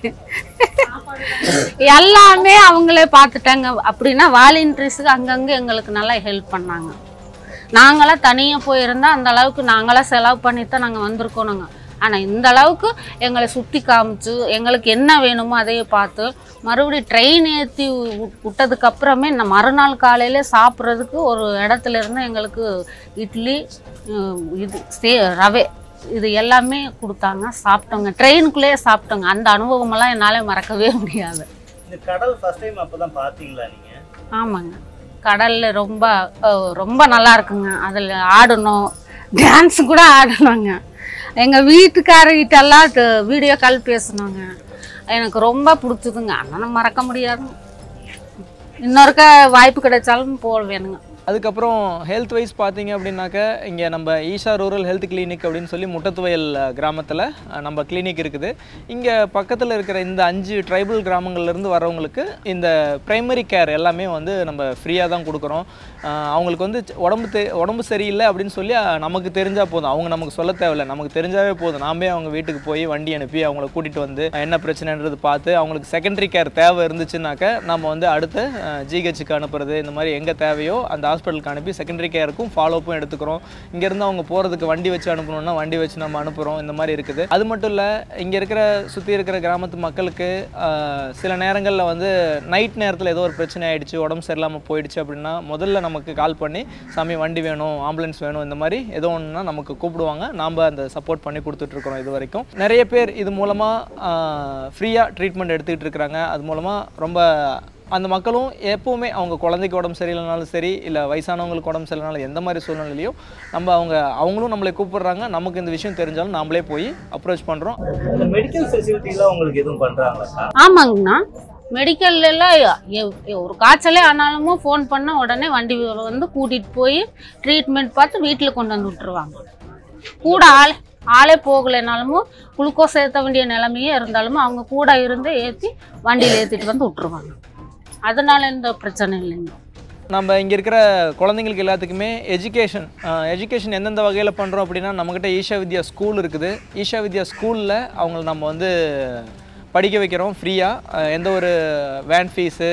எல்லாமே அவங்களே பார்த்துட்டாங்க அப்படின்னா வாலண்டியர்ஸுக்கு அங்கங்கே எங்களுக்கு நல்லா ஹெல்ப் பண்ணாங்க நாங்களாம் தனியாக போயிருந்தா அந்த அளவுக்கு நாங்களாம் செலவு பண்ணி தான் நாங்கள் வந்திருக்கோனுங்க ஆனால் இந்த அளவுக்கு எங்களை சுற்றி காமிச்சு எங்களுக்கு என்ன வேணுமோ அதையே பார்த்து மறுபடியும் ட்ரெயின் ஏற்றி விட்டதுக்கப்புறமே இந்த மறுநாள் காலையில் சாப்பிட்றதுக்கு ஒரு இடத்துல இருந்து எங்களுக்கு இட்லி உம், இது சே ரவை இது எல்லாமே கொடுத்தாங்க சாப்பிட்டோங்க ட்ரெயினுக்குள்ளேயே சாப்பிட்டோங்க அந்த அனுபவமெல்லாம் என்னால் மறக்கவே முடியாது இந்த கடல் ஃபர்ஸ்ட் டைம் அப்பதான் பாத்தீங்களா நீங்க ஆமாங்க கடலில் ரொம்ப அஹ், ரொம்ப நல்லா இருக்குங்க அதில் ஆடணும் டான்ஸ் கூட ஆடணுங்க எங்கள் வீட்டுக்காரர்கிட்டெல்லாம் வீடியோ கால் பேசணுங்க எனக்கு ரொம்ப பிடிச்சதுங்க ஆனால் மறக்க முடியாதுங்க இன்னொருக்க வாய்ப்பு கிடைச்சாலும் போக வேணுங்க அதுக்கப்புறம் ஹெல்த் வைஸ் பார்த்தீங்க அப்படின்னாக்க இங்கே நம்ம ஈஷா ரூரல் ஹெல்த் கிளினிக் அப்படின்னு சொல்லி முட்டத்துவயல் கிராமத்தில் நம்ம கிளினிக் இருக்குது இங்கே பக்கத்தில் இருக்கிற இந்த அஞ்சு ட்ரைபல் கிராமங்கள்லேருந்து வரவங்களுக்கு இந்த ப்ரைமரி கேர் எல்லாமே வந்து நம்ம ஃப்ரீயாக தான் கொடுக்குறோம் அஹ் அவங்களுக்கு வந்து உடம்பு தெ உடம்பு சரியில்லை அப்படின்னு சொல்லி அஹ், நமக்கு தெரிஞ்சால் போதும் அவங்க நமக்கு சொல்ல தேவையில்ல நமக்கு தெரிஞ்சாவே போதும் நாமே அவங்க வீட்டுக்கு போய் வண்டி அனுப்பி அவங்கள கூட்டிகிட்டு வந்து அஹ், என்ன பிரச்சனைன்றது பார்த்து அவங்களுக்கு செகண்டரி கேர் தேவை இருந்துச்சுனாக்க நம்ம வந்து அடுத்து ஜிஹெச்சுக்கு அனுப்புறது இந்த மாதிரி எங்கே தேவையோ அந்த ஹாஸ்பிட்டலுக்கு அனுப்பி செகண்டரி கேருக்கும் ஃபாலோப்பும் எடுத்துக்கிறோம் இங்கேருந்து அவங்க போகிறதுக்கு வண்டி வச்சு அனுப்பணும்னா வண்டி வச்சு நம்ம அனுப்புகிறோம் இந்த மாதிரி இருக்குது அது மட்டும் இல்லை இங்கே இருக்கிற சுற்றி இருக்கிற கிராமத்து மக்களுக்கு ஆஹ், சில நேரங்களில் வந்து நைட் நேரத்தில் ஏதோ ஒரு பிரச்சனை ஆயிடுச்சு உடம்பு சரியில்லாமல் போயிடுச்சு அப்படின்னா முதல்ல நமக்கு கால் பண்ணி சாமி வண்டி வேணும் ஆம்புலன்ஸ் வேணும் இந்த மாதிரி ஏதோ ஒன்றுனா நமக்கு கூப்பிடுவாங்க நாம் அந்த சப்போர்ட் பண்ணி கொடுத்துட்ருக்குறோம் இது வரைக்கும் நிறைய பேர் இது மூலமாக ஃப்ரீயாக ட்ரீட்மெண்ட் எடுத்துக்கிட்டு இருக்கிறாங்க அது மூலமாக ரொம்ப அந்த மக்களும் எப்போவுமே அவங்க குழந்தைக்கு உடம்பு சரியில்லைனாலும் சரி இல்லை வயசானவங்களுக்கு உடம்பு சரியில்லைனாலும் எந்த மாதிரி சூழ்நிலையிலையும் நம்ம அவங்க அவங்களும் நம்மளை கூப்பிடுறாங்க நமக்கு இந்த விஷயம் தெரிஞ்சாலும் நாமளே போய் அப்ரோச் பண்ணுறோம் இந்த மெடிக்கல் ஃபெசிலிட்டிலாம் உங்களுக்கு எதுவும் பண்றாங்களா ஆமாங்கண்ணா மெடிக்கல்லாம் ஒரு காய்ச்சலே ஆனாலும் ஃபோன் பண்ண உடனே வண்டி வந்து கூட்டிகிட்டு போய் ட்ரீட்மெண்ட் பார்த்து வீட்டில் கொண்டு வந்து விட்டுருவாங்க கூட ஆள் ஆளே போகலைனாலும் குளுக்கோஸ் ஏற்ற வேண்டிய நிலைமையே இருந்தாலும் அவங்க கூட இருந்து ஏற்றி வண்டியில் ஏற்றிட்டு வந்து விட்டுருவாங்க அதனால எந்த பிரச்சனை இல்லைங்க நம்ம இங்கே இருக்கிற குழந்தைங்களுக்கு எல்லாத்துக்குமே எஜுகேஷன் எஜுகேஷன் எந்தெந்த வகையில் பண்ணுறோம் அப்படின்னா நம்மக்கிட்ட ஈஷா வித்யா ஸ்கூல் இருக்குது ஈஷா வித்யா ஸ்கூலில் அவங்கள நம்ம வந்து படிக்க வைக்கிறோம் ஃப்ரீயாக எந்த ஒரு வேன் ஃபீஸு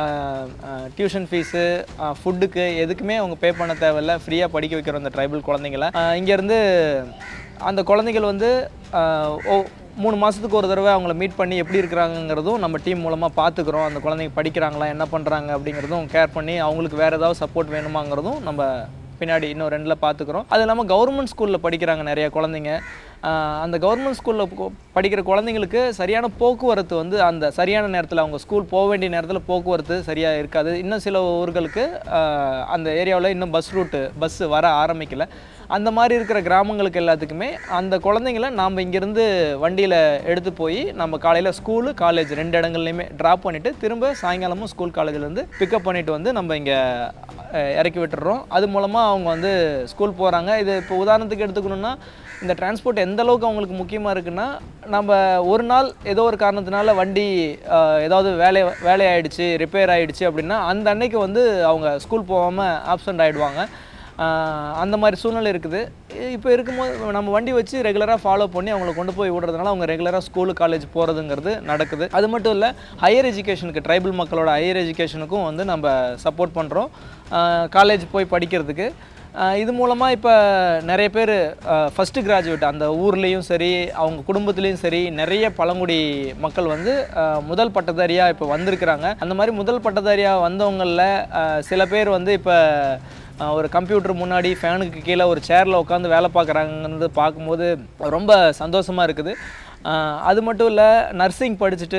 டியூஷன் ஃபீஸு ஃபுட்டுக்கு எதுக்குமே அவங்க பே பண்ண தேவையில்ல ஃப்ரீயாக படிக்க வைக்கிறோம் இந்த ட்ரைபல் குழந்தைங்கள இங்கேருந்து அந்த குழந்தைகள் வந்து ஆஹ், ஓ மூணு மாதத்துக்கு ஒரு தடவை அவங்கள மீட் பண்ணி எப்படி இருக்கிறாங்கங்கிறதும் நம்ம டீம் மூலமாக பார்த்துக்குறோம் அந்த குழந்தைங்க படிக்கிறாங்களா என்ன பண்ணுறாங்க அப்படிங்கிறதும் கேர் பண்ணி அவங்களுக்கு வேறு ஏதாவது சப்போர்ட் வேணுமாங்கிறதும் நம்ம பின்னாடி இன்னும் ரெண்டில் பார்த்துக்குறோம் அது இல்லாமல் கவர்மெண்ட் ஸ்கூலில் படிக்கிறாங்க நிறைய குழந்தைங்க ஆஹ் அந்த கவர்மெண்ட் ஸ்கூலில் படிக்கிற குழந்தைங்களுக்கு சரியான போக்குவரத்து வந்து அந்த சரியான நேரத்தில் அவங்க ஸ்கூல் போக வேண்டிய நேரத்தில் போக்குவரத்து சரியாக இருக்காது இன்னும் சில ஊர்களுக்கு ஆஹ் அந்த ஏரியாவில் இன்னும் பஸ் ரூட்டு பஸ்ஸு வர ஆரம்பிக்கல அந்த மாதிரி இருக்கிற கிராமங்களுக்கு எல்லாத்துக்குமே அந்த குழந்தைங்கள நாம் இங்கேருந்து வண்டியில் எடுத்து போய் நம்ம காலையில் ஸ்கூலு காலேஜ் ரெண்டு இடங்கள்லையுமே ட்ராப் பண்ணிவிட்டு திரும்ப சாயங்காலமும் ஸ்கூல் காலேஜ்லேருந்து பிக்கப் பண்ணிவிட்டு வந்து நம்ம இங்கே இறக்கி விட்டுறோம் அது மூலமாக அவங்க வந்து ஸ்கூல் போகிறாங்க இது இப்போ உதாரணத்துக்கு எடுத்துக்கணுன்னா இந்த டிரான்ஸ்போர்ட் எந்த அளவுக்கு அவங்களுக்கு முக்கியமாக இருக்குன்னா நம்ம ஒரு நாள் ஏதோ ஒரு காரணத்தினால வண்டி ஆஹ், ஏதாவது வேலை வேலை ஆயிடுச்சு ரிப்பேர் ஆயிடுச்சு அப்படின்னா அந்த அன்னைக்கு வந்து அவங்க ஸ்கூல் போகாமல் ஆப்சண்ட் ஆகிடுவாங்க அந்த மாதிரி சூழ்நிலை இருக்குது இப்போ இருக்கும்போது நம்ம வண்டி வச்சு ரெகுலராக ஃபாலோ பண்ணி அவங்கள கொண்டு போய் விடுறதுனால அவங்க ரெகுலராக ஸ்கூலு காலேஜ் போகிறதுங்கிறது நடக்குது அது மட்டும் இல்லை ஹையர் எஜுகேஷனுக்கு ட்ரைபல் மக்களோட ஹையர் எஜுகேஷனுக்கும் வந்து நம்ம சப்போர்ட் பண்ணுறோம் காலேஜ் போய் படிக்கிறதுக்கு ஆஹ் இது மூலமாக இப்போ நிறைய பேர் ஃபஸ்ட்டு கிராஜுவேட் அந்த ஊர்லேயும் சரி அவங்க குடும்பத்துலேயும் சரி நிறைய பழங்குடி மக்கள் வந்து ஆஹ் முதல் பட்டதாரியாக இப்போ வந்திருக்கிறாங்க அந்த மாதிரி முதல் பட்டதாரியாக வந்தவங்களில் ஆஹ் சில பேர் வந்து இப்போ ஆஹ் ஒரு கம்ப்யூட்டர் முன்னாடி ஃபேனுக்கு கீழே ஒரு சேரில் உட்காந்து வேலை பார்க்குறாங்கன்னு பார்க்கும்போது ரொம்ப சந்தோஷமாக இருக்குது ஆஹ் அது மட்டும் இல்லை நர்சிங் படிச்சுட்டு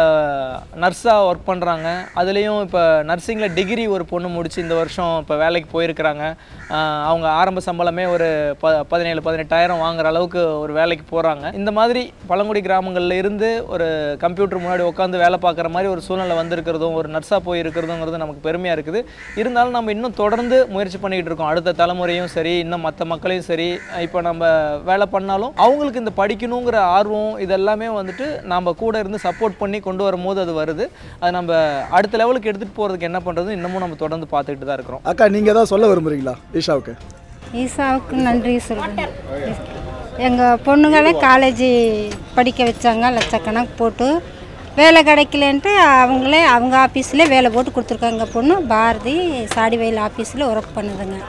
நர்ஸாக ஒர்க் பண்ணுறாங்க அதுலேயும் இப்போ நர்சிங்கில் டிகிரி ஒரு பொண்ணு முடிச்சு இந்த வருஷம் இப்போ வேலைக்கு போயிருக்கிறாங்க ஆஹ் அவங்க ஆரம்ப சம்பளமே ஒரு ப பதினேழு பதினெட்டாயிரம் வாங்குற அளவுக்கு ஒரு வேலைக்கு போகிறாங்க இந்த மாதிரி பழங்குடி கிராமங்களில் இருந்து ஒரு கம்ப்யூட்டர் முன்னாடி உட்காந்து வேலை பார்க்குற மாதிரி ஒரு சூழ்நிலை வந்திருக்கிறதும் ஒரு நர்ஸாக போய் இருக்கிறதுங்கிறது நமக்கு பெருமையாக இருக்குது இருந்தாலும் நம்ம இன்னும் தொடர்ந்து முயற்சி பண்ணிக்கிட்டு இருக்கோம் அடுத்த தலைமுறையும் சரி இன்னும் மற்ற மக்களையும் சரி இப்போ நம்ம வேலை பண்ணாலும் அவங்களுக்கு இந்த படிக்கணுங்கிற ஆர்வம் இதெல்லாமே வந்துட்டு நம்ம கூட இருந்து சப்போர்ட் பண்ணி கொண்டு வரும்போது அது வருது அது நம்ம அடுத்த லெவலுக்கு எடுத்துகிட்டு போகிறதுக்கு என்ன பண்ணுறது இன்னமும் நம்ம தொடர்ந்து பார்த்துக்கிட்டு தான் இருக்கிறோம் அக்கா நீங்கள் ஏதாவது சொல்ல விரும்புறீங்களா ஈஷாவுக்கு ஈசாவுக்கு நன்றி சொல்கிறேன் எங்கள் பொண்ணுங்களே காலேஜ் படிக்க வச்சாங்க லட்சக்கணக்கு போட்டு வேலை கிடைக்கலன்ட்டு அவங்களே அவங்க ஆஃபீஸில் வேலை போட்டு கொடுத்துருக்காங்க பொண்ணு பாரதி சாடிவயல் ஆஃபீஸில் ஒர்க் பண்ணுதுங்க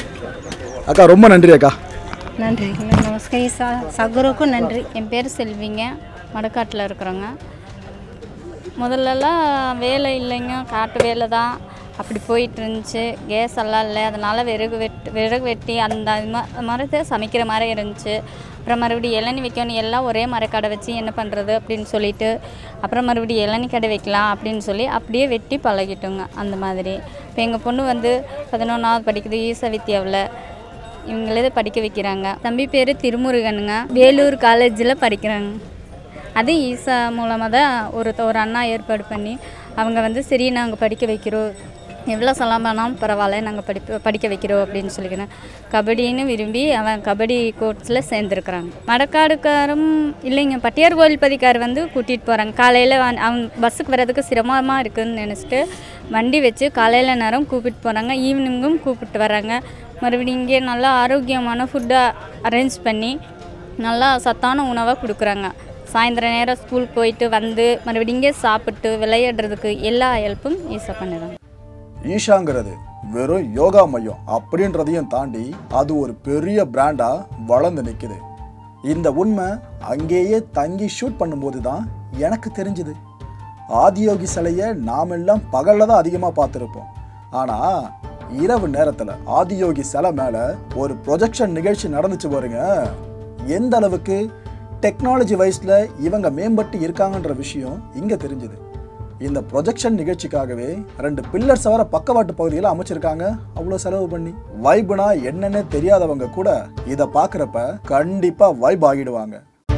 அக்கா ரொம்ப நன்றி அக்கா நன்றி நமஸ்கார் ஈசா சகுருக்கும் நன்றி என் பேர் செல்விங்க மடக்காட்டில் இருக்கிறோங்க முதல்லலாம் வேலை இல்லைங்க காட்டு வேலை தான் அப்படி போயிட்டு இருந்துச்சு கேஸ் எல்லாம் இல்லை அதனால் விறகு வெட்டு விறகு வெட்டி அந்த மரத்தை சமைக்கிற மாதிரி இருந்துச்சு அப்புறம் மறுபடியும் இளநி வைக்கணும் எல்லாம் ஒரே மரக்கடை வச்சு என்ன பண்ணுறது அப்படின்னு சொல்லிட்டு அப்புறம் மறுபடியும் இளநி கடை வைக்கலாம் அப்படின்னு சொல்லி அப்படியே வெட்டி பழகிட்டோங்க அந்த மாதிரி இப்போ எங்கள் பொண்ணு வந்து பதினொன்றாவது படிக்குது ஈசா வித்யாவில் இவங்களே படிக்க வைக்கிறாங்க தம்பி பேர் திருமுருகனுங்க வேலூர் காலேஜில் படிக்கிறாங்க அது ஈசா மூலமாக தான் ஒரு ஒரு அண்ணா ஏற்பாடு பண்ணி அவங்க வந்து சரி நாங்கள் படிக்க வைக்கிறோம் எவ்வளோ சொல்லாமனாலும் பரவாயில்ல நாங்கள் படிப்பு படிக்க வைக்கிறோம் அப்படின்னு சொல்லிக்கிறேன் கபடின்னு விரும்பி அவன் கபடி கோர்ட்ஸில் சேர்ந்துருக்குறாங்க மடக்காடுக்காரும் இல்லைங்க பட்டியார் கோயில் பதிக்கார் வந்து கூட்டிகிட்டு போகிறாங்க காலையில் அவன் பஸ்ஸுக்கு வர்றதுக்கு சிரமமாக இருக்குதுன்னு நினச்சிட்டு வண்டி வச்சு காலையில் நேரம் கூப்பிட்டு போகிறாங்க ஈவினிங்கும் கூப்பிட்டு வராங்க மறுபடியும் இங்கே நல்லா ஆரோக்கியமான ஃபுட்டை அரேஞ்ச் பண்ணி நல்லா சத்தான உணவாக கொடுக்குறாங்க சாயந்தர நேரம் ஸ்கூல் போயிட்டு வந்து மறுபடியும் இங்கே சாப்பிட்டு விளையாடுறதுக்கு எல்லா ஹெல்ப்பும் ஈஸியாக பண்ணிடுறாங்க ஈஷாங்கிறது வெறும் யோகா மையம் அப்படின்றதையும் தாண்டி அது ஒரு பெரிய பிராண்டா வளர்ந்து நிற்குது இந்த உண்மை அங்கேயே தங்கி ஷூட் பண்ணும்போது தான் எனக்கு தெரிஞ்சுது ஆதியோகி சிலையை நாமெல்லாம் பகலில் தான் அதிகமாக பார்த்துருப்போம் ஆனால் இரவு நேரத்தில் ஆதியோகி சிலை மேலே ஒரு ப்ரொஜெக்ஷன் நிகழ்ச்சி நடந்துச்சு பாருங்க எந்த அளவுக்கு டெக்னாலஜி வைஸில் இவங்க மேம்பட்டு இருக்காங்கன்ற விஷயம் இங்கே தெரிஞ்சுது இந்த ப்ரொஜெக்ஷன் நிகழ்ச்சிக்காகவே ரெண்டு பில்லர்ஸ் வர பக்கவாட்டு பகுதியில் அமைச்சிருக்காங்க அவ்வளோ செலவு பண்ணி வைப்னா என்னன்னு தெரியாதவங்க கூட இதை பார்க்குறப்ப கண்டிப்பாக வைப் ஆகிடுவாங்க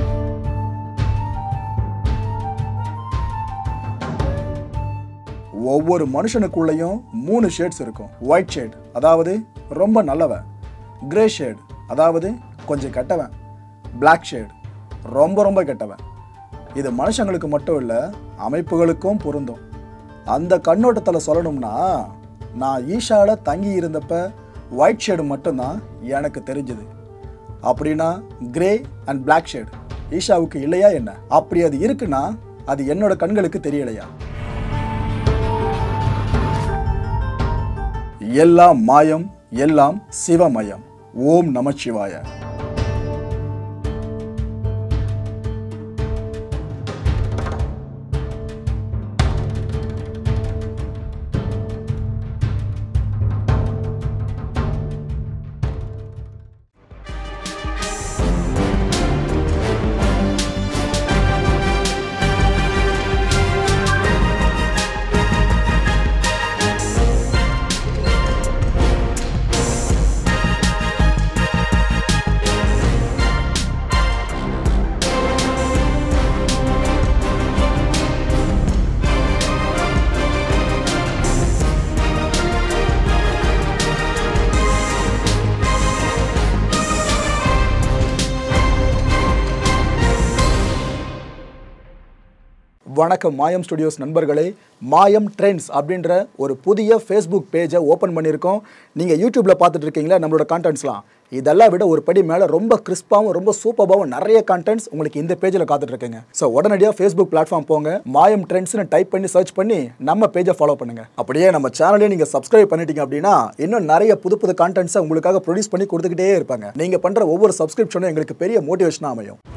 ஒவ்வொரு மனுஷனுக்குள்ளேயும் மூணு ஷேட்ஸ் இருக்கும் ஒயிட் ஷேட் அதாவது ரொம்ப நல்லவன் கிரே ஷேட் அதாவது கொஞ்சம் கெட்டவன் பிளாக் ஷேட் ரொம்ப ரொம்ப கெட்டவன் இது மனுஷங்களுக்கு மட்டும் இல்லை அமைப்புகளுக்கும் பொருந்தும் அந்த கண்ணோட்டத்தில் சொல்லணும்னா நான் ஈஷாவில் தங்கி இருந்தப்ப ஒயிட் ஷேடு மட்டும்தான் எனக்கு தெரிஞ்சது அப்படின்னா கிரே அண்ட் பிளாக் ஷேடு ஈஷாவுக்கு இல்லையா என்ன அப்படி அது இருக்குன்னா அது என்னோட கண்களுக்கு தெரியலையா எல்லாம் மாயம் எல்லாம் சிவமயம் ஓம் நமச்சிவாய வணக்கம் மாயம் ஸ்டுடியோஸ் நண்பர்களே மாயம் ட்ரெண்ட்ஸ் அப்படின்ற ஒரு புதிய ஃபேஸ்புக் பேஜை ஓப்பன் பண்ணியிருக்கோம் நீங்கள் யூடியூப்பில் பார்த்துட்டு இருக்கீங்களா நம்மளோட கான்டென்ட்ஸ்லாம் இதெல்லாம் விட ஒரு படி மேலே ரொம்ப கிறிஸ்பாகவும் ரொம்ப சூப்பராகவும் நிறைய கான்டென்ட்ஸ் உங்களுக்கு இந்த பேஜில் காத்துட்டு இருக்குங்க ஸோ உடனடியாக ஃபேஸ்புக் பிளாட்ஃபார்ம் போங்க மாயம் ட்ரெண்ட்ஸ்னு டைப் பண்ணி சர்ச் பண்ணி நம்ம பேஜை ஃபாலோ பண்ணுங்க அப்படியே நம்ம சேனலையும் நீங்கள் சப்ஸ்கிரைப் பண்ணிட்டீங்க அப்படின்னா இன்னும் நிறைய புது புது கான்டென்ட்ஸை உங்களுக்காக ப்ரொடியூஸ் பண்ணி கொடுத்துக்கிட்டே இருப்பாங்க நீங்கள் பண்ணுற ஒவ்வொரு சப்ஸ்கிரிப்ஷனும் எங்களுக்கு பெரிய மோட்டிவேஷனாக அமையும்